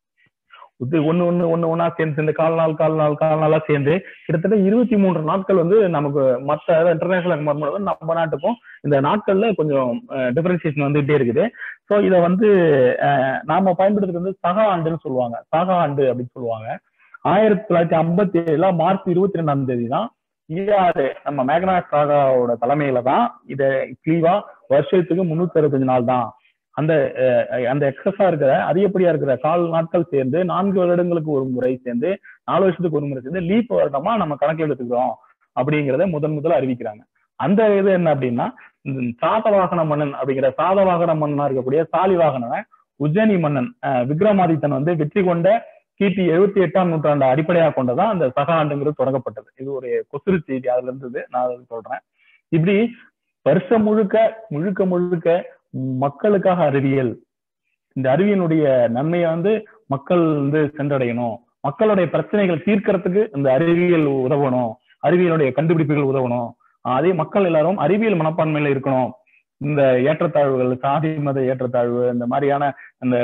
Speaker 4: இது ஒண்ணு ஒண்ணு ஒண்ணு ஒண்ணா சேர்ந்து சேர்ந்து கால் நாள் கால் நாள் கால் நாளா சேர்ந்து கிட்டத்தட்ட இருபத்தி மூன்று நாட்கள் வந்து நமக்கு மற்ற இன்டர்நேஷனல் கம்பேர் நம்ம நாட்டுக்கும் இந்த நாட்கள்ல கொஞ்சம் டிஃபரன்சியேஷன் வந்துகிட்டே இருக்குது ஸோ இதை வந்து அஹ், நாம பயன்படுத்துறது வந்து சக ஆண்டுன்னு சொல்லுவாங்க சக ஆண்டு அப்படின்னு சொல்லுவாங்க ஆயிரத்தி தொள்ளாயிரத்தி ஐம்பத்தி ஏழுல மார்ச் இருபத்தி ரெண்டாம் தேதி தான் ஈராறு நம்ம மேக்னாட் சாகாவோட தலைமையில தான் இதை கிளீவா வருஷத்துக்கு முன்னூத்தி அறுபத்தஞ்சு நாள் தான் அந்த அஹ், அந்த எக்ஸஸா இருக்கிற அதிகப்படியா இருக்கிற கால் நாட்கள் சேர்ந்து நான்கு வருடங்களுக்கு ஒரு முறை சேர்ந்து நாலு வருஷத்துக்கு ஒரு முறை சேர்ந்து லீப் வருடமா நம்ம கணக்கில் எடுத்துக்கிறோம் அப்படிங்கிறத முதன் முதல்ல அறிவிக்கிறாங்க அந்த இது என்ன அப்படின்னா இந்த சாதவாகன மன்னன் அப்படிங்கிற சாதவாகன மன்னனா இருக்கக்கூடிய சாலிவாகனனை உஜ்ஜயினி மன்னன் அஹ், விக்ரமாதித்தன் வந்து வெற்றி கொண்ட கிபி எழுபத்தி எட்டாம் நூற்றாண்டு அடிப்படையாக கொண்டதான் அந்த சக ஆண்டுங்கிறது தொடங்கப்பட்டது இது ஒரு கொசுறு செய்தி அதுல இருந்தது நான் அதை சொல்றேன் இப்படி வருஷம் முழுக்க முழுக்க முழுக்க மக்களுக்காக அறிவியல் இந்த அறிவியனுடைய நன்மையை வந்து மக்கள் வந்து சென்றடையணும் மக்களுடைய பிரச்சனைகள் தீர்க்கறதுக்கு இந்த அறிவியல் உதவணும் அறிவியலுடைய கண்டுபிடிப்புகள் உதவணும் ஆஹ் அதே மக்கள் எல்லாரும் அறிவியல் மனப்பான்மையில இருக்கணும் இந்த ஏற்றத்தாழ்வுகள் சாதி மத ஏற்றத்தாழ்வு இந்த மாதிரியான அந்த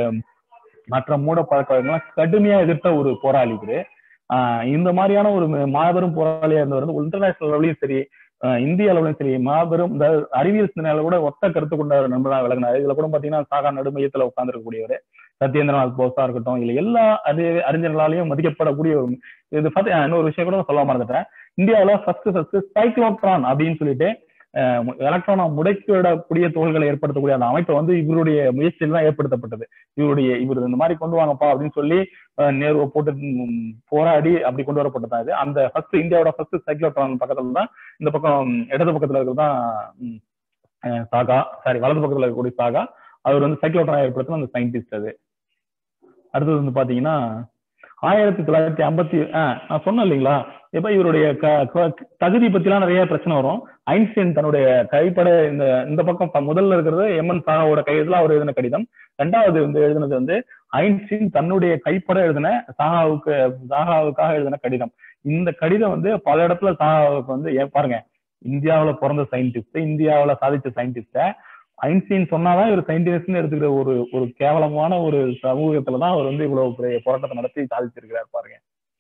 Speaker 4: மற்ற மூட பழக்கவழக்கங்கள்லாம் கடுமையா எதிர்த்த ஒரு போராளி இவரு ஆஹ் இந்த மாதிரியான ஒரு மாபெரும் போராளியா இருந்தவர் வந்து இன்டர்நேஷனல் லெவலையும் சரி ஆஹ் இந்திய அளவுலையும் சரி மாபெரும் இந்த அறிவியல் சிந்தனையில கூட ஒத்த கருத்து கொண்ட ஒரு நண்பரா விளங்கினார் இதுல கூட பாத்தீங்கன்னா சாகா நடுமையத்துல உட்கார்ந்துருக்கக்கூடியவர் சத்யேந்திரநாத் போஸா இருக்கட்டும் இல்ல எல்லா அறி அறிஞர்களாலையும் மதிக்கப்படக்கூடிய ஒரு இது பார்த்து ஆஹ் இன்னொரு விஷயம் கூட சொல்ல மறந்துட்டேன் இந்தியாவுல ஃபர்ஸ்ட் ஃபர்ஸ்ட் சைக்ளோட்ரான் அப்படின்னு சொல்லிட்டு எலக்ட்ரானை முடைக்கிவிடக்கூடிய தோள்களை ஏற்படுத்தக்கூடிய அந்த அமைப்பை வந்து இவருடைய முயற்சியில் தான் ஏற்படுத்தப்பட்டது இவருடைய இவர் இந்த மாதிரி கொண்டு வாங்கப்பா அப்படின்னு சொல்லி அஹ், நேருவை போட்டு ம், போராடி அப்படி கொண்டு வரப்பட்டது அது அந்த ஃபர்ஸ்ட் இந்தியாவோட ஃபர்ஸ்ட் சைக்ளோட்ரான் பக்கத்துல தான் இந்த பக்கம் இடது பக்கத்துல இருக்கிறது தான் ம், அஹ், சாகா சாரி வலது பக்கத்துல இருக்கக்கூடிய சாகா அவர் வந்து சைக்ளோட்ரான் ஏற்படுத்தின அந்த சயின்டிஸ்ட் அது அடுத்தது வந்து பாத்தீங்கன்னா ஆயிரத்தி தொள்ளாயிரத்தி ஐம்பத்தி ஆஹ் நான் சொன்னேன் இல்லைங்களா இப்ப இவருடைய க- க- தகுதி பத்திலாம் நிறைய பிரச்சனை வரும் ஐன்ஸ்டைன் தன்னுடைய கைப்பட இந்த இந்த பக்கம் ப- முதல்ல இருக்கிறது எம்என் சாகாவோட கையெழுத்துல அவர் எழுதின கடிதம் ரெண்டாவது வந்து எழுதினது வந்து ஐன்ஸ்டைன் தன்னுடைய கைப்பட எழுதின சாகாவுக்கு சாகாவுக்காக எழுதின கடிதம் இந்த கடிதம் வந்து பல இடத்துல சாகாவுக்கு வந்து ஏன் பாருங்க இந்தியாவுல பிறந்த சயின்டிஸ்ட் இந்தியாவுல சாதிச்ச சயின்டிஸ்ட ஐன்ஸ்டீன் சொன்னாதான் இவர் சயின்டிஸ்ட்னு எடுத்துக்கிற ஒரு ஒரு கேவலமான ஒரு சமூகத்துல தான் அவர் வந்து இவ்வளவு பெரிய போராட்டத்தை நடத்தி சாதிச்சிருக்கிறார் பாருங்க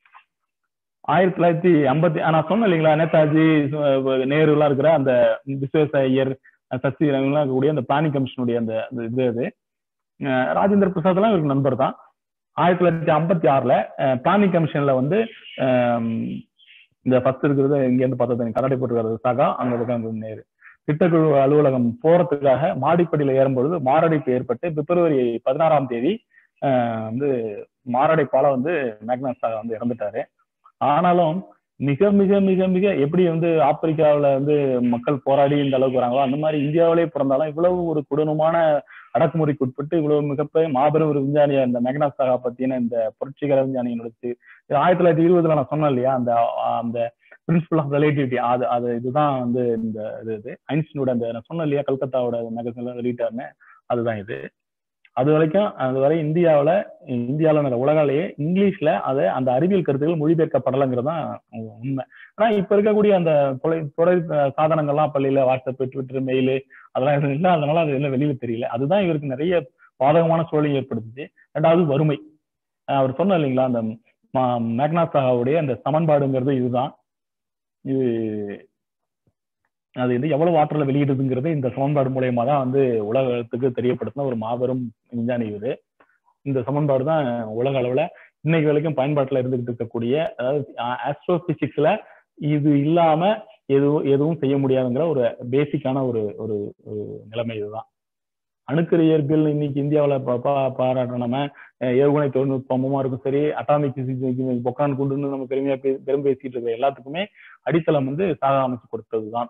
Speaker 4: ஆயிரத்தி தொள்ளாயிரத்தி ஐம்பத்தி நான் சொன்னேன் இல்லைங்களா நேதாஜி சு- நேரு எல்லாம் இருக்கிற அந்த விஸ்வேஸ்வர ஐயர் சசி எல்லாம் இருக்கக்கூடிய அந்த பிளானிங் கமிஷனுடைய அந்த அந்த இது அது அஹ் ராஜேந்திர பிரசாத் எல்லாம் இவருக்கு நண்பர் தான் ஆயிரத்தி தொள்ளாயிரத்தி ஐம்பத்தி ஆறுல பிளானிங் கமிஷன்ல வந்து அஹ் இந்த ஃபர்ஸ்ட் இருக்கிறது இங்க இருந்து பார்த்தது கண்ணாடி போட்டுருக்கிறது சாகா அங்க பக்கம் வந்து நேரு திட்டக்குழு அலுவலகம் போறதுக்காக மாடிப்படியில ஏறும்பொழுது மாரடைப்பு ஏற்பட்டு பிப்ரவரி பதினாறாம் தேதி அஹ் வந்து மாரடைப்பால வந்து மேக்னஸ் சாகா வந்து இறந்துட்டாரு ஆனாலும் மிக மிக மிக மிக எப்படி வந்து ஆப்பிரிக்காவுல வந்து மக்கள் போராடி இந்த அளவுக்கு வராங்களோ அந்த மாதிரி இந்தியாவிலே பிறந்தாலும் இவ்வளவு ஒரு கொடூரமான அடக்குமுறைக்கு உட்பட்டு இவ்வளவு மிகப்பெரிய மாபெரும் ஒரு விஞ்ஞானியா இந்த மேக்னாஸ் சாகா பத்தின இந்த புரட்சிகர விஞ்ஞானியை நடிச்சு இது ஆயிரத்தி தொள்ளாயிரத்தி இருபதுல நான் சொன்னேன் இல்லையா அந்த அந்த பிரின்சிபல் ஆஃப் ரிலேட்டிவிட்டி அது அது இதுதான் வந்து இந்த இது இது ஐன்ஸ்டீனோட அந்த நான் சொன்னேன் இல்லையா கல்கத்தாவோட மேகசின்ல வெளியிட்டாருன்னு அதுதான் இது அது வரைக்கும் அது வரை இந்தியாவுல இந்தியாவில் உலகாலேயே இங்கிலீஷ்ல அதை அந்த அறிவியல் கருத்துக்கள் மொழிபெயர்க்கப்படலைங்கிறது தான் உண்மை ஆனா இப்ப இருக்கக்கூடிய அந்த தொலை தொடர் சாதனங்கள்லாம் பள்ளியில வாட்ஸ்அப் ட்விட்டர் மெயில் அதெல்லாம் எதுவும் இல்லை அதனால அது எல்லாம் வெளியில தெரியல அதுதான் இவருக்கு நிறைய பாதகமான சூழலை ஏற்படுத்துச்சு ரெண்டாவது வறுமை அவர் சொன்ன இல்லைங்களா அந்த மேக்னாசாவுடைய அந்த சமன்பாடுங்கிறது இதுதான் இது அது வந்து எவ்வளவு ஆற்றலை வெளியிடுதுங்கிறது இந்த சமன்பாடு மூலயமா தான் வந்து உலகத்துக்கு தெரியப்படுத்தின ஒரு மாபெரும் விஞ்ஞானி இது இந்த சமன்பாடு தான் உலக அளவுல இன்னைக்கு வரைக்கும் பயன்பாட்டுல இருந்துகிட்டு இருக்கக்கூடிய அதாவது ஆஸ்ட்ரோபிசிக்ஸ்ல இது இல்லாம எதுவும் எதுவும் செய்ய முடியாதுங்கிற ஒரு பேசிக்கான ஒரு ஒரு நிலைமை இதுதான் அணுக்கரு இயற்பியல் இன்னைக்கு இந்தியாவில் பாராட்டுற நம்ம ஏவுகணை தொழில்நுட்பமுமா இருக்கும் சரி அட்டாமிக் பொக்கான் குண்டுன்னு நம்ம பெருமையா பெரும் பேசிட்டு இருக்கிற எல்லாத்துக்குமே அடித்தளம் வந்து சாகா அமைச்சு கொடுத்ததுதான்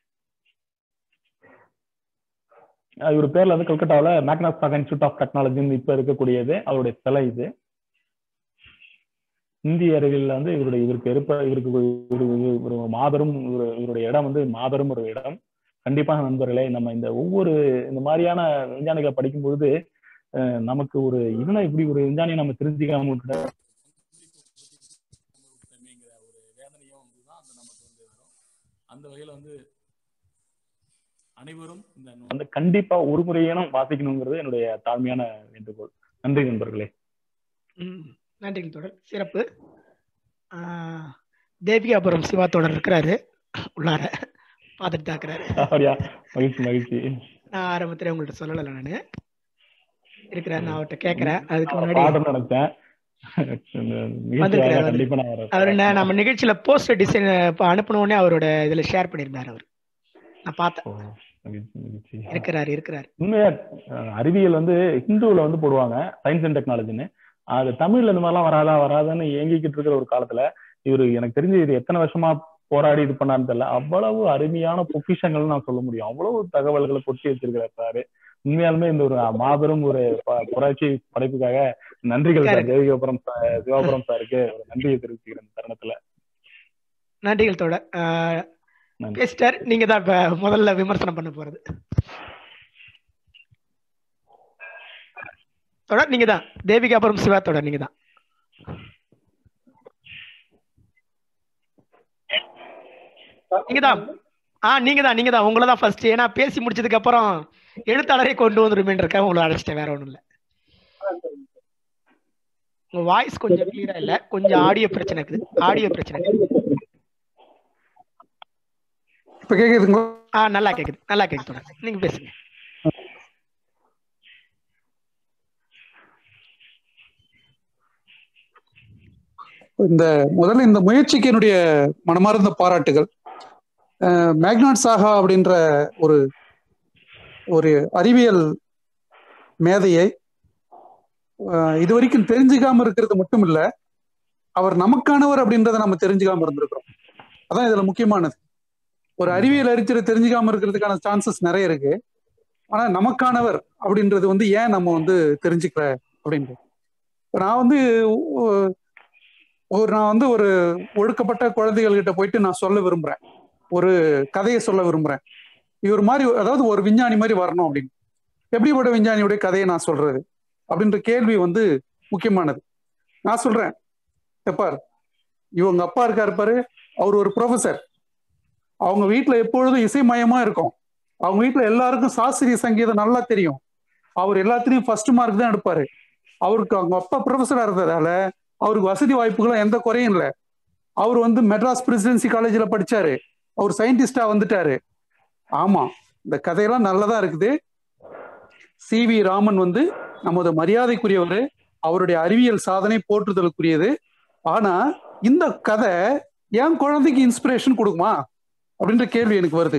Speaker 4: இவர் பேர்ல வந்து கல்கட்டாவில் மேக்னாஸ் சாகா இன்ஸ்டியூட் ஆஃப் டெக்னாலஜின்னு இப்ப இருக்கக்கூடியது அவருடைய சிலை இது இந்திய அறிவியல் வந்து இவருடைய இவருக்கு இருப்ப இவருக்கு ஒரு மாபெரும் இவருடைய இடம் வந்து மாபெரும் ஒரு இடம் கண்டிப்பாக நண்பர்களே நம்ம இந்த ஒவ்வொரு இந்த மாதிரியான விஞ்ஞானிகளை படிக்கும் பொழுது நமக்கு ஒரு என்ன இப்படி ஒரு விஞ்ஞானியை நம்ம தெரிஞ்சுக்காம
Speaker 5: ஒரு வேதனையும் வந்துதான் அந்த நமக்கு வந்து வரும் அந்த வகையில வந்து அனைவரும் இந்த
Speaker 4: வந்து கண்டிப்பா ஒரு முறையேனும் வாசிக்கணுங்கிறது என்னுடைய தாழ்மையான வேண்டுகோள் நன்றி நண்பர்களே
Speaker 1: நன்றி தொடர் சிறப்பு தேவிகாபுரம் சிவா தொடர் இருக்கிறாரு உள்ளார பார்த்துட்டு தாக்குறாரு
Speaker 4: அப்படியா மகிழ்ச்சி மகிழ்ச்சி
Speaker 1: நான் ஆரம்பத்துல உங்கள்ட்ட சொல்லல நானு இருக்கிறார் நான் அவர்கிட்ட கேக்குறேன் அதுக்கு முன்னாடி
Speaker 4: நினைச்சேன்
Speaker 1: கண்டிப்பா அவர் நம்ம நிகழ்ச்சியில போஸ்டர் டிசைன் அனுப்பின அவரோட இதுல ஷேர் பண்ணிருந்தாரு அவர் நான் பார்த்தேன் இருக்கிறாரு இருக்கிறாரு
Speaker 4: உண்மையா அறிவியல் வந்து ஹிந்துல வந்து போடுவாங்க சயின்ஸ் அண்ட் டெக்னாலஜின்னு அது தமிழ்ல இந்த மாதிரிலாம் வராதா வராதான்னு ஏங்கிக்கிட்டு இருக்கிற ஒரு காலத்துல இவரு எனக்கு தெரிஞ்சு இது எத்தனை வருஷமா போராடி இது பண்ணான்னு தெரியல அவ்வளவு அருமையான பொக்கிஷங்கள் நான் சொல்ல முடியும் அவ்வளவு தகவல்களை கொட்டி வச்சிருக்கிறாரு உண்மையாலுமே இந்த ஒரு மாபெரும் ஒரு புரட்சி படைப்புக்காக நன்றிகள் சார் தேவிகோபுரம் சிவாபுரம் சாருக்கு ஒரு நன்றியை தெரிவிச்சுக்கிறேன் தருணத்துல
Speaker 1: நன்றிகள் தோட பேசிட்டார் நீங்க தான் இப்ப முதல்ல விமர்சனம் பண்ண போறது தொடர் நீங்க தான் தேவிகாபுரம் சிவா தொடர் நீங்க தான் நீங்க தான் ஆ நீங்க தான் நீங்க தான் உங்களை தான் ஃபர்ஸ்ட் ஏன்னா பேசி முடிச்சதுக்கு அப்புறம் எழுத்தாளரை கொண்டு வந்துருமேன்றக்க உங்களை அழைச்சிட்டேன் வேற ஒண்ணும் இல்ல உங்க வாய்ஸ் கொஞ்சம் கிளியரா இல்ல கொஞ்சம் ஆடியோ பிரச்சனை இருக்குது ஆடியோ பிரச்சனை
Speaker 6: இப்ப கேக்குதுங்களா
Speaker 1: ஆ நல்லா கேக்குது நல்லா கேக்குது தொடர் நீங்க பேசுங்க
Speaker 6: இந்த முதல்ல இந்த முயற்சிக்கு என்னுடைய மனமார்ந்த பாராட்டுகள் மேக்னாட் சாகா அப்படின்ற ஒரு ஒரு அறிவியல் மேதையை இது வரைக்கும் தெரிஞ்சுக்காம இருக்கிறது மட்டும் இல்ல அவர் நமக்கானவர் அப்படின்றத நம்ம தெரிஞ்சுக்காம இருந்திருக்கிறோம் அதான் இதுல முக்கியமானது ஒரு அறிவியல் அறிஞரை தெரிஞ்சுக்காம இருக்கிறதுக்கான சான்சஸ் நிறைய இருக்கு ஆனா நமக்கானவர் அப்படின்றது வந்து ஏன் நம்ம வந்து தெரிஞ்சுக்கல அப்படின்றது நான் வந்து ஒரு நான் வந்து ஒரு ஒழுக்கப்பட்ட குழந்தைகள் கிட்ட போயிட்டு நான் சொல்ல விரும்புறேன் ஒரு கதையை சொல்ல விரும்புறேன் இவர் மாதிரி அதாவது ஒரு விஞ்ஞானி மாதிரி வரணும் அப்படின்னு எப்படிப்பட்ட விஞ்ஞானியுடைய கதையை நான் சொல்றது அப்படின்ற கேள்வி வந்து முக்கியமானது நான் சொல்றேன் எப்பார் இவங்க அப்பா இருக்காரு பாரு அவர் ஒரு ப்ரொஃபசர் அவங்க வீட்டுல எப்பொழுதும் இசைமயமா இருக்கும் அவங்க வீட்டுல எல்லாருக்கும் சாஸ்திரிய சங்கீதம் நல்லா தெரியும் அவர் எல்லாத்துலயும் ஃபர்ஸ்ட் மார்க் தான் எடுப்பாரு அவருக்கு அவங்க அப்பா ப்ரொஃபஸரா இருந்ததால அவருக்கு வசதி வாய்ப்புகளும் எந்த குறையும் இல்லை அவர் வந்து மெட்ராஸ் பிரசிடென்சி காலேஜில் படிச்சாரு அவர் சயின்டிஸ்டா வந்துட்டாரு ஆமா இந்த கதையெல்லாம் நல்லதா இருக்குது சி வி ராமன் வந்து நமது மரியாதைக்குரியவர் அவருடைய அறிவியல் சாதனை போற்றுதலுக்குரியது ஆனா இந்த கதை என் குழந்தைக்கு இன்ஸ்பிரேஷன் கொடுக்குமா அப்படின்ற கேள்வி எனக்கு வருது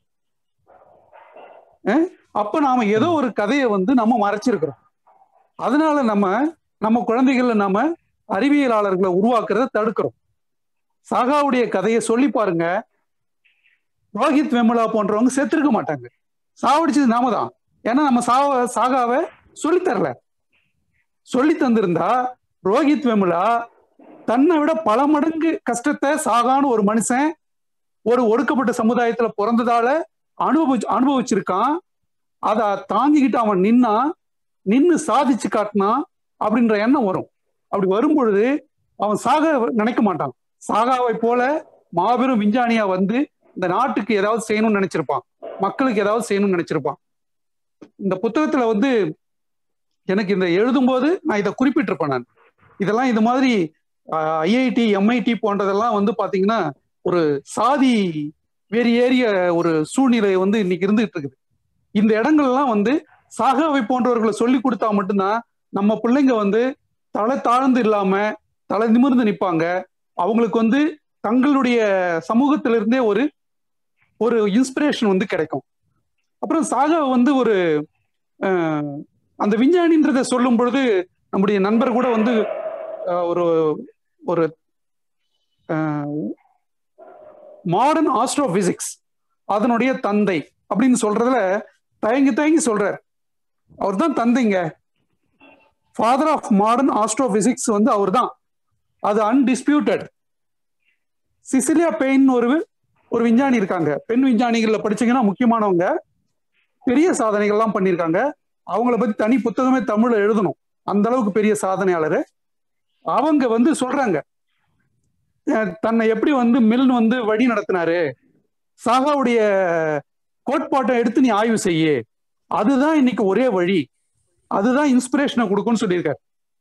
Speaker 6: அப்ப நாம ஏதோ ஒரு கதையை வந்து நம்ம மறைச்சிருக்கிறோம் அதனால நம்ம நம்ம குழந்தைகளை நம்ம அறிவியலாளர்களை உருவாக்குறத தடுக்கிறோம் சாகாவுடைய கதையை சொல்லி பாருங்க ரோஹித் வெமுலா போன்றவங்க செத்துருக்க மாட்டாங்க சாவடிச்சது நாம தான் ஏன்னா நம்ம சாவ சாகாவை சொல்லித்தரல சொல்லி தந்திருந்தா ரோஹித் வெமுலா தன்னை விட பல மடங்கு கஷ்டத்தை சாகான்னு ஒரு மனுஷன் ஒரு ஒடுக்கப்பட்ட சமுதாயத்துல பிறந்ததால அனுபவி அனுபவிச்சிருக்கான் அதை தாங்கிக்கிட்டு அவன் நின்னா நின்னு சாதிச்சு காட்டினா அப்படின்ற எண்ணம் வரும் அப்படி வரும்பொழுது அவன் சாக நினைக்க மாட்டான் சாகாவை போல மாபெரும் விஞ்ஞானியா வந்து இந்த நாட்டுக்கு ஏதாவது செய்யணும்னு நினைச்சிருப்பான் மக்களுக்கு ஏதாவது செய்யணும்னு நினைச்சிருப்பான் இந்த புத்தகத்துல வந்து எனக்கு இந்த எழுதும்போது நான் இதை குறிப்பிட்டிருப்பேன் நான் இதெல்லாம் இது மாதிரி ஐஐடி எம்ஐடி போன்றதெல்லாம் வந்து பாத்தீங்கன்னா ஒரு சாதி வேறு ஏறிய ஒரு சூழ்நிலை வந்து இன்னைக்கு இருந்துகிட்டு இருக்குது இந்த இடங்கள்லாம் வந்து சாகாவை போன்றவர்களை சொல்லி கொடுத்தா மட்டும்தான் நம்ம பிள்ளைங்க வந்து தலை தாழ்ந்து இல்லாம தலை நிமிர்ந்து நிற்பாங்க அவங்களுக்கு வந்து தங்களுடைய சமூகத்திலிருந்தே ஒரு ஒரு இன்ஸ்பிரேஷன் வந்து கிடைக்கும் அப்புறம் சாகா வந்து ஒரு அஹ், அந்த விஞ்ஞானின்றதை சொல்லும் பொழுது நம்முடைய நண்பர் கூட வந்து அஹ், ஒரு ஒரு மாடர்ன் ஆஸ்ட்ரோபிசிக்ஸ் அதனுடைய தந்தை அப்படின்னு சொல்றதுல தயங்கி தயங்கி சொல்றார் அவர் தான் தந்தைங்க ஃபாதர் ஆஃப் மாடர்ன் ஆஸ்ட்ரோபிசிக்ஸ் வந்து அவர் தான் அது அன்டிஸ்பியூட்டட் சிசிலியா பெயின் ஒரு ஒரு விஞ்ஞானி இருக்காங்க பெண் விஞ்ஞானிகள்ல படிச்சீங்கன்னா முக்கியமானவங்க பெரிய சாதனைகள்லாம் பண்ணியிருக்காங்க அவங்கள பத்தி தனி புத்தகமே தமிழ்ல எழுதணும் அந்த அளவுக்கு பெரிய சாதனையாளர் அவங்க வந்து சொல்றாங்க அஹ் தன்னை எப்படி வந்து மில்ன் வந்து வழி நடத்தினாரு சாகாவுடைய கோட்பாட்டை எடுத்து நீ ஆய்வு செய்யு அதுதான் இன்னைக்கு ஒரே வழி அதுதான் இன்ஸ்பிரேஷனை கொடுக்கும்னு சொல்லியிருக்காரு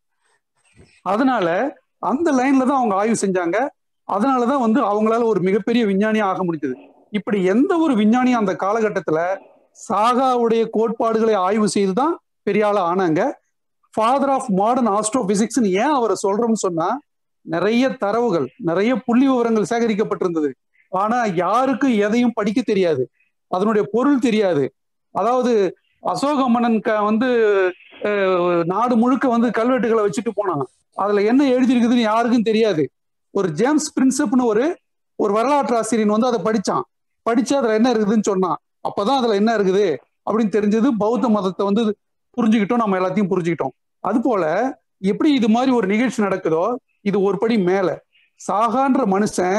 Speaker 6: அதனால அந்த லைன்ல தான் அவங்க ஆய்வு செஞ்சாங்க அதனாலதான் வந்து அவங்களால ஒரு மிகப்பெரிய விஞ்ஞானியா ஆக முடிஞ்சது இப்படி எந்த ஒரு விஞ்ஞானியும் அந்த காலகட்டத்துல சாகாவுடைய கோட்பாடுகளை ஆய்வு செய்து தான் பெரிய ஆளா ஆனாங்க ஃபாதர் ஆஃப் மாடர்ன் ஆஸ்ட்ரோபிசிக்ஸ் ஏன் அவரை சொல்றோம்னு சொன்னா நிறைய தரவுகள் நிறைய புள்ளி விவரங்கள் சேகரிக்கப்பட்டிருந்தது ஆனா யாருக்கும் எதையும் படிக்க தெரியாது அதனுடைய பொருள் தெரியாது அதாவது அசோக மன்னன் க வந்து அஹ், நாடு முழுக்க வந்து கல்வெட்டுகளை வச்சுட்டு போனான் அதுல என்ன எழுதியிருக்குதுன்னு யாருக்கும் தெரியாது ஒரு ஜேம்ஸ் பிரின்சப்னு ஒரு ஒரு வரலாற்று ஆசிரியன் வந்து அதை படிச்சான் படிச்சு அதுல என்ன இருக்குதுன்னு சொன்னான் அப்பதான் அதுல என்ன இருக்குது அப்படின்னு தெரிஞ்சது பௌத்த மதத்தை வந்து புரிஞ்சுக்கிட்டோம் நம்ம எல்லாத்தையும் புரிஞ்சுக்கிட்டோம் அது போல எப்படி இது மாதிரி ஒரு நிகழ்ச்சி நடக்குதோ இது ஒரு படி மேல சாகான்ற மனுஷன்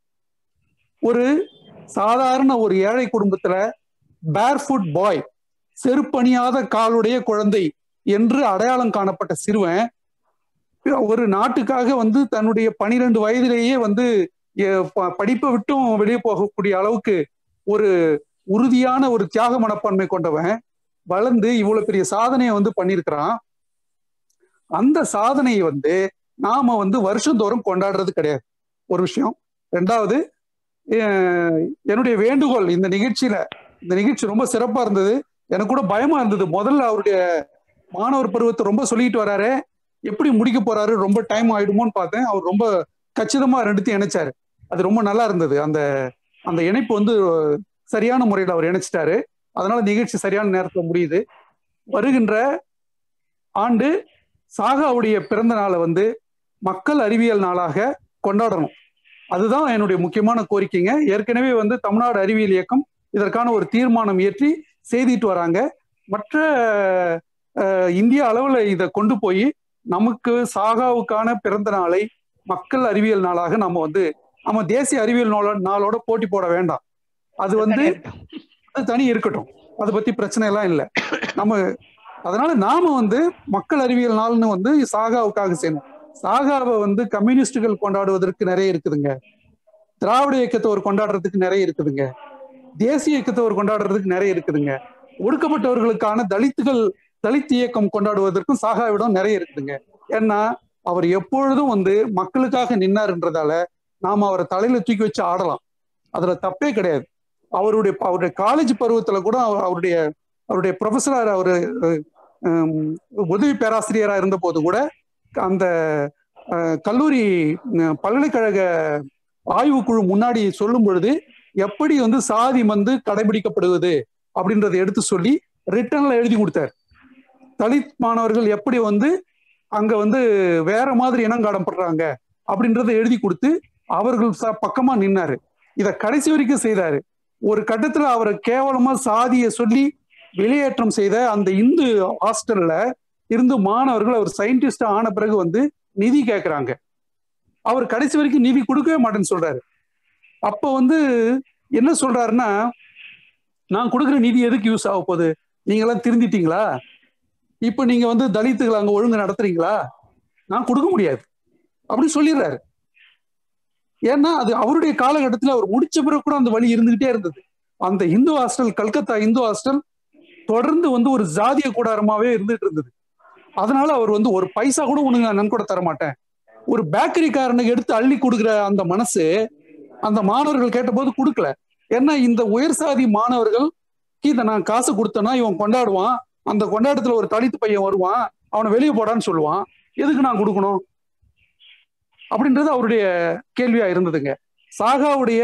Speaker 6: ஒரு சாதாரண ஒரு ஏழை குடும்பத்துல பேர்ஃபுட் பாய் செருப்பணியாத காலுடைய குழந்தை என்று அடையாளம் காணப்பட்ட சிறுவன் ஒரு நாட்டுக்காக வந்து தன்னுடைய பனிரெண்டு வயதிலேயே வந்து எ- ப- படிப்பை விட்டும் வெளியே போகக்கூடிய அளவுக்கு ஒரு உறுதியான ஒரு தியாக மனப்பான்மை கொண்டவன் வளர்ந்து இவ்வளவு பெரிய சாதனையை வந்து பண்ணியிருக்கிறான் அந்த சாதனையை வந்து நாம வந்து வருஷந்தோறும் கொண்டாடுறது கிடையாது ஒரு விஷயம் ரெண்டாவது அஹ், என்னுடைய வேண்டுகோள் இந்த நிகழ்ச்சியில இந்த நிகழ்ச்சி ரொம்ப சிறப்பா இருந்தது எனக்கு கூட பயமா இருந்தது முதல்ல அவருடைய மாணவர் பருவத்தை ரொம்ப சொல்லிட்டு வராரு எப்படி முடிக்க போறாரு ரொம்ப டைம் ஆயிடுமோன்னு பார்த்தேன் அவர் ரொம்ப கச்சிதமா ரெண்டுத்தையும் இணைச்சாரு அது ரொம்ப நல்லா இருந்தது அந்த அந்த இணைப்பு வந்து சரியான முறையில் அவர் இணைச்சிட்டாரு அதனால நிகழ்ச்சி சரியான நேரத்துல முடியுது வருகின்ற ஆண்டு சாகாவுடைய பிறந்த நாளை வந்து மக்கள் அறிவியல் நாளாக கொண்டாடணும் அதுதான் என்னுடைய முக்கியமான கோரிக்கைங்க ஏற்கனவே வந்து தமிழ்நாடு அறிவியல் இயக்கம் இதற்கான ஒரு தீர்மானம் இயற்றி செய்திட்டு வராங்க மற்ற அஹ், இந்திய அளவுல இதை கொண்டு போய் நமக்கு சாகாவுக்கான பிறந்த நாளை மக்கள் அறிவியல் நாளாக நம்ம வந்து நம்ம தேசிய அறிவியல் நாளோட நாளோட போட்டி போட வேண்டாம் அது வந்து அது தனி இருக்கட்டும் அதை பத்தி பிரச்சனை எல்லாம் இல்லை நம்ம அதனால நாம வந்து மக்கள் அறிவியல் நாள்னு வந்து சாகாவுக்காக செய்யணும் சாகாவை வந்து கம்யூனிஸ்டுகள் கொண்டாடுவதற்கு நிறைய இருக்குதுங்க திராவிட இயக்கத்தை ஒரு கொண்டாடுறதுக்கு நிறைய இருக்குதுங்க தேசிய இயக்கத்தை ஒரு கொண்டாடுறதுக்கு நிறைய இருக்குதுங்க ஒடுக்கப்பட்டவர்களுக்கான தலித்துகள் தலித் இயக்கம் கொண்டாடுவதற்கும் சாகாவிடம் நிறைய இருக்குதுங்க ஏன்னா அவர் எப்பொழுதும் வந்து மக்களுக்காக நின்னாருன்றதால நாம அவரை தலையில தூக்கி வச்சு ஆடலாம் அதுல தப்பே கிடையாது அவருடைய அவருடைய காலேஜ் பருவத்துல கூட அவர் அவருடைய அவருடைய ப்ரொஃபஸரா அவர் உதவி பேராசிரியரா இருந்த போது கூட அந்த அஹ், கல்லூரி அஹ், பல்கலைக்கழக ஆய்வுக்குழு முன்னாடி சொல்லும் பொழுது எப்படி வந்து சாதி வந்து கடைபிடிக்கப்படுவது அப்படின்றத எடுத்து சொல்லி ரிட்டன்ல எழுதி கொடுத்தார் தலித் மாணவர்கள் எப்படி வந்து அங்க வந்து வேற மாதிரி இனங்காடப்படுறாங்க அப்படின்றத எழுதி கொடுத்து அவர்கள் ச- பக்கமா நின்னாரு இத கடைசி வரைக்கும் செய்தாரு ஒரு கட்டத்துல அவரை கேவலமா சாதியை சொல்லி வெளியேற்றம் செய்த அந்த இந்து ஹாஸ்டல்ல இருந்து மாணவர்கள் அவர் சயின்டிஸ்டா ஆன பிறகு வந்து நிதி கேட்கறாங்க அவர் கடைசி வரைக்கும் நிதி கொடுக்கவே மாட்டேன்னு சொல்றாரு அப்ப வந்து என்ன சொல்றாருன்னா நான் கொடுக்குற நிதி எதுக்கு யூஸ் ஆக போகுது நீங்க எல்லாம் திருந்திட்டீங்களா இப்ப நீங்க வந்து தலித்துகள் அங்க ஒழுங்கு நடத்துறீங்களா நான் கொடுக்க முடியாது அப்படி சொல்லிடுறாரு ஏன்னா அது அவருடைய காலகட்டத்தில் அவர் முடிச்ச பிறகு கூட அந்த வழி இருந்துகிட்டே இருந்தது அந்த இந்து ஹாஸ்டல் கல்கத்தா இந்து ஹாஸ்டல் தொடர்ந்து வந்து ஒரு ஜாதிய கூடாரமாவே இருந்துட்டு இருந்தது அதனால அவர் வந்து ஒரு பைசா கூட உனக்கு நான் நன்கொடை தர மாட்டேன் ஒரு பேக்கரிக்காரனுக்கு எடுத்து அள்ளி கொடுக்குற அந்த மனசு அந்த மாணவர்கள் கேட்டபோது கொடுக்கல ஏன்னா இந்த உயர் சாதி மாணவர்கள் இதை நான் காசு கொடுத்தேன்னா இவன் கொண்டாடுவான் அந்த கொண்டாட்டத்துல ஒரு தலித்து பையன் வருவான் அவனை வெளியே போடான்னு சொல்லுவான் எதுக்கு நான் கொடுக்கணும் அப்படின்றது அவருடைய கேள்வியா இருந்ததுங்க சாகாவுடைய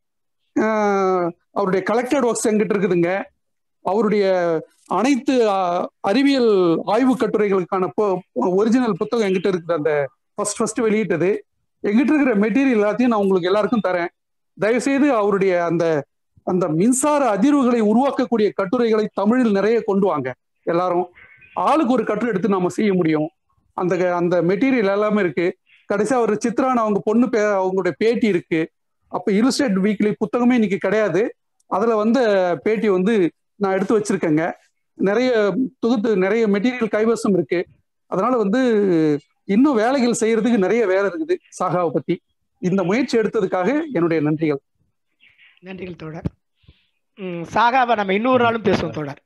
Speaker 6: ஆஹ், அவருடைய கலெக்டட் ஒர்க்ஸ் எங்கிட்ட இருக்குதுங்க அவருடைய அனைத்து ஆஹ், அறிவியல் ஆய்வு கட்டுரைகளுக்கான ஒரிஜினல் புத்தகம் எங்கிட்ட இருக்குது அந்த ஃபர்ஸ்ட் ஃபர்ஸ்ட் வெளியிட்டது எங்கிட்ட இருக்கிற மெட்டீரியல் எல்லாத்தையும் நான் உங்களுக்கு எல்லாருக்கும் தரேன் தயவுசெய்து அவருடைய அந்த அந்த மின்சார அதிர்வுகளை உருவாக்கக்கூடிய கட்டுரைகளை தமிழில் நிறைய கொண்டு வாங்க எல்லாரும் ஆளுக்கு ஒரு கட்டுரை எடுத்து நாம செய்ய முடியும் அந்த அந்த மெட்டீரியல் எல்லாமே இருக்கு கடைசியா ஒரு சித்ரான அவங்க பொண்ணு பே அவங்களுடைய பேட்டி இருக்கு அப்ப இலுஸ்ட்ரேட் வீக்லி புத்தகமே இன்னைக்கு கிடையாது அதுல வந்த பேட்டி வந்து நான் எடுத்து வச்சிருக்கேங்க நிறைய தொகுத்து நிறைய மெட்டீரியல் கைவசம் இருக்கு அதனால வந்து இன்னும் வேலைகள் செய்யறதுக்கு நிறைய வேலை இருக்குது சாகாவை பத்தி இந்த முயற்சி எடுத்ததுக்காக என்னுடைய நன்றிகள்
Speaker 1: நன்றிகள் தோழர் ம், சாகாவை நம்ம இன்னொரு நாளும் பேசுவோம் தோழர்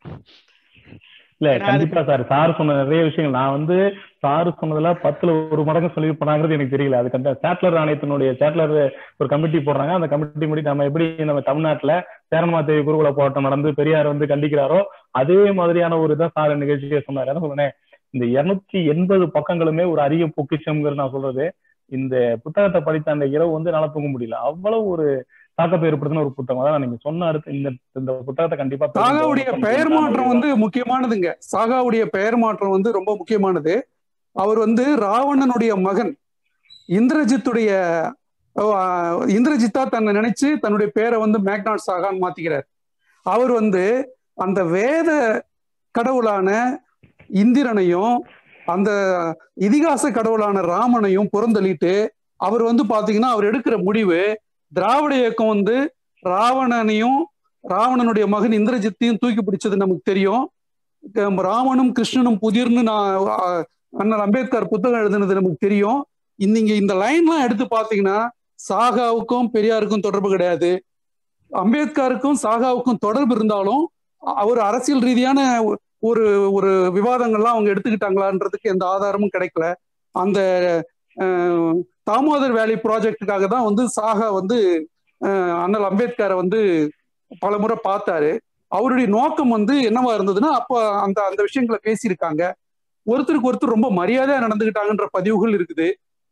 Speaker 4: இல்ல
Speaker 1: ஏன்னா அது-
Speaker 4: கண்டிப்பா சார் சார் சொன்ன நிறைய விஷயங்கள் நான் வந்து சார் சொன்னதுல பத்துல ஒரு மடங்கு சொல்லி போனாங்கிறது எனக்கு தெரியல அது கண்ட சேட்லர் ஆணையத்தினுடைய சேட்லர் ஒரு கமிட்டி போடுறாங்க அந்த கமிட்டி முடி நம்ம எப்படி நம்ம தமிழ்நாட்டுல சேரன்மாதேவி குருகுல போராட்டம் நடந்து பெரியார் வந்து கண்டிக்கிறாரோ அதே மாதிரியான ஒரு இதான் சார் நிகழ்ச்சியை சொன்னார் என்ன சொன்னேன் இந்த இருநூத்தி எண்பது பக்கங்களுமே ஒரு அரிய பொக்கிஷம்ங்கிறது நான் சொல்றது இந்த புத்தகத்தை படித்த அந்த இரவு வந்து என்னால தூங்க முடியல அவ்வளவு ஒரு தாக்கத்தை ஏற்படுத்தின ஒரு புத்தகம் அதான் நீங்க சொன்ன அடுத்து இந்த இந்த புத்தகத்தை கண்டிப்பா
Speaker 6: சாகாவுடைய பெயர் மாற்றம் வந்து முக்கியமானதுங்க சாகாவுடைய பெயர் மாற்றம் வந்து ரொம்ப முக்கியமானது அவர் வந்து ராவணனுடைய மகன் இந்திரஜித்துடைய அஹ், இந்திரஜித்தா தன்னை நினைச்சு தன்னுடைய பேரை வந்து மேக்னாட் சாகான்னு மாத்திக்கிறார் அவர் வந்து அந்த வேத கடவுளான இந்திரனையும் அந்த இதிகாச கடவுளான ராமனையும் புறந்தள்ளிட்டு அவர் வந்து பாத்தீங்கன்னா அவர் எடுக்கிற முடிவு திராவிட இயக்கம் வந்து ராவணனையும் ராவணனுடைய மகன் இந்திரஜித்தையும் தூக்கி பிடிச்சது நமக்கு தெரியும் க- ராமனும் கிருஷ்ணனும் புதிர்னு நான் அஹ், அண்ணல் அம்பேத்கர் புத்தகம் எழுதுனது நமக்கு தெரியும் இந்த- நீங்க இந்த லைன்லாம் எடுத்து பாத்தீங்கன்னா சாகாவுக்கும் பெரியாருக்கும் தொடர்பு கிடையாது அம்பேத்கருக்கும் சாகாவுக்கும் தொடர்பு இருந்தாலும் அவர் அரசியல் ரீதியான ஒரு ஒரு விவாதங்கள்லாம் அவங்க எடுத்துக்கிட்டாங்களான்றதுக்கு எந்த ஆதாரமும் கிடைக்கல அந்த அஹ், தாமோதர் வேலி ப்ராஜெக்டுக்காக தான் வந்து சாகா வந்து அஹ், அண்ணல் அம்பேத்கரை வந்து பலமுறை பார்த்தாரு அவருடைய நோக்கம் வந்து என்னவா இருந்ததுன்னா அப்ப அந்த அந்த விஷயங்களை பேசியிருக்காங்க ஒருத்தருக்கு ஒருத்தர் ரொம்ப மரியாதையா நடந்துகிட்டாங்கன்ற பதிவுகள் இருக்குது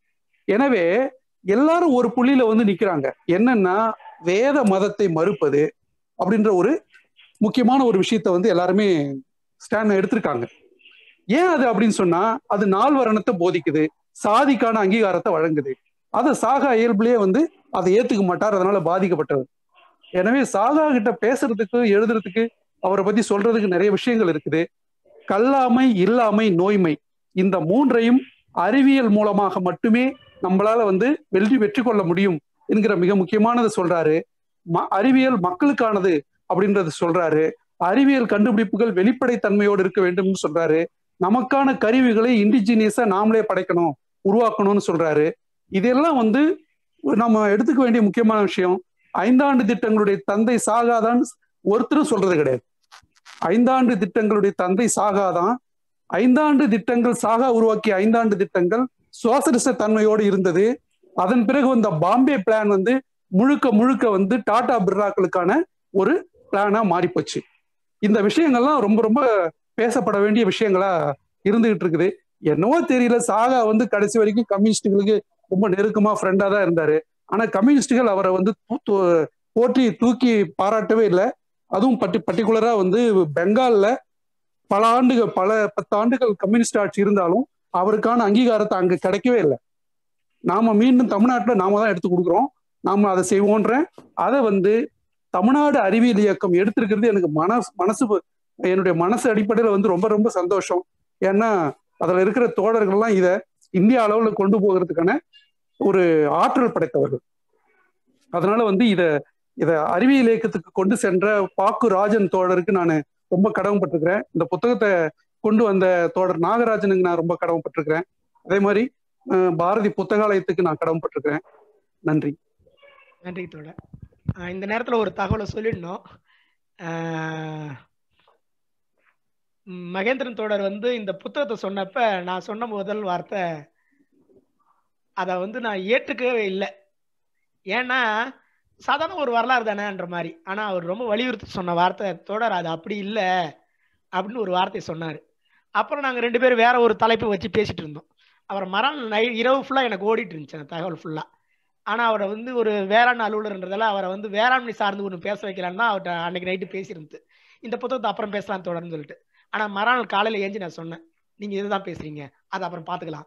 Speaker 6: எனவே எல்லாரும் ஒரு புள்ளியில வந்து நிக்கிறாங்க என்னன்னா வேத மதத்தை மறுப்பது அப்படின்ற ஒரு முக்கியமான ஒரு விஷயத்த வந்து எல்லாருமே ஸ்டாண்ட் எடுத்திருக்காங்க ஏன் அது அப்படின்னு சொன்னா அது நால்வரணத்தை போதிக்குது சாதிக்கான அங்கீகாரத்தை வழங்குது அதை சாகா இயல்புலயே வந்து அதை ஏத்துக்க மாட்டார் அதனால பாதிக்கப்பட்டவர் எனவே சாகா கிட்ட பேசுறதுக்கு எழுதுறதுக்கு அவரை பத்தி சொல்றதுக்கு நிறைய விஷயங்கள் இருக்குது கல்லாமை இல்லாமை நோய்மை இந்த மூன்றையும் அறிவியல் மூலமாக மட்டுமே நம்மளால வந்து வெற்றி வெற்றி கொள்ள முடியும் என்கிற மிக முக்கியமானதை சொல்றாரு ம- அறிவியல் மக்களுக்கானது அப்படின்றது சொல்றாரு அறிவியல் கண்டுபிடிப்புகள் வெளிப்படைத்தன்மையோடு இருக்க வேண்டும்னு சொல்றாரு நமக்கான கருவிகளை இண்டிஜினியஸா நாமளே படைக்கணும் உருவாக்கணும்னு சொல்றாரு இதெல்லாம் வந்து நம்ம எடுத்துக்க வேண்டிய முக்கியமான விஷயம் ஐந்தாண்டு திட்டங்களுடைய தந்தை சாகாதான் ஒருத்தரும் சொல்றது கிடையாது ஐந்தாண்டு திட்டங்களுடைய தந்தை சாகாதான் ஐந்தாண்டு திட்டங்கள் சாகா உருவாக்கிய ஐந்தாண்டு திட்டங்கள் சோசலிச தன்மையோடு இருந்தது அதன் பிறகு வந்த பாம்பே பிளான் வந்து முழுக்க முழுக்க வந்து டாடா பிர்லாக்களுக்கான ஒரு பிளானா மாறிப்போச்சு இந்த விஷயங்கள்லாம் ரொம்ப ரொம்ப பேசப்பட வேண்டிய விஷயங்களா இருந்துகிட்டு இருக்குது என்னவோ தெரியல சாகா வந்து கடைசி வரைக்கும் கம்யூனிஸ்டுகளுக்கு ரொம்ப நெருக்கமா ஃப்ரெண்டா தான் இருந்தாரு ஆனா கம்யூனிஸ்டுகள் அவரை வந்து தூ- தூ- போற்றி தூக்கி பாராட்டவே இல்லை அதுவும் பர்டி பர்டிகுலரா வந்து பெங்கால்ல பல ஆண்டுகள் பல பத்து ஆண்டுகள் கம்யூனிஸ்ட் ஆட்சி இருந்தாலும் அவருக்கான அங்கீகாரத்தை அங்க கிடைக்கவே இல்லை நாம மீண்டும் தமிழ்நாட்டுல நாம தான் எடுத்து கொடுக்குறோம் நாம அதை செய்வோன்ற அதை வந்து தமிழ்நாடு அறிவியல் இயக்கம் எடுத்திருக்கிறது எனக்கு மனசு மனசு என்னுடைய மனசு அடிப்படையில வந்து ரொம்ப ரொம்ப சந்தோஷம் ஏன்னா அதுல இருக்கிற தோழர்கள்லாம் இதை இந்திய அளவுல கொண்டு போகிறதுக்கான ஒரு ஆற்றல் படைத்தவர்கள் அதனால வந்து இத இத அறிவியல் இயக்கத்துக்கு கொண்டு சென்ற பாக்கு ராஜன் தோழருக்கு நான் ரொம்ப கடமைப்பட்டிருக்கிறேன் இந்த புத்தகத்தை கொண்டு வந்த தோழர் நாகராஜனுக்கு நான் ரொம்ப கடமைப்பட்டிருக்கிறேன் அதே மாதிரி அஹ், பாரதி புத்தகாலயத்துக்கு நான் கடமைப்பட்டிருக்கிறேன் நன்றி
Speaker 1: நன்றி தோழர் ஆஹ் இந்த நேரத்துல ஒரு தகவலை சொல்லிடணும் ஆஹ் ம், மகேந்திரன் தோழர் வந்து இந்த புத்தகத்தை சொன்னப்ப நான் சொன்ன முதல் வார்த்தை அதை வந்து நான் ஏற்றுக்கவே இல்லை ஏன்னா சாதாரண ஒரு வரலாறு தானேன்ற மாதிரி ஆனா அவர் ரொம்ப வலியுறுத்தி சொன்ன வார்த்தை தோழர் அது அப்படி இல்லை அப்படின்னு ஒரு வார்த்தை சொன்னார் அப்புறம் நாங்கள் ரெண்டு பேரும் வேற ஒரு தலைப்பு வச்சு பேசிட்டு இருந்தோம் அவர் மரம் நை இரவு ஃபுல்லாக எனக்கு ஓடிட்டு இருந்துச்சு அந்த தகவல் ஃபுல்லாக ஆனால் அவரை வந்து ஒரு வேளாண் அலுவலர்ன்றதால அவரை வந்து வேளாண்மை சார்ந்து ஒன்று பேச வைக்கலான்னா அவர்கிட்ட அன்னைக்கு நைட்டு பேசியிருந்து இந்த புத்தகத்தை அப்புறம் பேசலாம் தொடர்ந்து சொல்லிட்டு ஆனால் மறுநாள் காலையில் ஏஞ்சி நான் சொன்னேன் நீங்கள் இதுதான் பேசுறீங்க அதை அப்புறம் பார்த்துக்கலாம்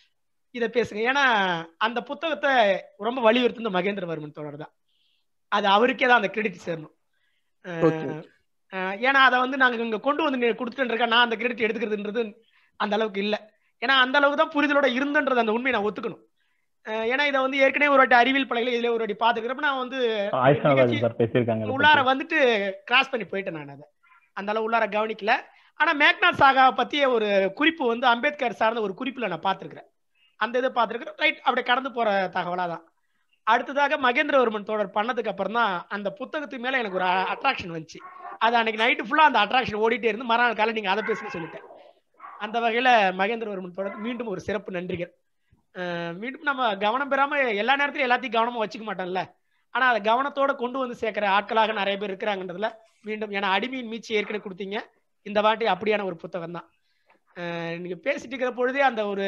Speaker 1: இதை பேசுங்க ஏன்னா அந்த புத்தகத்தை ரொம்ப வலியுறுத்துந்த மகேந்திரவர்மன் தோழர் தான் அது அவருக்கே தான் அந்த கிரெடிட் சேரணும்
Speaker 6: Okay.
Speaker 1: அஹ் அஹ் ஏன்னா அதை வந்து நாங்கள் இங்கே கொண்டு வந்து நீ கொடுத்துட்டு நான் அந்த கிரெடிட் எடுத்துக்கிறதுன்றது அந்த அளவுக்கு இல்லை ஏன்னா அந்த அளவுக்கு தான் புரிதலோட இருந்துன்றது அந்த உண்மையை நான் ஒத்துக்கணும் அஹ் ஏன்னா இதை வந்து ஏற்கனவே ஒரு வாட்டி அறிவியல் பலையில இதுல ஒரு வாட்டி பாத்துக்கிறப்ப நான் வந்து
Speaker 4: ஆயுஷ்
Speaker 1: நிகழ்ச்சி
Speaker 4: நாகராஜன் சார் பேசியிருக்காங்க இதை
Speaker 1: உள்ளார
Speaker 4: பத்தி.
Speaker 1: வந்துட்டு கிராஸ் பண்ணி போயிட்டேன் நான் அதை அந்த அளவு உள்ளார கவனிக்கல ஆனா மேக்நாத் சாகா பத்திய ஒரு குறிப்பு வந்து அம்பேத்கர் சார்ந்த ஒரு குறிப்புல நான் பார்த்திருக்கிறேன் அந்த இதை பார்த்திருக்கிறேன் ரைட் அப்படியே கடந்து போற தகவலா தான் அடுத்ததாக மகேந்திரவர்மன் தோழர் பண்ணதுக்கு அப்புறம் தான் அந்த புத்தகத்துக்கு மேல எனக்கு ஒரு அட்ராக்ஷன் வந்துச்சு அது அன்னைக்கு நைட்டு ஃபுல்லா அந்த அட்ராக்ஷன் ஓடிட்டே இருந்து மறுநாள் காலை நீங்க அதை பேசுன்னு சொல்லிட்டேன் அந்த வகையில மகேந்திரவர்மன் தோழர் மீண்டும் ஒரு சிறப்பு நன்றிகள் அஹ் மீண்டும் நம்ம கவனம் பெறாம எல்லா நேரத்திலும் எல்லாத்தையும் கவனமா வச்சுக்க மாட்டோம்ல ஆனா அதை கவனத்தோட கொண்டு வந்து சேர்க்கிற ஆட்களாக நிறைய பேர் இருக்கிறாங்கன்றதுல மீண்டும் ஏன்னா அடிமையின் மீச்சு ஏற்கனவே கொடுத்தீங்க இந்த வாட்டி அப்படியான ஒரு புத்தகம் தான் நீங்க பேசிட்டு இருக்கிற பொழுதே அந்த ஒரு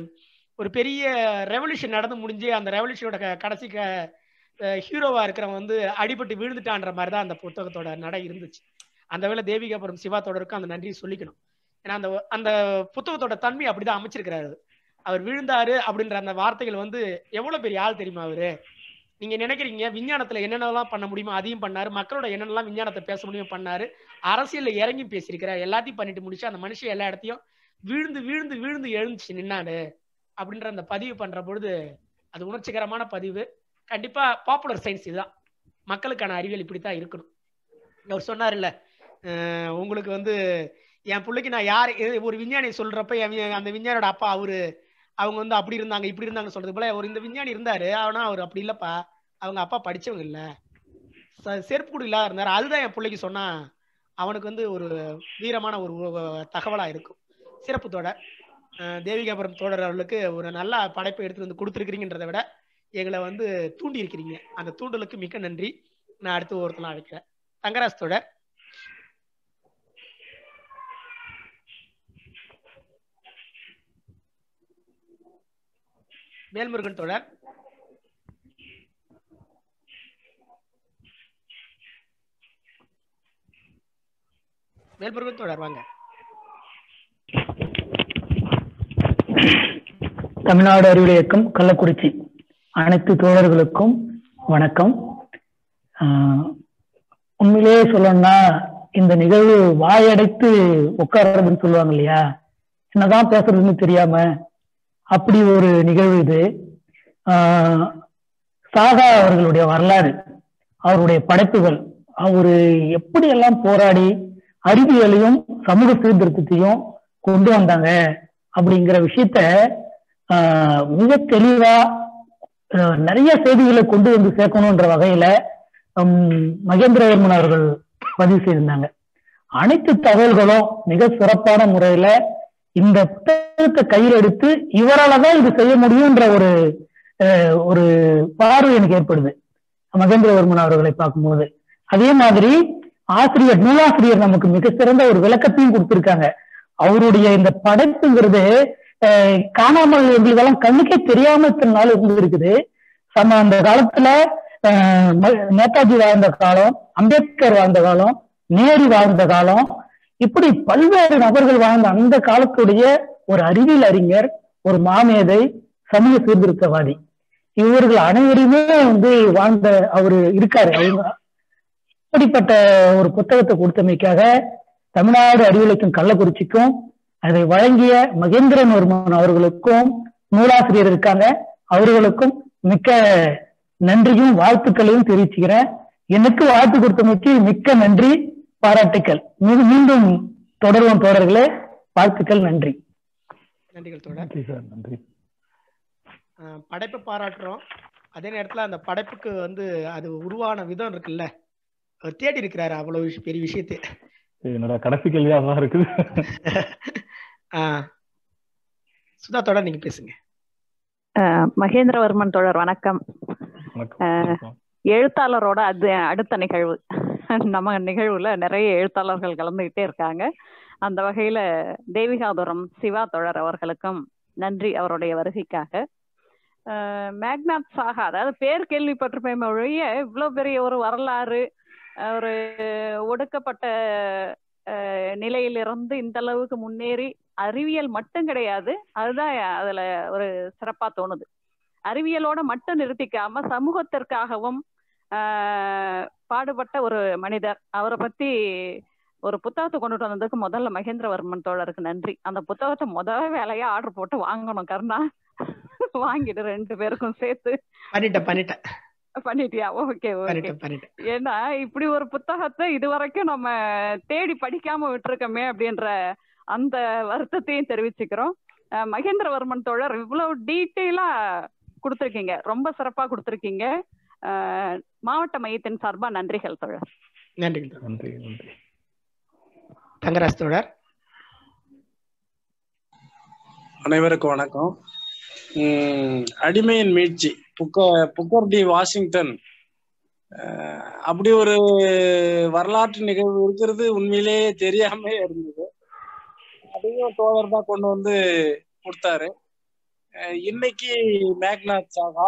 Speaker 1: ஒரு பெரிய ரெவல்யூஷன் நடந்து முடிஞ்சு அந்த ரெவல்யூஷனோட க- கடைசி க ஹீரோவா இருக்கிறவன் வந்து அடிபட்டு விழுந்துட்டான்ற மாதிரி தான் அந்த புத்தகத்தோட நடை இருந்துச்சு அந்த வேளை தேவிகாபுரம் சிவா தொடருக்கும் அந்த நன்றியை சொல்லிக்கணும் ஏன்னா அந்த அந்த புத்தகத்தோட தன்மை அப்படிதான் அமைச்சிருக்கிறாரு அவர் விழுந்தாரு அப்படின்ற அந்த வார்த்தைகள் வந்து எவ்வளவு பெரிய ஆள் தெரியுமா அவரு நீங்க நினைக்கிறீங்க விஞ்ஞானத்துல என்னென்னலாம் பண்ண முடியுமோ அதையும் பண்ணாரு மக்களோட என்னென்னலாம் விஞ்ஞானத்தை பேச முடியும் பண்ணாரு அரசியல்ல இறங்கி பேசியிருக்கிறார் எல்லாத்தையும் பண்ணிட்டு முடிச்சு அந்த மனுஷன் எல்லா இடத்தையும் வீழ்ந்து வீழ்ந்து வீழ்ந்து எழுந்துச்சு நின்னாரு அப்படின்ற அந்த பதிவு பண்ற பொழுது அது உணர்ச்சிகரமான பதிவு கண்டிப்பா பாப்புலர் சயின்ஸ் இதுதான் மக்களுக்கான அறிவியல் இப்படித்தான் இருக்கணும் அவர் சொன்னார்ல அஹ் உங்களுக்கு வந்து என் பிள்ளைக்கு நான் யார் எ- ஒரு விஞ்ஞானி சொல்றப்ப என் வி- அந்த விஞ்ஞானியோட அப்பா அவரு அவங்க வந்து அப்படி இருந்தாங்க இப்படி இருந்தாங்க சொல்றது போல ஒரு இந்த விஞ்ஞானி இருந்தாரு ஆனா அவர் அப்படி இல்லப்பா அவங்க அப்பா படிச்சவங்க இல்ல ச- செருப்பு கூட இல்லாத இருந்தாரு அதுதான் என் பிள்ளைக்கு சொன்னா அவனுக்கு வந்து ஒரு வீரமான ஒரு உ- தகவலா இருக்கும் சிறப்பு தொடர் அஹ் தேவிகாபுரம் தோழர் அவர்களுக்கு ஒரு நல்ல படைப்பை எடுத்து வந்து கொடுத்துருக்கிறீங்கன்றதை விட எங்களை வந்து தூண்டி இருக்கிறீங்க அந்த தூண்டலுக்கு மிக்க நன்றி நான் அடுத்து ஒருத்தலாம் அழைக்கிறேன் தங்கராஜ் தோழர் வேல்முருகன் தோழர் வேல்முருகன் தோழர் வாங்க
Speaker 7: தமிழ்நாடு அறிவியல் இயக்கம் கள்ளக்குறிச்சி அனைத்து தோழர்களுக்கும் வணக்கம் ஆஹ் உண்மையிலேயே சொல்லணும்னா இந்த நிகழ்வு வாயடைத்து உட்கார்றதுன்னு சொல்லுவாங்க இல்லையா என்னதான் பேசுறதுன்னு தெரியாம அப்படி ஒரு நிகழ்வு இது ஆஹ் சாகா அவர்களுடைய வரலாறு அவருடைய படைப்புகள் அவரு எப்படியெல்லாம் போராடி அறிவியலையும் சமூக சீர்திருத்தத்தையும் கொண்டு வந்தாங்க அப்படிங்கிற விஷயத்த ஆஹ் மிக தெளிவா ஆஹ் நிறைய செய்திகளை கொண்டு வந்து சேர்க்கணுன்ற வகையில ஹம், மகேந்திரவர்மன் அவர்கள் பதிவு செய்திருந்தாங்க அனைத்து தகவல்களும் மிக சிறப்பான முறையில இந்த புத்தகத்தை கையில் எடுத்து இவரால தான் இது செய்ய முடியும்ன்ற ஒரு ஆஹ், ஒரு பார்வை எனக்கு ஏற்படுது மகேந்திரவர்மன் அவர்களை பார்க்கும்போது அதே மாதிரி ஆசிரியர் நூலாசிரியர் நமக்கு மிக சிறந்த ஒரு விளக்கத்தையும் கொடுத்திருக்காங்க அவருடைய இந்த படைப்புங்கிறது அஹ், காணாமல் எங்களுக்கெல்லாம் கண்ணுக்கே தெரியாம இத்தனை நாள் இருந்திருக்குது சம அந்த காலத்துல அஹ், ம- நேதாஜி வாழ்ந்த காலம் அம்பேத்கர் வாழ்ந்த காலம் நேரு வாழ்ந்த காலம் இப்படி பல்வேறு நபர்கள் வாழ்ந்த அந்த காலத்துடைய ஒரு அறிவியல் அறிஞர் ஒரு மாமேதை சமூக சீர்திருத்தவாதி இவர்கள் அனைவருமே வந்து வாழ்ந்த அவரு இருக்காரு அவங்க இப்படிப்பட்ட ஒரு புத்தகத்தை கொடுத்தமைக்காக தமிழ்நாடு அறிவியலுக்கும் கள்ளக்குறிச்சிக்கும் அதை வழங்கிய மகேந்திரன் வர்மன் அவர்களுக்கும் நூலாசிரியர் இருக்காங்க அவர்களுக்கும் மிக்க நன்றியும் வாழ்த்துக்களையும் தெரிவிச்சுக்கிறேன் எனக்கு வாழ்த்து கொடுத்தமைக்கு மிக்க நன்றி பாராட்டுக்கள் மீ- மீண்டும் தொடர்வோம் தோழர்களே வாழ்த்துக்கள் நன்றி
Speaker 1: நன்றிகள் தோழர்
Speaker 4: நன்றி சார் நன்றி
Speaker 1: அஹ் படைப்பை பாராட்டுறோம் அதே நேரத்துல அந்த படைப்புக்கு வந்து அது உருவான விதம் இருக்குல்ல அவர் தேடி இருக்கிறாரு அவ்வளவு விஷ- பெரிய விஷயத்தை
Speaker 4: இது என்னோட கடைசி கேள்வியா தான் இருக்குது
Speaker 1: ஆஹ் சுதா தொடர் நீங்க பேசுங்க
Speaker 8: அஹ் மகேந்திரவர்மன் தோழர் வணக்கம்
Speaker 4: வணக்கம்
Speaker 8: அஹ்
Speaker 4: வணக்கம்.
Speaker 8: எழுத்தாளரோட அது அடுத்த நிகழ்வு நம்ம நிகழ்வுல நிறைய எழுத்தாளர்கள் கலந்துகிட்டே இருக்காங்க அந்த வகையில தேவிகாதுரம் சிவா தோழர் அவர்களுக்கும் நன்றி அவருடைய வருகைக்காக அஹ் மேக்னாத் சாகா அதாவது பேர் கேள்விப்பட்டிருப்பேன் ஒழிய இவ்வளவு பெரிய ஒரு வரலாறு அஹ் ஒரு ஒடுக்கப்பட்ட அஹ் நிலையிலிருந்து இந்த அளவுக்கு முன்னேறி அறிவியல் மட்டும் கிடையாது அதுதான் அதுல ஒரு சிறப்பா தோணுது அறிவியலோட மட்டும் நிறுத்திக்காம சமூகத்திற்காகவும் ஆஹ் பாடுபட்ட ஒரு மனிதர் அவரை பத்தி ஒரு புத்தகத்தை கொண்டுட்டு வந்ததுக்கு முதல்ல மகேந்திரவர்மன் தோழருக்கு நன்றி அந்த புத்தகத்தை முதல் வேலையா ஆர்டர் போட்டு வாங்கணும் கருணா வாங்கிட்டு ரெண்டு பேருக்கும் சேர்த்து
Speaker 1: பண்ணிட்டேன் பண்ணிட்டேன்
Speaker 8: பண்ணிட்டியா ஓகே ஓகே
Speaker 1: பண்ணிட்டேன் பண்ணிட்டேன்
Speaker 8: ஏன்னா இப்படி ஒரு புத்தகத்தை இது வரைக்கும் நம்ம தேடி படிக்காம விட்டுருக்கோமே அப்படின்ற அந்த வருத்தத்தையும் தெரிவிச்சுக்கிறோம் அஹ் மகேந்திரவர்மன் தோழர் இவ்வளவு டீட்டெயிலா கொடுத்துருக்கீங்க ரொம்ப சிறப்பா கொடுத்துருக்கீங்க அஹ் மாவட்ட மையத்தின் சார்பா நன்றிகள் தோழர்
Speaker 1: நன்றிகள் தோழர்
Speaker 4: நன்றி நன்றி
Speaker 1: தங்கராஜ் தோழர்
Speaker 9: அனைவருக்கும் வணக்கம் உம் அடிமையின் மீட்சி புக்க புக்கர் டி வாஷிங்டன் அஹ் அப்படி ஒரு வரலாற்று நிகழ்வு இருக்கிறது உண்மையிலேயே தெரியாம இருந்தது அதையும் தோழர் தான் கொண்டு வந்து கொடுத்தாரு அஹ் இன்னைக்கு மேக்நாத் சாகா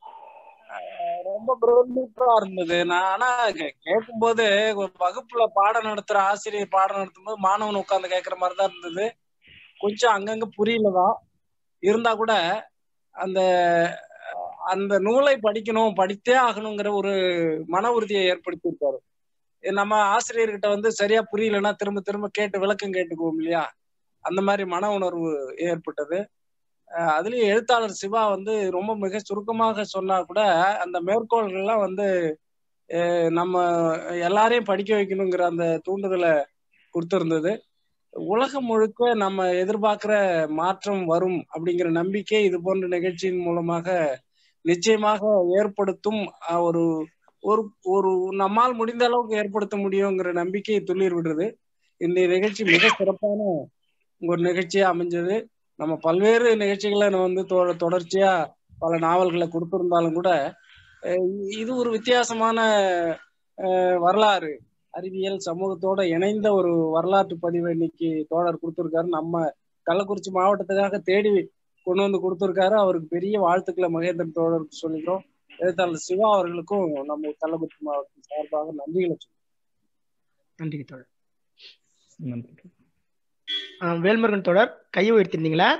Speaker 9: அஹ் ரொம்ப பிரமிப்பா இருந்தது நான் ஆனா கே- கேட்கும்போது ஒரு வகுப்புல பாடம் நடத்துற ஆசிரியர் பாடம் நடத்தும்போது மாணவன் உட்கார்ந்து கேட்கிற மாதிரி தான் இருந்தது கொஞ்சம் அங்கங்க புரியலதான் இருந்தா கூட அந்த அந்த நூலை படிக்கணும் படித்தே ஆகணுங்கிற ஒரு மன உறுதியை ஏற்படுத்தியிருக்காரு இது நம்ம ஆசிரியர்கிட்ட வந்து சரியா புரியலன்னா திரும்ப திரும்ப கேட்டு விளக்கம் கேட்டுக்குவோம் இல்லையா அந்த மாதிரி மன உணர்வு ஏற்பட்டது அஹ் அதுலயும் எழுத்தாளர் சிவா வந்து ரொம்ப மிக சுருக்கமாக சொன்னா கூட அந்த மேற்கோள்கள்லாம் வந்து அஹ் நம்ம எல்லாரையும் படிக்க வைக்கணுங்கிற அந்த தூண்டுதலை கொடுத்திருந்தது உலகம் முழுக்க நம்ம எதிர்பார்க்கிற மாற்றம் வரும் அப்படிங்கிற நம்பிக்கை இது போன்ற நிகழ்ச்சியின் மூலமாக நிச்சயமாக ஏற்படுத்தும் அஹ், ஒரு ஒரு ஒரு நம்மால் முடிந்த அளவுக்கு ஏற்படுத்த முடியுங்கிற நம்பிக்கையை துளிர் விடுறது இந்த நிகழ்ச்சி மிக சிறப்பான ஒரு நிகழ்ச்சியா அமைஞ்சது நம்ம பல்வேறு நிகழ்ச்சிகளை நம்ம வந்து தொ- தொடர்ச்சியா பல நாவல்களை கொடுத்திருந்தாலும் கூட அஹ் இது ஒரு வித்தியாசமான அஹ், வரலாறு அறிவியல் சமூகத்தோட இணைந்த ஒரு வரலாற்று பதிவை இன்னைக்கு தோழர் கொடுத்திருக்காரு நம்ம கள்ளக்குறிச்சி மாவட்டத்துக்காக தேடி கொண்டு வந்து கொடுத்திருக்காரு அவருக்கு பெரிய வாழ்த்துக்களை மகேந்திரன் தோழருக்கு சொல்லிக்கிறோம் எழுத்தாளர் சிவா அவர்களுக்கும் நம்ம கள்ளக்குறிச்சி மாவட்டத்தின் சார்பாக நன்றிகளை சொல்லிக்கிறோம்.
Speaker 1: நன்றி தோழர்
Speaker 4: நன்றி
Speaker 1: ஆஹ் வேல்முருகன் தோழர் கையை உயர்த்திருந்தீங்களா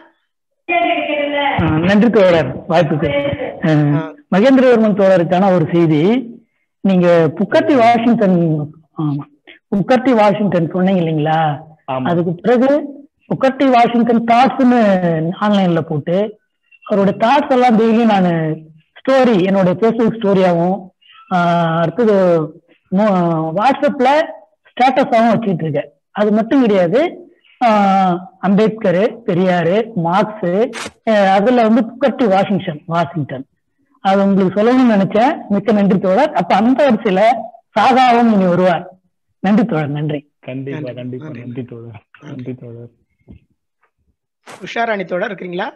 Speaker 7: ஆஹ் நன்றி தோழர் வாய்ப்புக்கு ஆஹ் மகேந்திரவர்மன் தோழருக்கான ஒரு செய்தி நீங்க புக்கர்டி வாஷிங்டன் ஆமா புக்கர்டி வாஷிங்டன் சொன்னீங்க இல்லைங்களா
Speaker 4: ஆமா
Speaker 7: அதுக்கு பிறகு புக்கர்டி வாஷிங்டன் தாட்ஸ்னு ஆன்லைன்ல போட்டு அவரோட தாட்ஸ் எல்லாம் டெய்லி நான் ஸ்டோரி என்னோட ஃபேஸ்புக் ஸ்டோரியாவும் அடுத்தது மோ- வாட்ஸ்அப்ல ஸ்டேட்டஸாவும் வச்சுட்டு இருக்கேன் அது மட்டும் கிடையாது ஆஹ் அம்பேத்கர் பெரியாரு மார்க்ஸ் அதுல வந்து புக்கர்டி வாஷிங்டன் வாஷிங்டன் அது உங்களுக்கு சொல்லணும்னு நினைச்சேன் மிக்க நன்றி தோழர் அப்ப அந்த வரிசையில சாகாவும் இனி வருவார் நன்றி தோழர் நன்றி
Speaker 4: கண்டிப்பா
Speaker 1: நன்றி,
Speaker 4: கண்டிப்பா
Speaker 1: நன்றி.
Speaker 4: நன்றி தோழர் நன்றி தோழர்
Speaker 1: உஷாராணி தோழர் இருக்கிறீங்களா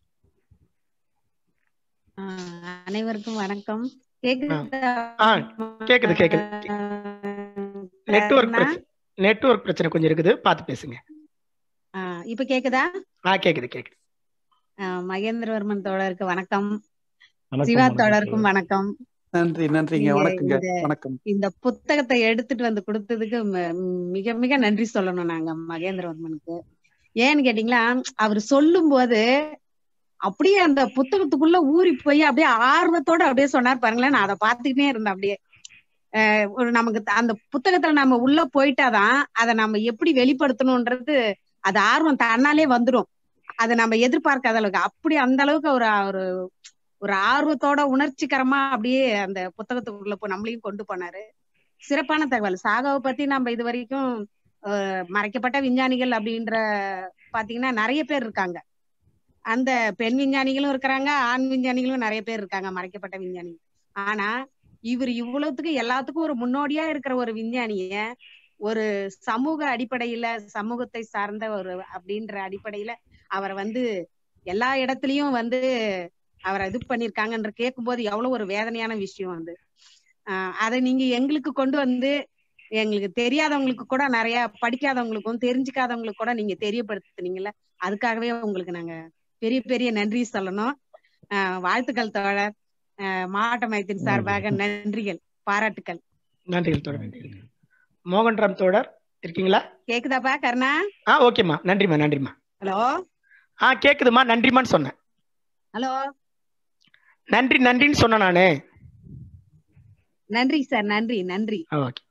Speaker 10: ஆஹ் அனைவருக்கும் வணக்கம் கேக்குதா
Speaker 1: ஆ, கேக்குது, கேக்குது. நெட்வொர்க்
Speaker 10: கருணா?
Speaker 1: பிரச்சனை நெட்வொர்க் பிரச்சனை கொஞ்சம் இருக்குது பார்த்து பேசுங்க
Speaker 10: ஆஹ் இப்ப கேக்குதா
Speaker 1: ஆ கேக்குது கேக்குது
Speaker 10: ஆஹ் மகேந்திரவர்மன் தோழருக்கு வணக்கம்
Speaker 4: வணக்கம்,
Speaker 10: சிவா
Speaker 4: வணக்கம்
Speaker 10: தோழருக்கும்
Speaker 4: தோழர்.
Speaker 10: வணக்கம்
Speaker 6: நன்றி நன்றிங்க
Speaker 10: நீங்க
Speaker 6: வணக்கங்க
Speaker 10: இந்த-
Speaker 6: வணக்கம்
Speaker 10: இந்த புத்தகத்தை எடுத்துட்டு வந்து கொடுத்ததுக்கு ம- மிக மிக நன்றி சொல்லணும் நாங்க மகேந்திரவர்மனுக்கு ஏன்னு கேட்டீங்களா அவர் சொல்லும் போது அப்படியே அந்த புத்தகத்துக்குள்ள ஊறி போய் அப்படியே ஆர்வத்தோட அப்படியே சொன்னார் பாருங்களேன் நான் அதை பார்த்துக்கிட்டே இருந்தேன் அப்படியே அஹ் ஒரு நமக்கு த- அந்த புத்தகத்துல நம்ம உள்ள போயிட்டாதான் அதை நம்ம எப்படி வெளிப்படுத்தணும்ன்றது அது ஆர்வம் தன்னாலே வந்துடும் அதை நம்ம எதிர்பார்க்காத அளவுக்கு அப்படி அந்த அளவுக்கு ஒரு ஒரு ஒரு ஆர்வத்தோட உணர்ச்சிகரமா அப்படியே அந்த புத்தகத்துக்குள்ள போய் நம்மளையும் கொண்டு போனாரு சிறப்பான தகவல் சாகாவை பத்தி நம்ம இது வரைக்கும் அஹ், மறைக்கப்பட்ட விஞ்ஞானிகள் அப்படின்ற பாத்தீங்கன்னா நிறைய பேர் இருக்காங்க அந்த பெண் விஞ்ஞானிகளும் இருக்கிறாங்க ஆண் விஞ்ஞானிகளும் நிறைய பேர் இருக்காங்க மறைக்கப்பட்ட விஞ்ஞானிகள் ஆனா இவர் இவ்வளவுத்துக்கு எல்லாத்துக்கும் ஒரு முன்னோடியா இருக்கிற ஒரு விஞ்ஞானிய ஒரு சமூக அடிப்படையில சமூகத்தை சார்ந்த ஒரு அப்படின்ற அடிப்படையில அவரை வந்து எல்லா இடத்துலயும் வந்து அவரை இது பண்ணிருக்காங்கன்ற கேட்கும்போது எவ்வளவு ஒரு வேதனையான விஷயம் அது ஆஹ் அதை நீங்க எங்களுக்கு கொண்டு வந்து எங்களுக்கு தெரியாதவங்களுக்கு கூட நிறைய படிக்காதவங்களுக்கும் தெரிஞ்சுக்காதவங்களுக்கு கூட நீங்க தெரியப்படுத்துனீங்கல்ல அதுக்காகவே உங்களுக்கு நாங்க பெரிய பெரிய நன்றி சொல்லணும் ஆஹ் வாழ்த்துக்கள் தோழர் ஆஹ் மாவட்ட மையத்தின் சார்பாக நன்றிகள் பாராட்டுக்கள்
Speaker 1: நன்றிகள் தோழர் நன்றிகள் மோகன் ராம் தோழர் இருக்கீங்களா
Speaker 10: கேக்குதாப்பா கருணா
Speaker 1: ஆ ஓகேம்மா நன்றிம்மா நன்றிம்மா
Speaker 10: ஹலோ
Speaker 1: ஆ கேக்குதுமா நன்றிம்மான்னு சொன்னேன்
Speaker 10: ஹலோ
Speaker 1: நன்றி நன்றின்னு சொன்னேன் நானு
Speaker 10: நன்றி சார் நன்றி நன்றி
Speaker 1: ஆ, ஓகே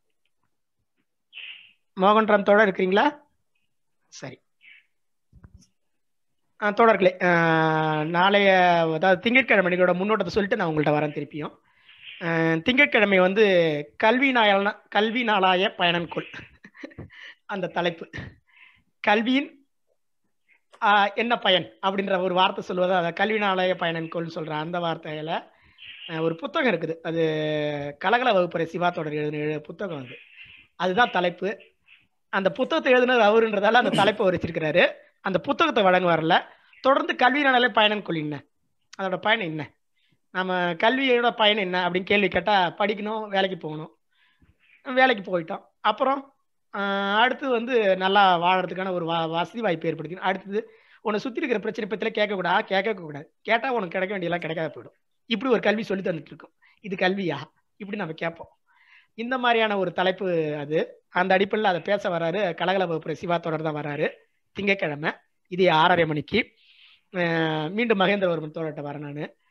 Speaker 1: மோகன் ராம் தோழர் இருக்கிறீங்களா சரி ஆ, தோழர்களே ஆ, நாளைய அதாவது திங்கட்கிழமை நிகழ்வோட முன்னோட்டத்தை சொல்லிட்டு நான் உங்கள்கிட்ட வரேன் திருப்பியும் ஆ, திங்கட்கிழமை வந்து கல்வி நாயன கல்வி நாளாய பயணன்கொள் அந்த தலைப்பு கல்வியின் ஆ, என்ன பயன் அப்படின்ற ஒரு வார்த்தை சொல்லுவது அதை கல்வி நாளாய பயணன்கொள்னு சொல்ற அந்த வார்த்தையில ஆ, ஒரு புத்தகம் இருக்குது அது கலகல வகுப்பறை சிவா தொடர் எழுதின எழு- புத்தகம் அது அதுதான் தலைப்பு அந்த புத்தகத்தை எழுதினது அவருன்றதால அந்த தலைப்பை வச்சிருக்கிறாரு அந்த புத்தகத்தை வழங்குவார்ல தொடர்ந்து கல்வி நலனை பயணம் கொள் என்ன அதோட பயன் என்ன நம்ம கல்வியோட பயன் என்ன அப்படின்னு கேள்வி கேட்டால் படிக்கணும் வேலைக்கு போகணும் வேலைக்கு போயிட்டோம் அப்புறம் ஆஹ், அடுத்து வந்து நல்லா வாழறதுக்கான ஒரு வா வசதி வாய்ப்பு ஏற்படுத்திக்கணும் அடுத்தது உன்னை சுற்றி இருக்கிற பிரச்சனை பற்றில கேட்கக்கூடாது கேட்க கூடாது கேட்டால் உனக்கு கிடைக்க வேண்டியெல்லாம் கிடைக்காத போயிடும் இப்படி ஒரு கல்வி சொல்லி தந்துட்டு இருக்கும் இது கல்வியா இப்படி நம்ம கேட்போம் இந்த மாதிரியான ஒரு தலைப்பு அது அந்த அடிப்படையில் அதை பேச வராரு கலகல வகுப்புற சிவா தொடர் தான் வராரு திங்கட்கிழமை இது ஆறரை மணிக்கு அஹ் மீண்டும் மகேந்திரவர்மன் தோழர்கிட்ட வரேன்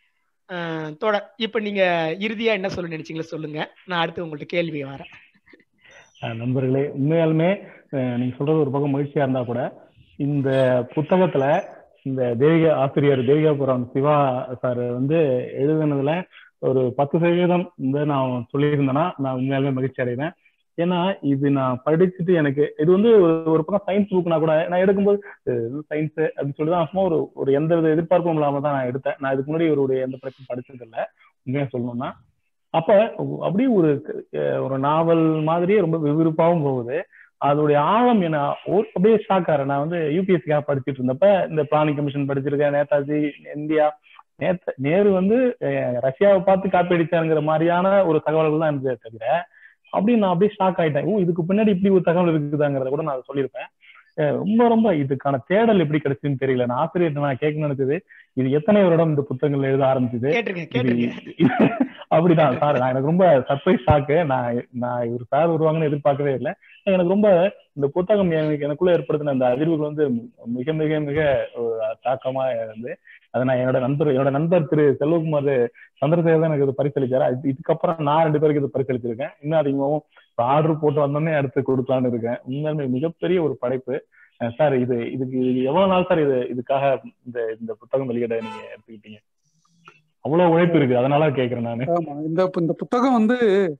Speaker 1: நான் தோழர் இப்போ நீங்க இறுதியா என்ன சொல்ல நினைச்சீங்களோ சொல்லுங்க நான் அடுத்து உங்கள்ட்ட கேள்வி வரேன்
Speaker 4: அஹ் நண்பர்களே உண்மையாலுமே அஹ் நீங்க சொல்றது ஒரு பக்கம் மகிழ்ச்சியா இருந்தா கூட இந்த புத்தகத்துல இந்த தேவிகா ஆசிரியர் தேவிகாபுரம் சிவா சார் வந்து எழுதுனதுல ஒரு பத்து சதவீதம் வந்து நான் சொல்லியிருந்தேன்னா நான் உண்மையாலுமே மகிழ்ச்சி அடைவேன் ஏன்னா இது நான் படிச்சுட்டு எனக்கு இது வந்து ஒரு- ஒரு பக்கம் சயின்ஸ் புக்னா கூட நான் எடுக்கும்போது சயின்ஸ் அப்படின்னு சொல்லி தான் சும்மா ஒரு ஒரு எந்த வித எதிர்பார்ப்பும் இல்லாம தான் நான் எடுத்தேன் நான் இதுக்கு முன்னாடி இவருடைய எந்த பிரச்சனையும் படிச்சது இல்லை உண்மையா சொல்லணும்னா அப்ப அப்படியே ஒரு அஹ் ஒரு நாவல் மாதிரியே ரொம்ப விறுவிறுப்பாகவும் போகுது அதோடைய ஆழம் என்ன ஒரு- அப்படியே ஷாக் ஆறேன் நான் வந்து யூபிஎஸ்சிக்காக படிச்சுட்டு இருந்தப்ப இந்த பிளானிங் கமிஷன் படிச்சிருக்கேன் நேதாஜி இந்தியா நேத்த நேரு வந்து அஹ், ரஷ்யாவை பார்த்து காப்பி அடிச்சாருங்கிற மாதிரியான ஒரு தகவல்கள் தான் இருந்ததே தவிர அப்படி நான் அப்படியே ஷாக் ஆயிட்டேன் ஓ இதுக்கு பின்னாடி இப்படி ஒரு தகவல் இருக்குதாங்கிறத கூட நான் சொல்லியிருப்பேன் அஹ், ரொம்ப ரொம்ப இதுக்கான தேடல் எப்படி கிடைச்சுன்னு தெரியல நான் ஆசிரியர்கிட்ட நான் கேட்க நினைச்சது இது எத்தனை வருடம் இந்த புத்தகங்கள் எழுத ஆரம்பிச்சது
Speaker 1: கேட்டிருக்கேன்
Speaker 4: இது
Speaker 1: கேட்டிருக்கேன்
Speaker 4: அப்படிதான் சார் நான் எனக்கு ரொம்ப சர்ப்ரைஸ் ஷாக்கு நான் நான் இவர் சார் வருவாங்கன்னு எதிர்பார்க்கவே இல்லை எனக்கு ரொம்ப இந்த புத்தகம் எனக்கு எனக்குள்ள ஏற்படுத்தின அந்த அதிர்வுகள் வந்து மிக மிக மிக ஒரு தாக்கமா இருந்து அதை நான் என்னோட நண்பர் என்னோட நண்பர் திரு செல்வகுமார் சந்திரசேகர் தான் எனக்கு இது பரிசளிச்சாரு அது- இதுக்கப்புறம் நான் ரெண்டு பேருக்கு இது பரிசளிச்சிருக்கேன் இன்னும் அதிகமாகவும் ஆர்டர் போட்டு வந்தோடனே அடுத்து கொடுக்கலான்னு இருக்கேன் உண்மையுமே மிகப்பெரிய ஒரு படைப்பு அஹ் சார் இது இதுக்கு இது எவ்வளவு நாள் சார் இது இதுக்காக இந்த இந்த புத்தகம் வெளியிட நீங்க எடுத்துக்கிட்டீங்க அவ்வளவு உழைப்பு இருக்கு அதனால கேக்குறேன் நானு
Speaker 6: ஆமா இந்த இந்த புத்தகம் வந்து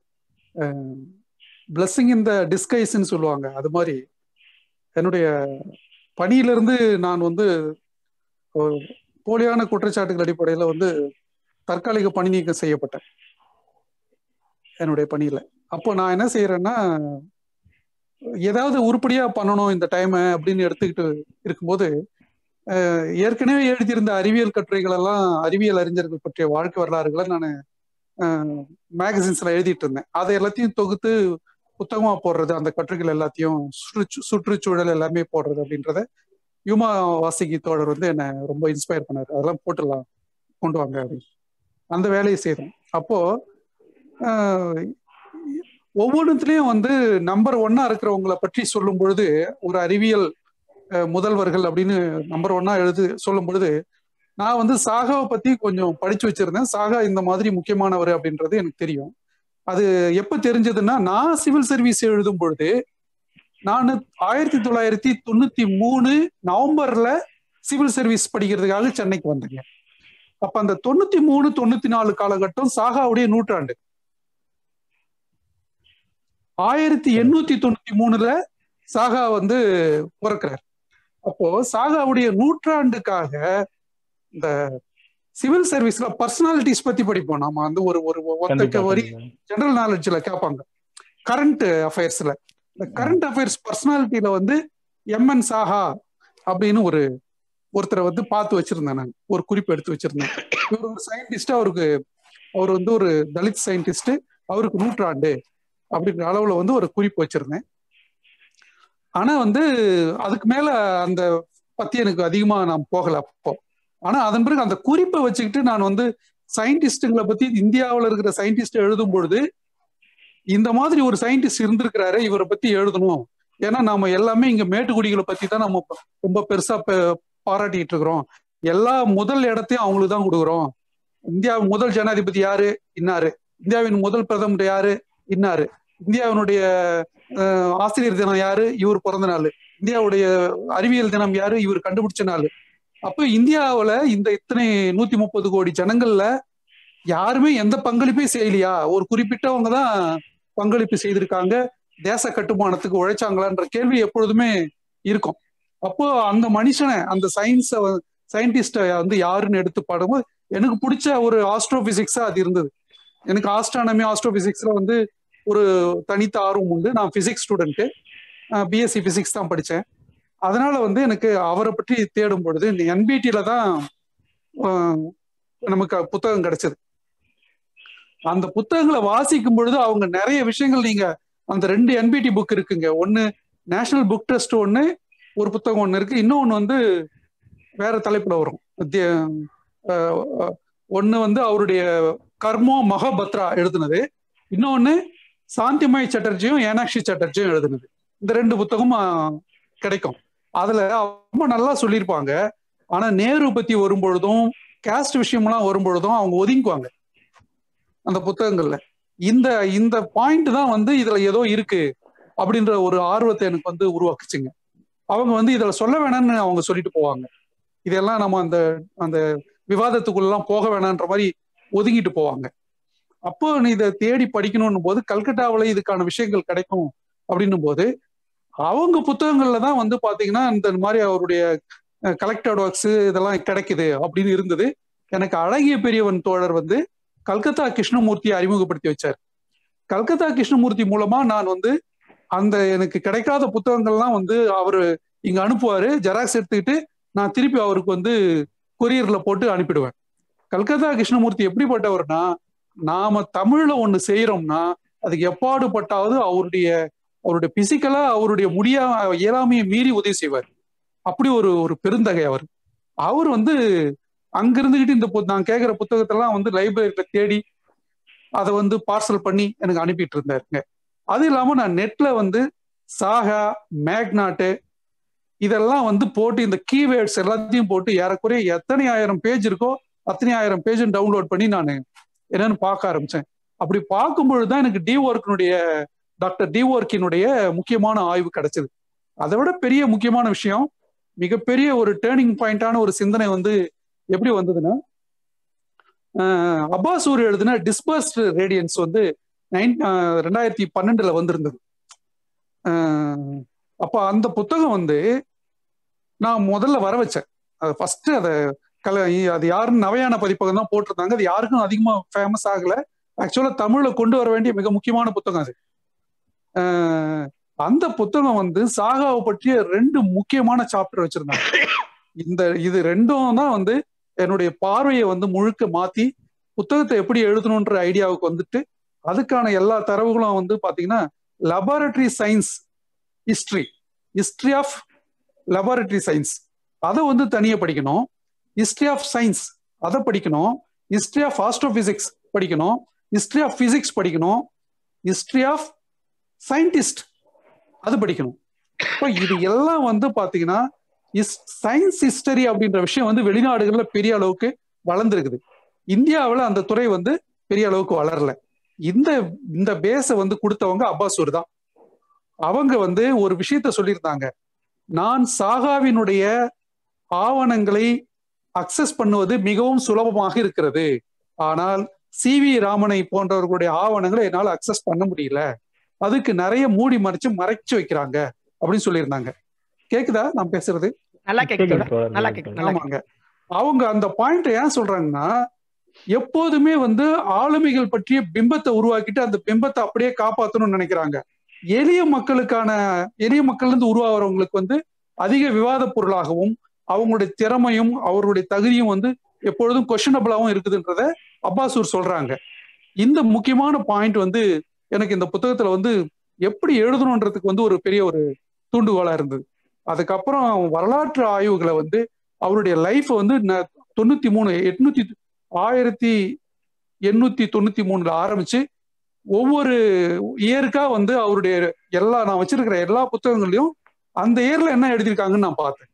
Speaker 6: பிளஸ்ஸிங் இந்த டிஸ்கைஸ்ன்னு சொல்லுவாங்க அது மாதிரி என்னுடைய பணியிலிருந்து நான் வந்து ஒரு போலியான குற்றச்சாட்டுகள் அடிப்படையில் வந்து தற்காலிக பணி நீக்கம் செய்யப்பட்டேன் என்னுடைய பணியில அப்போ நான் என்ன செய்யறேன்னா ஏதாவது உருப்படியா பண்ணணும் இந்த டைமை அப்படின்னு எடுத்துக்கிட்டு இருக்கும்போது அஹ், ஏற்கனவே எழுதியிருந்த அறிவியல் கட்டுரைகள் எல்லாம் அறிவியல் அறிஞர்கள் பற்றிய வாழ்க்கை வரலாறுகளை நான் மேகசின்ஸ்ல எழுதிட்டு இருந்தேன் அதை எல்லாத்தையும் தொகுத்து புத்தகமா போடுறது அந்த கட்டுரைகள் எல்லாத்தையும் சுற்று சுற்றுச்சூழல் எல்லாமே போடுறது அப்படின்றத யுமா வாசிகி தோழர் வந்து என்னை ரொம்ப இன்ஸ்பயர் பண்ணாரு அதெல்லாம் போட்டுடலாம் கொண்டு வாங்க அப்படின்னு அந்த வேலையை செய்தோம் அப்போ ஆஹ், ஒவ்வொன்றுத்துலயும் வந்து நம்பர் ஒன்னா இருக்கிறவங்கள பற்றி சொல்லும் பொழுது ஒரு அறிவியல் அஹ், முதல்வர்கள் அப்படின்னு நம்பர் ஒன்னா எழுது சொல்லும் பொழுது நான் வந்து சாகாவை பத்தி கொஞ்சம் படிச்சு வச்சிருந்தேன் சாகா இந்த மாதிரி முக்கியமானவர் அப்படின்றது எனக்கு தெரியும் அது எப்ப தெரிஞ்சதுன்னா நான் சிவில் சர்வீஸ் எழுதும் பொழுது நான் ஆயிரத்தி தொள்ளாயிரத்தி தொண்ணூத்தி மூணு நவம்பர்ல சிவில் சர்வீஸ் படிக்கிறதுக்காக சென்னைக்கு வந்தேங்க அப்ப அந்த தொண்ணூத்தி மூணு தொண்ணூத்தி நாலு காலகட்டம் சாகாவுடைய நூற்றாண்டு ஆயிரத்தி எண்ணூத்தி தொண்ணூத்தி மூணுல சாகா வந்து பிறக்கிறார் அப்போ சாகாவுடைய நூற்றாண்டுக்காக இந்த சிவில் சர்வீஸ்ல பர்சனாலிட்டிஸ் பத்தி படிப்போம் நாம வந்து ஒரு ஒரு ஒத்தக்க
Speaker 4: கண்டிப்பா
Speaker 6: வரி
Speaker 4: கண்டிப்பா
Speaker 6: ஜெனரல் நாலேஜ்ல கேட்பாங்க கரண்ட் அஃபேர்ஸ்ல இந்த கரண்ட் அஃபேர்ஸ் பர்சனாலிட்டியில வந்து எம்என் சாஹா அப்படின்னு ஒரு ஒருத்தரை வந்து பார்த்து வச்சிருந்தேன் நான் ஒரு குறிப்பு எடுத்து வச்சிருந்தேன் இவர் ஒரு சயின்டிஸ்ட் அவருக்கு அவர் வந்து ஒரு தலித் சயின்டிஸ்ட் அவருக்கு நூற்றாண்டு அப்படின்ற அளவுல வந்து ஒரு குறிப்பு வச்சிருந்தேன் ஆனா வந்து அதுக்கு மேல அந்த பத்தி எனக்கு அதிகமா நான் போகல அப்போ ஆனா அதன் பிறகு அந்த குறிப்பை வச்சுக்கிட்டு நான் வந்து சயின்டிஸ்டுங்களை பத்தி இந்தியாவுல இருக்கிற சயின்டிஸ்ட் எழுதும் பொழுது இந்த மாதிரி ஒரு சயின்டிஸ்ட் இருந்திருக்கிறாரு இவரை பத்தி எழுதணும் ஏன்னா நாம எல்லாமே இங்க மேட்டுக்குடிகளை பத்தி தான் நம்ம ப- ரொம்ப பெருசா ப- பாராட்டிட்டு இருக்கிறோம் எல்லா முதல் இடத்தையும் அவங்களுக்கு தான் கொடுக்குறோம் இந்தியாவின் முதல் ஜனாதிபதி யாரு இன்னாரு இந்தியாவின் முதல் பிரதமர் யாரு இன்னாரு இந்தியாவினுடைய அஹ், ஆசிரியர் தினம் யாரு இவர் பிறந்த நாள் இந்தியாவுடைய அறிவியல் தினம் யாரு இவர் கண்டுபிடிச்ச நாள் அப்போ இந்தியாவுல இந்த இத்தனை நூத்தி முப்பது கோடி ஜனங்கள்ல யாருமே எந்த பங்களிப்பையும் செய்யலையா ஒரு குறிப்பிட்டவங்க தான் பங்களிப்பு செய்திருக்காங்க தேச கட்டுமானத்துக்கு உழைச்சாங்களான்ற கேள்வி எப்பொழுதுமே இருக்கும் அப்போ அந்த மனுஷனை அந்த சயின்ஸை சயின்டிஸ்ட வந்து யாருன்னு எடுத்து பாடும்போது எனக்கு பிடிச்ச ஒரு ஆஸ்ட்ரோபிசிக்ஸா அது இருந்தது எனக்கு ஆஸ்ட்ரானமி ஆஸ்ட்ரோபிசிக்ஸ்ல வந்து ஒரு தனித்த ஆர்வம் உண்டு நான் பிசிக்ஸ் ஸ்டூடெண்ட்டு பிஎஸ்சி பிசிக்ஸ் தான் படித்தேன் அதனால வந்து எனக்கு அவரை பற்றி தேடும் பொழுது இந்த என்பிடியில தான் ஆஹ், நமக்கு புத்தகம் கிடைச்சது அந்த புத்தகங்களை வாசிக்கும் பொழுது அவங்க நிறைய விஷயங்கள் நீங்க அந்த ரெண்டு என்பிடி புக் இருக்குங்க ஒன்னு நேஷனல் புக் ட்ரஸ்ட் ஒன்னு ஒரு புத்தகம் ஒன்னு இருக்கு இன்னொன்னு வந்து வேற தலைப்புல வரும் தே- ஆஹ், ஆஹ், ஒண்ணு வந்து அவருடைய கர்மோ மகாபத்ரா எழுதுனது இன்னொன்னு சாந்திமய் சட்டர்ஜியும் ஏனாக்ஷி சட்டர்ஜியும் எழுதுனது இந்த ரெண்டு புத்தகமும் ஆஹ், கிடைக்கும் அதுல ரொம்ப நல்லா சொல்லியிருப்பாங்க ஆனா நேரு பத்தி வரும்பொழுதும் கேஸ்ட் விஷயம்லாம் வரும்பொழுதும் அவங்க ஒதுங்குவாங்க அந்த புத்தகங்கள்ல இந்த இந்த பாயிண்ட் தான் வந்து இதுல ஏதோ இருக்கு அப்படின்ற ஒரு ஆர்வத்தை எனக்கு வந்து உருவாக்குச்சுங்க அவங்க வந்து இதுல சொல்ல வேணாம்னு அவங்க சொல்லிட்டு போவாங்க இதெல்லாம் நம்ம அந்த அந்த விவாதத்துக்குள்ளலாம் போக வேணான்ற மாதிரி ஒதுங்கிட்டு போவாங்க அப்போ நீ இதை தேடி படிக்கணும் போது கல்கட்டாவில் இதுக்கான விஷயங்கள் கிடைக்கும் அப்படின்னும் போது அவங்க புத்தகங்கள்ல தான் வந்து பாத்தீங்கன்னா இந்த மாதிரி அவருடைய கலெக்டட் ஒர்க்ஸ் இதெல்லாம் கிடைக்குது அப்படின்னு இருந்தது எனக்கு அழகிய பெரியவன் தோழர் வந்து கல்கத்தா கிருஷ்ணமூர்த்தியை அறிமுகப்படுத்தி வச்சார் கல்கத்தா கிருஷ்ணமூர்த்தி மூலமா நான் வந்து அந்த எனக்கு கிடைக்காத புத்தகங்கள்லாம் வந்து அவரு இங்க அனுப்புவாரு ஜெராக்ஸ் எடுத்துக்கிட்டு நான் திருப்பி அவருக்கு வந்து கொரியர்ல போட்டு அனுப்பிடுவேன் கல்கத்தா கிருஷ்ணமூர்த்தி எப்படிப்பட்டவர்னா நாம தமிழ்ல ஒண்ணு செய்யறோம்னா அதுக்கு எப்பாடுபட்டாவது அவருடைய அவருடைய பிசிக்கலா அவருடைய முடியா இயலாமையை மீறி உதவி செய்வார் அப்படி ஒரு ஒரு பெருந்தகை அவர் அவர் வந்து அங்க இருந்துகிட்டு இந்த பு- நான் கேட்கிற புத்தகத்தெல்லாம் வந்து லைப்ரரியில தேடி அதை வந்து பார்சல் பண்ணி எனக்கு அனுப்பிட்டு இருந்தாருங்க அது இல்லாம நான் நெட்ல வந்து சாகா மேக்னாட்டு இதெல்லாம் வந்து போட்டு இந்த கீவேர்ட்ஸ் எல்லாத்தையும் போட்டு ஏறக்குறைய எத்தனை ஆயிரம் பேஜ் இருக்கோ அத்தனை ஆயிரம் பேஜும் டவுன்லோட் பண்ணி நான் என்னன்னு பார்க்க ஆரம்பிச்சேன் அப்படி பார்க்கும் பொழுதுதான் எனக்கு டி ஒர்க்கினுடைய டாக்டர் டி ஒர்க்கினுடைய முக்கியமான ஆய்வு கிடைச்சது அதை விட பெரிய முக்கியமான விஷயம் மிகப்பெரிய ஒரு டேர்னிங் பாயிண்டான ஒரு சிந்தனை வந்து எப்படி வந்ததுன்னா ஆஹ் அப்பாசூர் எழுதின டிஸ்பர்ஸ்டு ரேடியன்ஸ் வந்து நைன் ரெண்டாயிரத்தி பன்னெண்டுல வந்திருந்தது ஆஹ் அப்ப அந்த புத்தகம் வந்து நான் முதல்ல வர வச்சேன் ஃபர்ஸ்ட் அதை கல அது யாருன்னு நவையான பதிப்பகம் தான் போட்டிருந்தாங்க அது யாருக்கும் அதிகமா ஃபேமஸ் ஆகல ஆக்சுவலா தமிழ்ல கொண்டு வர வேண்டிய மிக முக்கியமான புத்தகம் அது ஆஹ் அந்த புத்தகம் வந்து சாகாவை பற்றிய ரெண்டு முக்கியமான சாப்டர் வச்சிருந்தாங்க இந்த இது ரெண்டும் தான் வந்து என்னுடைய பார்வையை வந்து முழுக்க மாத்தி புத்தகத்தை எப்படி எழுதணுன்ற ஐடியாவுக்கு வந்துட்டு அதுக்கான எல்லா தரவுகளும் வந்து பாத்தீங்கன்னா laboratory science history history of laboratory science அதை வந்து தனியா படிக்கணும் ஹிஸ்டரி ஆஃப் சயின்ஸ் அதை படிக்கணும் ஹிஸ்டரி ஆஃப் ஆஸ்ட்ரோபிசிக்ஸ் படிக்கணும் ஹிஸ்டரி ஆஃப் பிசிக்ஸ் படிக்கணும் ஹிஸ்டரி ஆஃப் சயின்டிஸ்ட் அது படிக்கணும் இப்போ இது எல்லாம் வந்து பாத்தீங்கன்னா சயின்ஸ் ஹிஸ்டரி அப்படின்ற விஷயம் வந்து வெளிநாடுகள்ல பெரிய அளவுக்கு வளர்ந்துருக்குது இந்தியாவில் அந்த துறை வந்து பெரிய அளவுக்கு வளரல இந்த இந்த பேஸை வந்து கொடுத்தவங்க அப்பாசூர் தான் அவங்க வந்து ஒரு விஷயத்த சொல்லியிருந்தாங்க நான் சாகாவினுடைய ஆவணங்களை அக்சஸ் பண்ணுவது மிகவும் சுலபமாக இருக்கிறது ஆனால் சி வி ராமனை போன்றவர்களுடைய ஆவணங்களை என்னால் அக்சஸ் பண்ண முடியல அதுக்கு நிறைய மூடி மறைச்சு மறைச்சு வைக்கிறாங்க அப்படின்னு சொல்லியிருந்தாங்க கேக்குதா நான் பேசுறது
Speaker 1: நல்லா கேக்குது
Speaker 4: கேக்குது தோழர்,
Speaker 1: நல்லா
Speaker 4: நல்லா
Speaker 1: கேக்குது நல்லா
Speaker 6: ஆமாங்க அவங்க அந்த பாயிண்ட் ஏன் சொல்றாங்கன்னா எப்போதுமே வந்து ஆளுமைகள் பற்றிய பிம்பத்தை உருவாக்கிட்டு அந்த பிம்பத்தை அப்படியே காப்பாத்தணும்னு நினைக்கிறாங்க எளிய மக்களுக்கான எளிய மக்கள்ல இருந்து உருவாகிறவங்களுக்கு வந்து அதிக விவாத பொருளாகவும் அவங்களுடைய திறமையும் அவருடைய தகுதியும் வந்து எப்பொழுதும் கொஸ்டினபிளாகவும் இருக்குதுன்றத அப்பாசூர் சொல்றாங்க இந்த முக்கியமான பாயிண்ட் வந்து எனக்கு இந்த புத்தகத்துல வந்து எப்படி எழுதணுன்றதுக்கு வந்து ஒரு பெரிய ஒரு தூண்டுகோலா இருந்தது அதுக்கப்புறம் வரலாற்று ஆய்வுகளை வந்து அவருடைய லைஃப் வந்து ந- தொண்ணூத்தி மூணு எட்நூத்தி ஆயிரத்தி எண்ணூத்தி தொண்ணூத்தி மூணுல ஆரம்பிச்சு ஒவ்வொரு இயருக்கா வந்து அவருடைய எல்லா நான் வச்சிருக்கிற எல்லா புத்தகங்களையும் அந்த இயர்ல என்ன எழுதியிருக்காங்கன்னு நான் பார்த்தேன்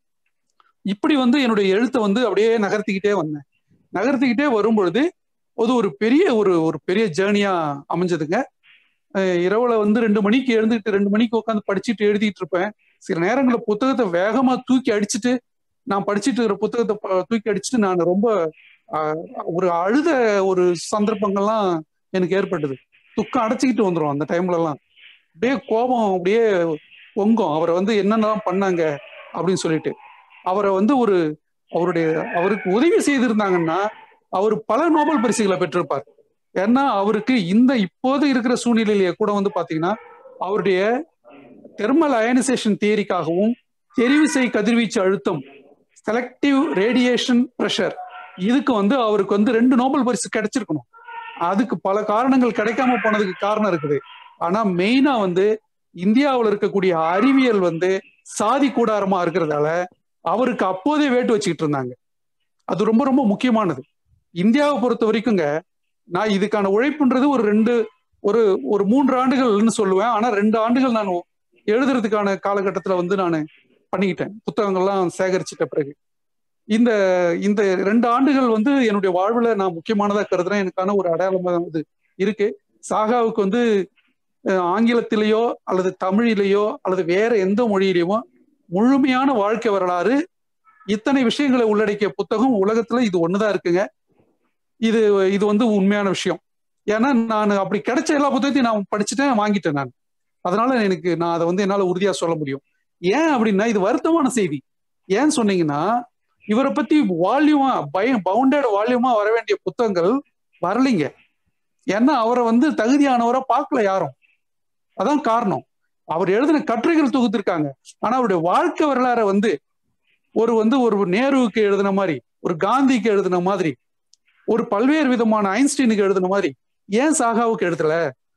Speaker 6: இப்படி வந்து என்னுடைய எழுத்தை வந்து அப்படியே நகர்த்திக்கிட்டே வந்தேன் நகர்த்திக்கிட்டே வரும்பொழுது அது ஒரு பெரிய ஒரு ஒரு பெரிய ஜேர்னியா அமைஞ்சதுங்க அஹ் இரவுல வந்து ரெண்டு மணிக்கு எழுந்துட்டு ரெண்டு மணிக்கு உட்காந்து படிச்சுட்டு எழுதிட்டு இருப்பேன் சில நேரங்களில் புத்தகத்தை வேகமா தூக்கி அடிச்சுட்டு நான் படிச்சுட்டு இருக்கிற புத்தகத்தை ப- தூக்கி அடிச்சுட்டு நான் ரொம்ப ஆஹ், ஒரு அழுத ஒரு சந்தர்ப்பங்கள்லாம் எனக்கு ஏற்பட்டது துக்கம் அடைச்சிக்கிட்டு வந்துடும் அந்த டைம்ல எல்லாம் அப்படியே கோபம் அப்படியே பொங்கும் அவரை வந்து என்னென்னலாம் பண்ணாங்க அப்படின்னு சொல்லிட்டு அவரை வந்து ஒரு அவருடைய அவருக்கு உதவி செய்திருந்தாங்கன்னா அவர் பல நோபல் பரிசுகளை பெற்றிருப்பார் ஏன்னா அவருக்கு இந்த இப்போது இருக்கிற சூழ்நிலையிலேயே கூட வந்து பாத்தீங்கன்னா அவருடைய தெர்மல் அயனைசேஷன் தியரிக்காகவும் தெரிவிசை கதிர்வீச்சு அழுத்தம் செலக்டிவ் ரேடியேஷன் ப்ரெஷர் இதுக்கு வந்து அவருக்கு வந்து ரெண்டு நோபல் பரிசு கிடைச்சிருக்கணும் அதுக்கு பல காரணங்கள் கிடைக்காம போனதுக்கு காரணம் இருக்குது ஆனா மெயினா வந்து இந்தியாவில் இருக்கக்கூடிய அறிவியல் வந்து சாதி கூடாரமா இருக்கிறதால அவருக்கு அப்போதே வேட்டு வச்சுக்கிட்டு இருந்தாங்க அது ரொம்ப ரொம்ப முக்கியமானது இந்தியாவை பொறுத்த வரைக்குங்க நான் இதுக்கான உழைப்புன்றது ஒரு ரெண்டு ஒரு ஒரு மூன்று ஆண்டுகள்னு சொல்லுவேன் ஆனா ரெண்டு ஆண்டுகள் நான் எழுதுறதுக்கான காலகட்டத்துல வந்து நான் பண்ணிக்கிட்டேன் புத்தகங்கள்லாம் சேகரிச்சிட்ட பிறகு இந்த இந்த ரெண்டு ஆண்டுகள் வந்து என்னுடைய வாழ்வுல நான் முக்கியமானதா கருதுறேன் எனக்கான ஒரு அடையாளமா இது இருக்கு சாகாவுக்கு வந்து அஹ், ஆங்கிலத்திலேயோ அல்லது தமிழிலேயோ அல்லது வேற எந்த மொழியிலேயோ முழுமையான வாழ்க்கை வரலாறு இத்தனை விஷயங்களை உள்ளடக்கிய புத்தகம் உலகத்துல இது ஒண்ணுதான் இருக்குங்க இது இது வந்து உண்மையான விஷயம் ஏன்னா நான் அப்படி கிடைச்ச எல்லா புத்தகத்தையும் நான் படிச்சுட்டேன் வாங்கிட்டேன் நான் அதனால எனக்கு நான் அதை வந்து என்னால உறுதியா சொல்ல முடியும் ஏன் அப்படின்னா இது வருத்தமான செய்தி ஏன் சொன்னீங்கன்னா இவரை பத்தி வால்யூமா பய பவுண்டட் வால்யூமா வர வேண்டிய புத்தகங்கள் வரலைங்க ஏன்னா அவரை வந்து தகுதியானவரை பார்க்கல யாரும் அதான் காரணம் அவர் எழுதின கட்டுரைகள் தொகுத்திருக்காங்க ஆனா அவருடைய வாழ்க்கை வரலாறை வந்து ஒரு வந்து ஒரு நேருவுக்கு எழுதின மாதிரி ஒரு காந்திக்கு எழுதின மாதிரி ஒரு பல்வேறு விதமான ஐன்ஸ்டீனுக்கு எழுதின மாதிரி ஏன் சாகாவுக்கு எழுதல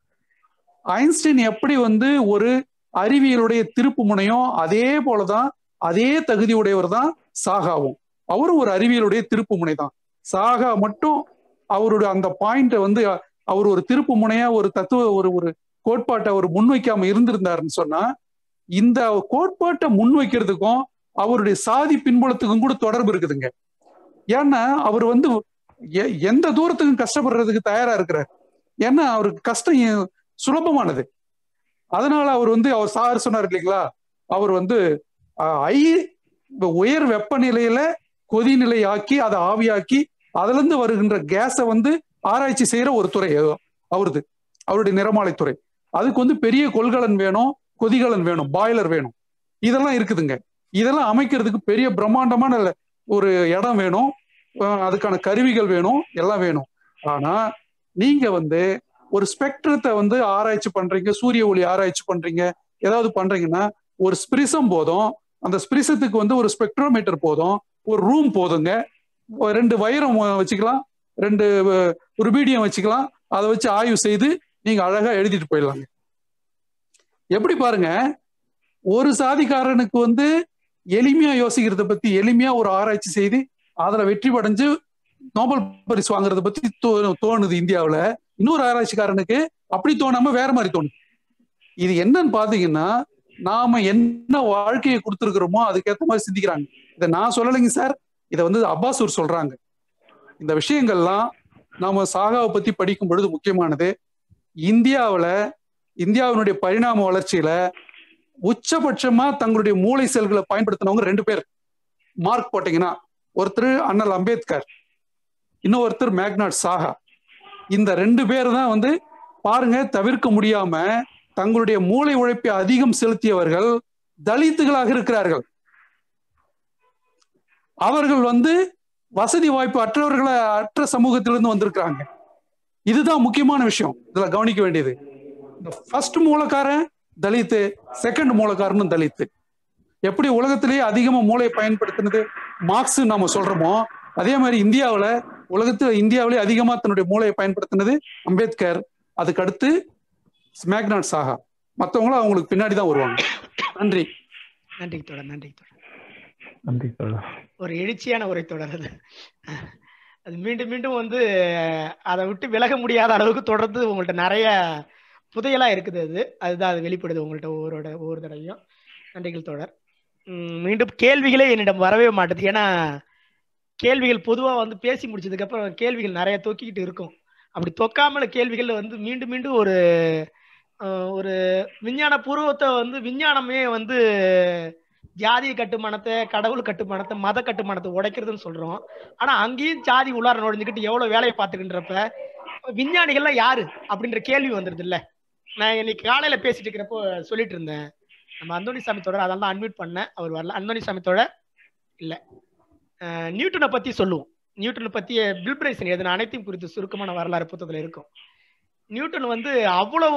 Speaker 6: ஐன்ஸ்டீன் எப்படி வந்து ஒரு அறிவியலுடைய திருப்பு முனையோ அதே போலதான் அதே தகுதி உடையவர் தான் சாகாவும் அவரும் ஒரு அறிவியலுடைய திருப்பு முனை தான் சாகா மட்டும் அவருடைய அந்த பாயிண்ட வந்து அவர் ஒரு திருப்பு முனையா ஒரு தத்துவ ஒரு ஒரு கோட்பாட்டை அவர் முன்வைக்காம இருந்திருந்தாருன்னு சொன்னா இந்த கோட்பாட்டை முன்வைக்கிறதுக்கும் அவருடைய சாதி பின்புலத்துக்கும் கூட தொடர்பு இருக்குதுங்க ஏன்னா அவர் வந்து எ- எந்த தூரத்துக்கும் கஷ்டப்படுறதுக்கு தயாரா இருக்கிறார் ஏன்னா அவருக்கு கஷ்டம் ஏ- சுலபமானது அதனால அவர் வந்து அவர் சார் சொன்னார் இல்லைங்களா அவர் வந்து அஹ், ஐ உயர் வெப்பநிலையில கொதிநிலை ஆக்கி அதை ஆவியாக்கி அதுல இருந்து வருகின்ற கேஸை வந்து ஆராய்ச்சி செய்யற ஒரு துறை அது அவருது அவருடைய நிறமாலை துறை அதுக்கு வந்து பெரிய கொள்கலன் வேணும் கொதிகலன் வேணும் பாய்லர் வேணும் இதெல்லாம் இருக்குதுங்க இதெல்லாம் அமைக்கிறதுக்கு பெரிய பிரம்மாண்டமான ஒரு இடம் வேணும் அஹ் அதுக்கான கருவிகள் வேணும் எல்லாம் வேணும் ஆனா நீங்க வந்து ஒரு ஸ்பெக்ட்ரத்தை வந்து ஆராய்ச்சி பண்றீங்க சூரிய ஒளி ஆராய்ச்சி பண்றீங்க ஏதாவது பண்றீங்கன்னா ஒரு ஸ்பிரிசம் போதும் அந்த ஸ்பிரிசத்துக்கு வந்து ஒரு ஸ்பெக்ட்ரோமீட்டர் போதும் ஒரு ரூம் போதுங்க ஒரு ரெண்டு வைரம் வச்சுக்கலாம் ரெண்டு அஹ், ஒரு மீடியம் வச்சுக்கலாம் அதை வச்சு ஆய்வு செய்து நீங்க அழகா எழுதிட்டு போயிடலாங்க எப்படி பாருங்க ஒரு சாதிக்காரனுக்கு வந்து எளிமையா யோசிக்கிறத பத்தி எளிமையா ஒரு ஆராய்ச்சி செய்து அதுல வெற்றி அடைஞ்சு நோபல் பரிசு வாங்குறத பத்தி தோ- தோணுது இந்தியாவுல இன்னொரு ஆராய்ச்சிக்காரனுக்கு அப்படி தோணாம வேற மாதிரி தோணுது இது என்னன்னு பாத்தீங்கன்னா நாம என்ன வாழ்க்கையை கொடுத்துருக்கிறோமோ அதுக்கேத்த மாதிரி சிந்திக்கிறாங்க இதை நான் சொல்லலைங்க சார் இதை வந்து அப்பாசூர் சொல்றாங்க இந்த விஷயங்கள்லாம் நாம சாகாவை பத்தி படிக்கும் பொழுது முக்கியமானது இந்தியாவுல இந்தியாவினுடைய பரிணாம வளர்ச்சியில உச்சபட்சமா தங்களுடைய மூளை செல்களை பயன்படுத்தினவங்க ரெண்டு பேர் மார்க் போட்டீங்கன்னா ஒருத்தர் அண்ணல் அம்பேத்கர் இன்னொருத்தர் மேக்னாட் சாகா இந்த ரெண்டு பேர் தான் வந்து பாருங்க தவிர்க்க முடியாம தங்களுடைய மூளை உழைப்பை அதிகம் செலுத்தியவர்கள் தலித்துகளாக இருக்கிறார்கள் அவர்கள் வந்து வசதி வாய்ப்பு அற்றவர்களை அற்ற சமூகத்திலிருந்து வந்திருக்கிறாங்க இதுதான் முக்கியமான விஷயம் இதுல கவனிக்க வேண்டியது இந்த ஃபர்ஸ்ட் மூலக்காரன் தலித்து செகண்ட் மூலக்காரனும் தலித்து எப்படி உலகத்திலேயே அதிகமா மூளையை பயன்படுத்தினது மார்க்ஸ் நாம சொல்றோமோ அதே மாதிரி இந்தியாவுல உலகத்துல இந்தியாவிலே அதிகமா தன்னுடைய மூளையை பயன்படுத்தினது அம்பேத்கர் அதுக்கு அடுத்து ஸ்மேக்னாட் சாகா மற்றவங்களும் அவங்களுக்கு பின்னாடி தான் வருவாங்க நன்றி
Speaker 1: நன்றி தொடர் நன்றி தொடர்
Speaker 4: நன்றி தோழர்
Speaker 1: ஒரு எழுச்சியான உரை தொடர் அது அது மீண்டும் மீண்டும் வந்து அதை விட்டு விலக முடியாத அளவுக்கு தொடர்ந்து உங்கள்ட்ட நிறைய புதையலா இருக்குது அது அதுதான் அது வெளிப்படுது உங்கள்ட்ட ஒவ்வொருட ஒவ்வொரு தடவையும் நன்றிகள் தொடர் உம் மீண்டும் கேள்விகளே என்னிடம் வரவே மாட்டுது ஏன்னா கேள்விகள் பொதுவாக வந்து பேசி முடிச்சதுக்கு அப்புறம் கேள்விகள் நிறைய தொக்கிக்கிட்டு இருக்கும் அப்படி தொக்காமல கேள்விகள் வந்து மீண்டும் மீண்டும் ஒரு அஹ், ஒரு விஞ்ஞான பூர்வத்தை வந்து விஞ்ஞானமே வந்து ஜாதிய கட்டுமானத்தை கடவுள் கட்டுமானத்தை மத கட்டுமானத்தை உடைக்கிறதுன்னு சொல்றோம் ஆனா அங்கேயும் ஜாதி உள்ளார நுழைஞ்சுக்கிட்டு எவ்வளவு வேலையை பார்த்துக்கின்றப்ப விஞ்ஞானிகள்லாம் யாரு அப்படின்ற கேள்வி வந்துருது இல்ல நான் இன்னைக்கு காலையில பேசிட்டு இருக்கிறப்போ சொல்லிட்டு இருந்தேன் நம்ம அந்தோணி சாமி தொடர் அதெல்லாம் தான் அன்மியூட் பண்ணேன் அவர் வரல அந்தோணி சாமி தொடர் இல்ல அஹ் நியூட்டனை பத்தி சொல்லுவோம் நியூட்டனை பத்தி பில்பிரைசன் எழுதின அனைத்தையும் குறித்து சுருக்கமான வரலாறு புத்தகத்துல இருக்கும் நியூட்டன் வந்து அவ்வளவு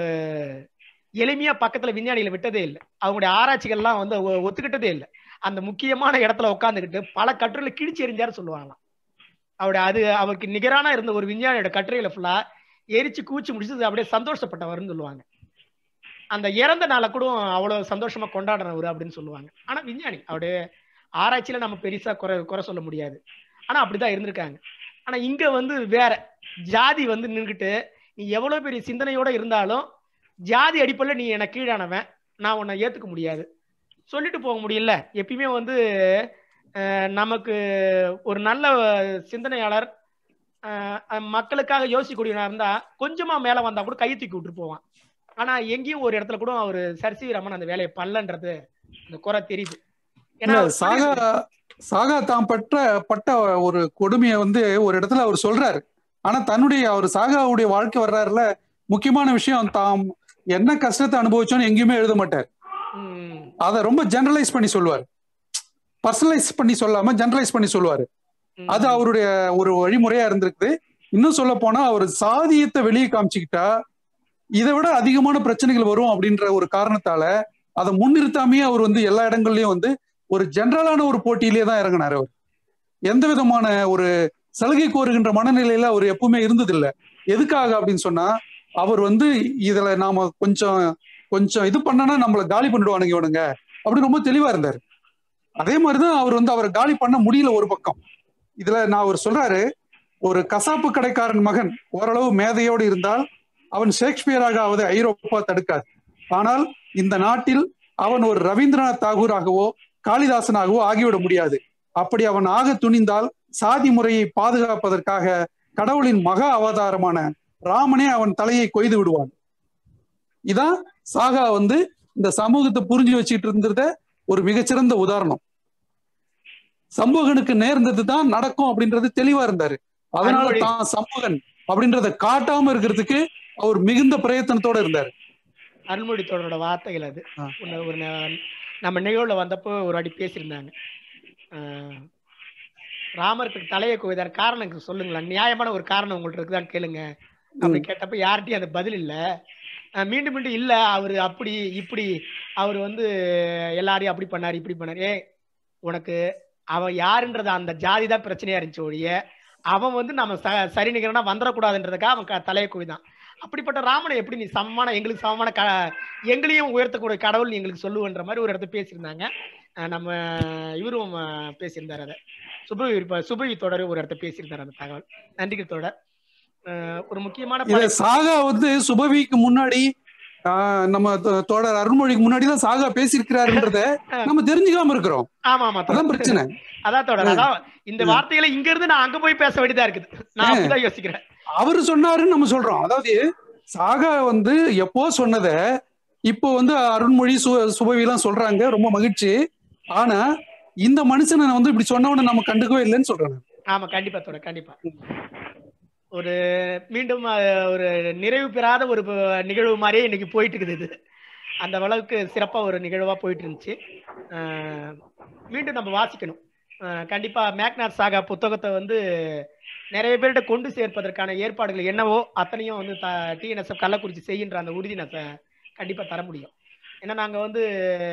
Speaker 1: எளிமையா பக்கத்துல விஞ்ஞானிகளை விட்டதே இல்லை அவங்களுடைய ஆராய்ச்சிகள்லாம் வந்து ஒ- ஒத்துக்கிட்டதே இல்லை அந்த முக்கியமான இடத்துல உட்காந்துக்கிட்டு பல கட்டுரைகளை கிழிச்சு எறிஞ்சாரு சொல்லுவாங்களாம் அவருடைய அது அவருக்கு நிகரான இருந்த ஒரு விஞ்ஞானியோட கட்டுரைகளை ஃபுல்லா எரிச்சு கூச்சி முடிச்சு அப்படியே சந்தோஷப்பட்டவர்னு சொல்லுவாங்க அந்த இறந்த நாளை கூட அவ்வளவு சந்தோஷமா கொண்டாடுறவர் அப்படின்னு சொல்லுவாங்க ஆனா விஞ்ஞானி அவருடைய ஆராய்ச்சியில நம்ம பெருசா குறை குறை சொல்ல முடியாது ஆனா அப்படிதான் இருந்திருக்காங்க ஆனா இங்க வந்து வேற ஜாதி வந்து நின்றுட்டு நீ எவ்வளவு பெரிய சிந்தனையோட இருந்தாலும் ஜாதி அடிப்படையில் நீ எனக்கு கீழானவன் நான் உன்னை ஏத்துக்க முடியாது சொல்லிட்டு போக முடியல எப்பயுமே வந்து அஹ், நமக்கு ஒரு நல்ல சிந்தனையாளர் அஹ், அஹ், மக்களுக்காக யோசிக்கக்கூடியவனா இருந்தா கொஞ்சமா மேல வந்தா கூட கையை தூக்கி விட்டு போவான் ஆனா எங்கேயும் ஒரு இடத்துல கூட அவர் சரிசி ரமன் அந்த வேலையை பண்ணலன்றது அந்த குறை தெரியுது ஏன்னா
Speaker 6: இல்ல
Speaker 1: அவர்
Speaker 6: சாகா
Speaker 1: சொல்லியிருக்காரு.
Speaker 6: சாகா தான் பட்ட பட்ட ஒரு கொடுமையை வந்து ஒரு இடத்துல அவர் சொல்றாரு ஆனா தன்னுடைய அவர் சாகாவுடைய வாழ்க்கை வர்றாருல முக்கியமான விஷயம் தாம் என்ன கஷ்டத்தை அனுபவிச்சோன்னு எங்கேயுமே எழுத மாட்டார்
Speaker 1: ம்,
Speaker 6: அதை ரொம்ப ஜெனரலைஸ் பண்ணி சொல்லுவார் பர்சனலைஸ் பண்ணி சொல்லாம ஜெனரலைஸ் பண்ணி சொல்லுவாரு அது அவருடைய ஒரு வழிமுறையா இருந்திருக்குது இன்னும் சொல்ல போனா அவர் சாதியத்தை வெளியே காமிச்சுக்கிட்டா இதை விட அதிகமான பிரச்சனைகள் வரும் அப்படின்ற ஒரு காரணத்தால அதை முன்னிறுத்தாமையே அவர் வந்து எல்லா இடங்கள்லயும் வந்து ஒரு ஜெனரலான ஒரு போட்டியிலே தான் இறங்கினார் அவர் எந்த விதமான ஒரு சலுகை கோருகின்ற மனநிலையில அவர் எப்பவுமே இருந்ததில்லை எதுக்காக அப்படின்னு சொன்னா அவர் வந்து இதுல நாம கொஞ்சம் கொஞ்சம் இது பண்ணனா நம்மள காலி பண்ணிடுவானுங்க இவனுங்க அப்படி ரொம்ப தெளிவா இருந்தார் அதே மாதிரிதான் அவர் வந்து அவரை காலி பண்ண முடியல ஒரு பக்கம் இதுல நான் அவர் சொல்றாரு ஒரு கசாப்பு கடைக்காரன் மகன் ஓரளவு மேதையோடு இருந்தால் அவன் ஷேக்ஸ்பியராக ஆவது ஐரோப்பா தடுக்காது ஆனால் இந்த நாட்டில் அவன் ஒரு ரவீந்திரநாத் தாகூராகவோ காளிதாசனாகவோ ஆகிவிட முடியாது அப்படி அவன் ஆக துணிந்தால் சாதி முறையை பாதுகாப்பதற்காக கடவுளின் மகா அவதாரமான ராமனே அவன் தலையை கொய்து விடுவான் இதான் சாகா வந்து இந்த சமூகத்தை புரிஞ்சு வச்சுட்டு இருந்தத ஒரு மிகச்சிறந்த உதாரணம் சமூகனுக்கு நேர்ந்தது தான் நடக்கும் அப்படின்றது தெளிவா இருந்தாரு அதனால
Speaker 1: அன்பொழி.
Speaker 6: தான் சமூகன் அப்படின்றத காட்டாம இருக்கிறதுக்கு அவர் மிகுந்த பிரயத்தனத்தோட இருந்தாரு
Speaker 1: அருள்மொழி தோழரோட வார்த்தைகள் அது
Speaker 6: ஆ.
Speaker 1: ஒண்ணு- ஒரு ந- நம்ம நிகழ்வுல வந்தப்போ ஒரு வாட்டி பேசியிருந்தாங்க ஆஹ், ராமருக்கு தலையை கோய்தார் காரணம் எனக்கு சொல்லுங்களேன் நியாயமான ஒரு காரணம் உங்கள்ட்ட இருக்குதான்னு கேளுங்க அப்படி கேட்டப்ப யார்கிட்டயும் அந்த பதில் இல்ல ஆஹ், மீண்டும் மீண்டும் இல்ல அவரு அப்படி இப்படி அவர் வந்து எல்லாரையும் அப்படி பண்ணாரு இப்படி பண்ணாரு ஏய் உனக்கு அவன் யாருன்றது அந்த ஜாதி தான் பிரச்சனையா இருந்துச்சு ஒழிய அவன் வந்து நம்ம ச சரி நிகரனா வந்துடக்கூடாதுன்றதுக்காக அவன் க- தலையை கோய்தான் அப்படிப்பட்ட ராமனை எப்படி நீ சமமான எங்களுக்கு சமமான க எங்களையும் உயர்த்தக்கூடிய கடவுள் நீ எங்களுக்கு சொல்லுவன்ற மாதிரி ஒரு இடத்த பேசியிருந்தாங்க அஹ் நம்ம இவரும் அஹ், பேசியிருந்தார் அதை சுபவி இப்ப சுபவி தொடர் ஒரு இடத்த பேசியிருந்தார் அந்த தகவல் நன்றிக்கு தொடர் அஹ், ஒரு முக்கியமான
Speaker 6: இத
Speaker 1: படை-
Speaker 6: சாகா வந்து சுபவிக்கு முன்னாடி ஆஹ், நம்ம தோ- தோழர் அருண்மொழிக்கு முன்னாடி தான் சாகா பேசியிருக்கிறாருன்றத நம்ம தெரிஞ்சுக்காம இருக்கிறோம்
Speaker 1: ஆமா ஆமா
Speaker 6: அதான்
Speaker 1: தொடர்.
Speaker 6: பிரச்சனை
Speaker 1: அதான் தொடர்
Speaker 6: ஆ.
Speaker 1: அதான் இந்த வார்த்தைகளை இங்க இருந்து நான் அங்க போய் பேச வேண்டியதா இருக்குது நான்
Speaker 6: ஆ.
Speaker 1: அப்படிதான் யோசிக்கிறேன்
Speaker 6: அவரு சொன்னாருன்னு நம்ம சொல்றோம் அதாவது சாகா வந்து எப்போ சொன்னத இப்போ வந்து அருண்மொழி சு சுபவி எல்லாம் சொல்றாங்க ரொம்ப மகிழ்ச்சி ஆனா இந்த மனுஷனை வந்து இப்படி சொன்னவன நம்ம கண்டுக்கவே இல்லைன்னு சொல்றேன் நான்.
Speaker 1: ஆமா கண்டிப்பா தொடர் கண்டிப்பா ஒரு மீண்டும் அஹ், ஒரு நிறைவு பெறாத ஒரு ப- நிகழ்வு மாதிரியே இன்னைக்கு போயிட்டு இருக்குது இது அந்த அளவுக்கு சிறப்பா ஒரு நிகழ்வா போயிட்டு இருந்துச்சு அஹ், மீண்டும் நம்ம வாசிக்கணும் அஹ், கண்டிப்பா மேக்னார் சாகா புத்தகத்தை வந்து நிறைய பேர்கிட்ட கொண்டு சேர்ப்பதற்கான ஏற்பாடுகள் என்னவோ அத்தனையும் வந்து த டிஎன்எஸ்எஃப் கள்ளக்குறிச்சி செய்கின்ற அந்த உறுதி நான் த- கண்டிப்பா தர முடியும் ஏன்னா நாங்க வந்து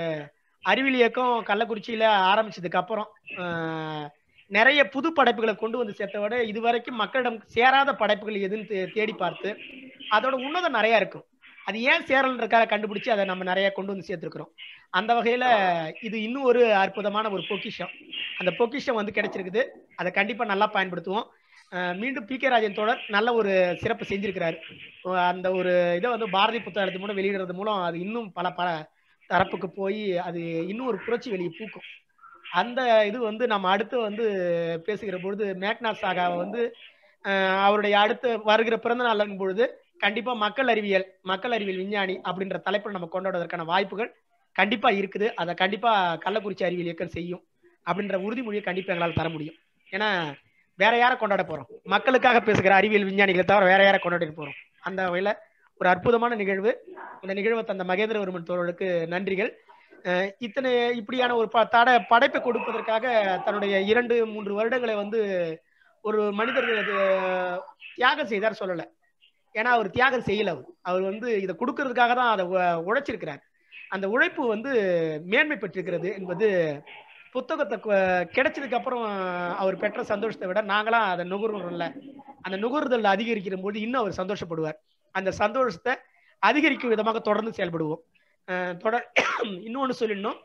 Speaker 1: அறிவியல் இயக்கம் கள்ளக்குறிச்சியில ஆரம்பிச்சதுக்கு அப்புறம் அஹ், நிறைய புது படைப்புகளை கொண்டு வந்து சேர்த்த விட இதுவரைக்கும் மக்களிடம் சேராத படைப்புகள் எதுன்னு தே- தேடி பார்த்து அதோட உன்னதம் நிறைய இருக்கும் அது ஏன் சேரல்ன்றக்காக கண்டுபிடிச்சு அதை நம்ம நிறைய கொண்டு வந்து சேர்த்துருக்கிறோம் அந்த வகையில இது இன்னும் ஒரு அற்புதமான ஒரு பொக்கிஷம் அந்த பொக்கிஷம் வந்து கிடைச்சிருக்குது அதை கண்டிப்பா நல்லா பயன்படுத்துவோம் அஹ் மீண்டும் பி கே ராஜன் தோழர் நல்ல ஒரு சிறப்பு செஞ்சிருக்கிறாரு அஹ் அந்த ஒரு இதை வந்து பாரதி புத்தகத்து மூலம் வெளியிடுறது மூலம் அது இன்னும் பல பல தரப்புக்கு போய் அது இன்னும் ஒரு புரட்சி வெளியே பூக்கும் அந்த இது வந்து நம்ம அடுத்து வந்து பேசுகிற பொழுது மேக்னாத் சாகாவை வந்து அஹ் அவருடைய அடுத்து வருகிற பிறந்த நாளுங்கும் பொழுது கண்டிப்பா மக்கள் அறிவியல் மக்கள் அறிவியல் விஞ்ஞானி அப்படின்ற தலைப்பில் நம்ம கொண்டாடுவதற்கான வாய்ப்புகள் கண்டிப்பா இருக்குது அதை கண்டிப்பா கள்ளக்குறிச்சி அறிவியல் இயக்கம் செய்யும் அப்படின்ற உறுதிமொழியை கண்டிப்பா எங்களால் தர முடியும் ஏன்னா வேற யாரை கொண்டாட போறோம் மக்களுக்காக பேசுகிற அறிவியல் விஞ்ஞானிகளை தவிர வேற யாரை கொண்டாடிட்டு போறோம் அந்த வகையில ஒரு அற்புதமான நிகழ்வு இந்த நிகழ்வை தந்த மகேந்திரவர்மன் தோழருக்கு நன்றிகள் அஹ் இத்தனை இப்படியான ஒரு ப- தட படைப்பை கொடுப்பதற்காக தன்னுடைய இரண்டு மூன்று வருடங்களை வந்து ஒரு மனிதர் அது தியாகம் செய்தார் சொல்லல ஏன்னா அவர் தியாகம் செய்யல அவர் அவர் வந்து இதை கொடுக்கறதுக்காக தான் அதை உ- உழைச்சிருக்கிறார் அந்த உழைப்பு வந்து மேன்மை பெற்றிருக்கிறது என்பது புத்தகத்தை கு- கிடைச்சதுக்கு அப்புறம் அவர் பெற்ற சந்தோஷத்தை விட நாங்களாம் அதை நுகர்றோம்ல அந்த நுகர்தல் அதிகரிக்கிற போது இன்னும் அவர் சந்தோஷப்படுவார் அந்த சந்தோஷத்தை அதிகரிக்கும் விதமாக தொடர்ந்து செயல்படுவோம் அஹ் தொடர் இன்னொன்னு சொல்லிடணும்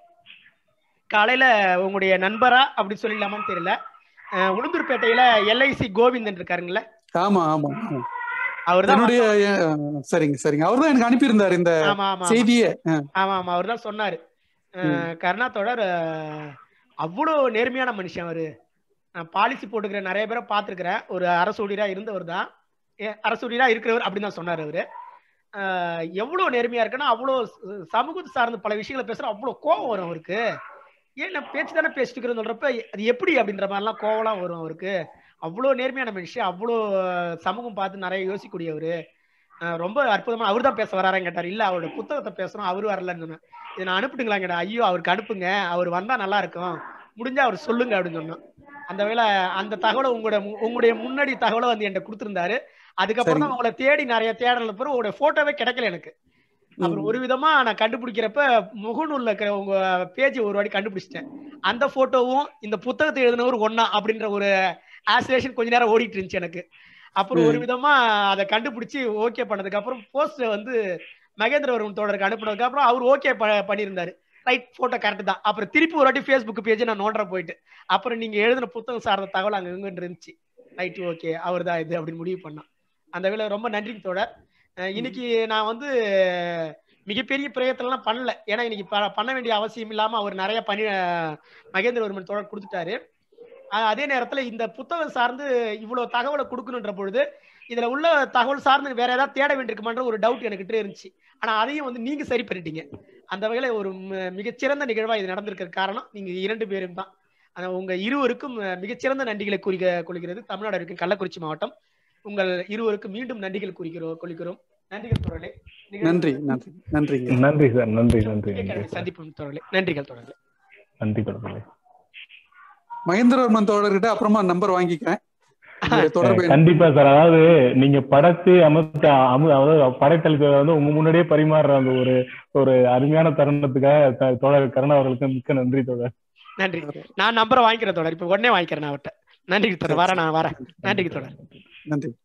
Speaker 1: காலையில உங்களுடைய நண்பரா அப்படி சொல்லிடலாமான்னு தெரியல அஹ் உளுந்தூர்பேட்டையில எல்ஐசி கோவிந்தன் இருக்காருங்கள
Speaker 6: ஆமா ஆமா ஆமா.
Speaker 1: அவர்தான்
Speaker 6: என்னுடைய அஹ், சரிங்க சரிங்க அவர்தான் எனக்கு அனுப்பியிருந்தார் இந்த
Speaker 1: ஆமா ஆமா ஆமா.
Speaker 6: செய்தியை அஹ்,
Speaker 1: ஆமா ஆமா அவர் தான் சொன்னாரு அஹ் கருணா தொடர் அஹ், அவ்வளோ நேர்மையான மனுஷன் அவரு நான் பாலிசி போட்டுக்கிற நிறைய பேரை பார்த்துருக்கிறேன் ஒரு அரசூழியரா இருந்தவர் தான் ஏ- அரசூழியரா இருக்கிறவர் அப்படின்னு தான் சொன்னார் அவரு அஹ், எவ்வளவு நேர்மையா இருக்குன்னா அவ்வளோ ச- சமூகத்தை சார்ந்த பல விஷயங்களை பேசுற அவ்வளோ கோவம் வரும் அவருக்கு ஏன் நான் பேச்சு தானே பேசிட்டு இருக்கிறேன்னு சொல்றப்ப அது எப்படி அப்படின்ற மாதிரிலாம் கோவம்லாம் வரும் அவருக்கு அவ்வளோ நேர்மையான மனுஷன் அவ்வளோ சமூகம் பார்த்து நிறைய யோசிக்கக்கூடியவர் அஹ் ரொம்ப அற்புதமா அவர் தான் பேச வராருன்னு கேட்டார் இல்ல அவரோட புத்தகத்தை பேசணும் அவரு வரலன்னு சொன்னேன் இதை நான் அனுப்பிட்டுங்களா கேட்டா ஐயோ அவருக்கு அனுப்புங்க அவர் வந்தா நல்லா இருக்கும் முடிஞ்சா அவர் சொல்லுங்க அப்படின்னு சொன்னோம் அந்த வேளை அந்த தகவலை உங்களோட மு- உங்களுடைய முன்னாடி தகவலை வந்து என்கிட்ட கொடுத்திருந்தாரு அதுக்கப்புறம் தான்
Speaker 6: சரிங்க.
Speaker 1: உங்களை தேடி நிறைய தேடல பிறகு உங்களுடைய போட்டோவே கிடைக்கல எனக்கு அப்புறம் ஒரு விதமா நான் கண்டுபிடிக்கிறப்ப முகநூல்ல இருக்கிற உங்க பேஜ் ஒரு வாட்டி கண்டுபிடிச்சிட்டேன் அந்த போட்டோவும் இந்த புத்தகத்தை எழுதினவர் ஒண்ணா அப்படின்ற ஒரு ஆசிலேஷன் கொஞ்ச நேரம் ஓடிட்டு இருந்துச்சு எனக்கு அப்புறம் ஒரு
Speaker 6: ம்.
Speaker 1: விதமா அதை கண்டுபிடிச்சு ஓகே பண்ணதுக்கு அப்புறம் போஸ்ட் வந்து மகேந்திரவர்மன் தோழருக்கு அனுப்புனதுக்கு அப்புறம் அவர் ஓகே பண்ணியிருந்தாரு ரைட் போட்டோ கரெக்ட் தான் அப்புறம் திருப்பி ஒரு வாட்டி ஃபேஸ்புக் பேஜ் நான் நோண்டுற போயிட்டு அப்புறம் நீங்க எழுதின புத்தகம் சார்ந்த தகவல் அங்க இங்க இருந்துச்சு ரைட் ஓகே அவர் தான் இது அப்படின்னு முடிவு பண்ணோம் அந்த வேலை ரொம்ப நன்றிங்க தோழர் அஹ் இன்னைக்கு நான் வந்து மிகப்பெரிய பிரயத்தனம்லாம் பண்ணல ஏன்னா இன்னைக்கு ப- பண்ண வேண்டிய அவசியம் இல்லாம அவர் நிறைய பணி அஹ் மகேந்திரவர்மன் தோழர் கொடுத்துட்டாரு அஹ் அதே நேரத்துல இந்த புத்தகம் சார்ந்து இவ்வளவு தகவலை கொடுக்கணுன்ற பொழுது இதுல உள்ள தகவல் சார்ந்து வேற ஏதாவது தேட வேண்டியிருக்குமான்ற ஒரு டவுட் எனக்கிட்ட இருந்துச்சு ஆனா அதையும் வந்து நீங்க சரி பண்ணிட்டீங்க அந்த வகையில ஒரு ம- மிகச்சிறந்த நிகழ்வா இது நடந்திருக்கிற காரணம் நீங்க இரண்டு பேரும் தான் ஆனா உங்க இருவருக்கும் அஹ், மிகச்சிறந்த நன்றிகளை குறிக்க கொள்கிறது தமிழ்நாடு இருக்கும் கள்ளக்குறிச்சி மாவட்டம் உங்கள் இருவருக்கும் மீண்டும் நன்றிகள் குறிக்கிறோம் கொள்கிறோம் நன்றிகள் தோழர்களே நிகழ்வு
Speaker 6: நன்றி நன்றி நன்றிங்க
Speaker 4: நன்றி சார் நன்றி நன்றி நன்றி
Speaker 1: திங்கட்கிழமை
Speaker 4: சார்
Speaker 1: சந்திப்போம் தோழர்களே நன்றிகள் தோழர்களே
Speaker 4: நன்றி தொடர்களே
Speaker 6: மகேந்திரவர்மன் தோழர்கிட்ட அப்புறமா நம்பர் வாங்கிக்கிறேன் உங்களுடைய தொடர்பு எண்.
Speaker 4: கண்டிப்பா சார் அதாவது நீங்க படைச்சு அமைத்த அமு அதாவது படைத்தலுக்கு வந்து உங்க முன்னாடியே பரிமாறுற அந்த ஒரு ஒரு அருமையான தருணத்துக்காக த- தோழர் கருணா அவர்களுக்கு மிக்க நன்றி தோழர்
Speaker 1: நன்றி நான் நம்பரை வாங்கிக்கிறேன் தோழர் இப்ப உடனே வாங்கிக்கிறேன் நான் அவர்கிட்ட நன்றி தோழர் வரேன் நான் வரேன் நன்றி தோழர்
Speaker 6: நன்றி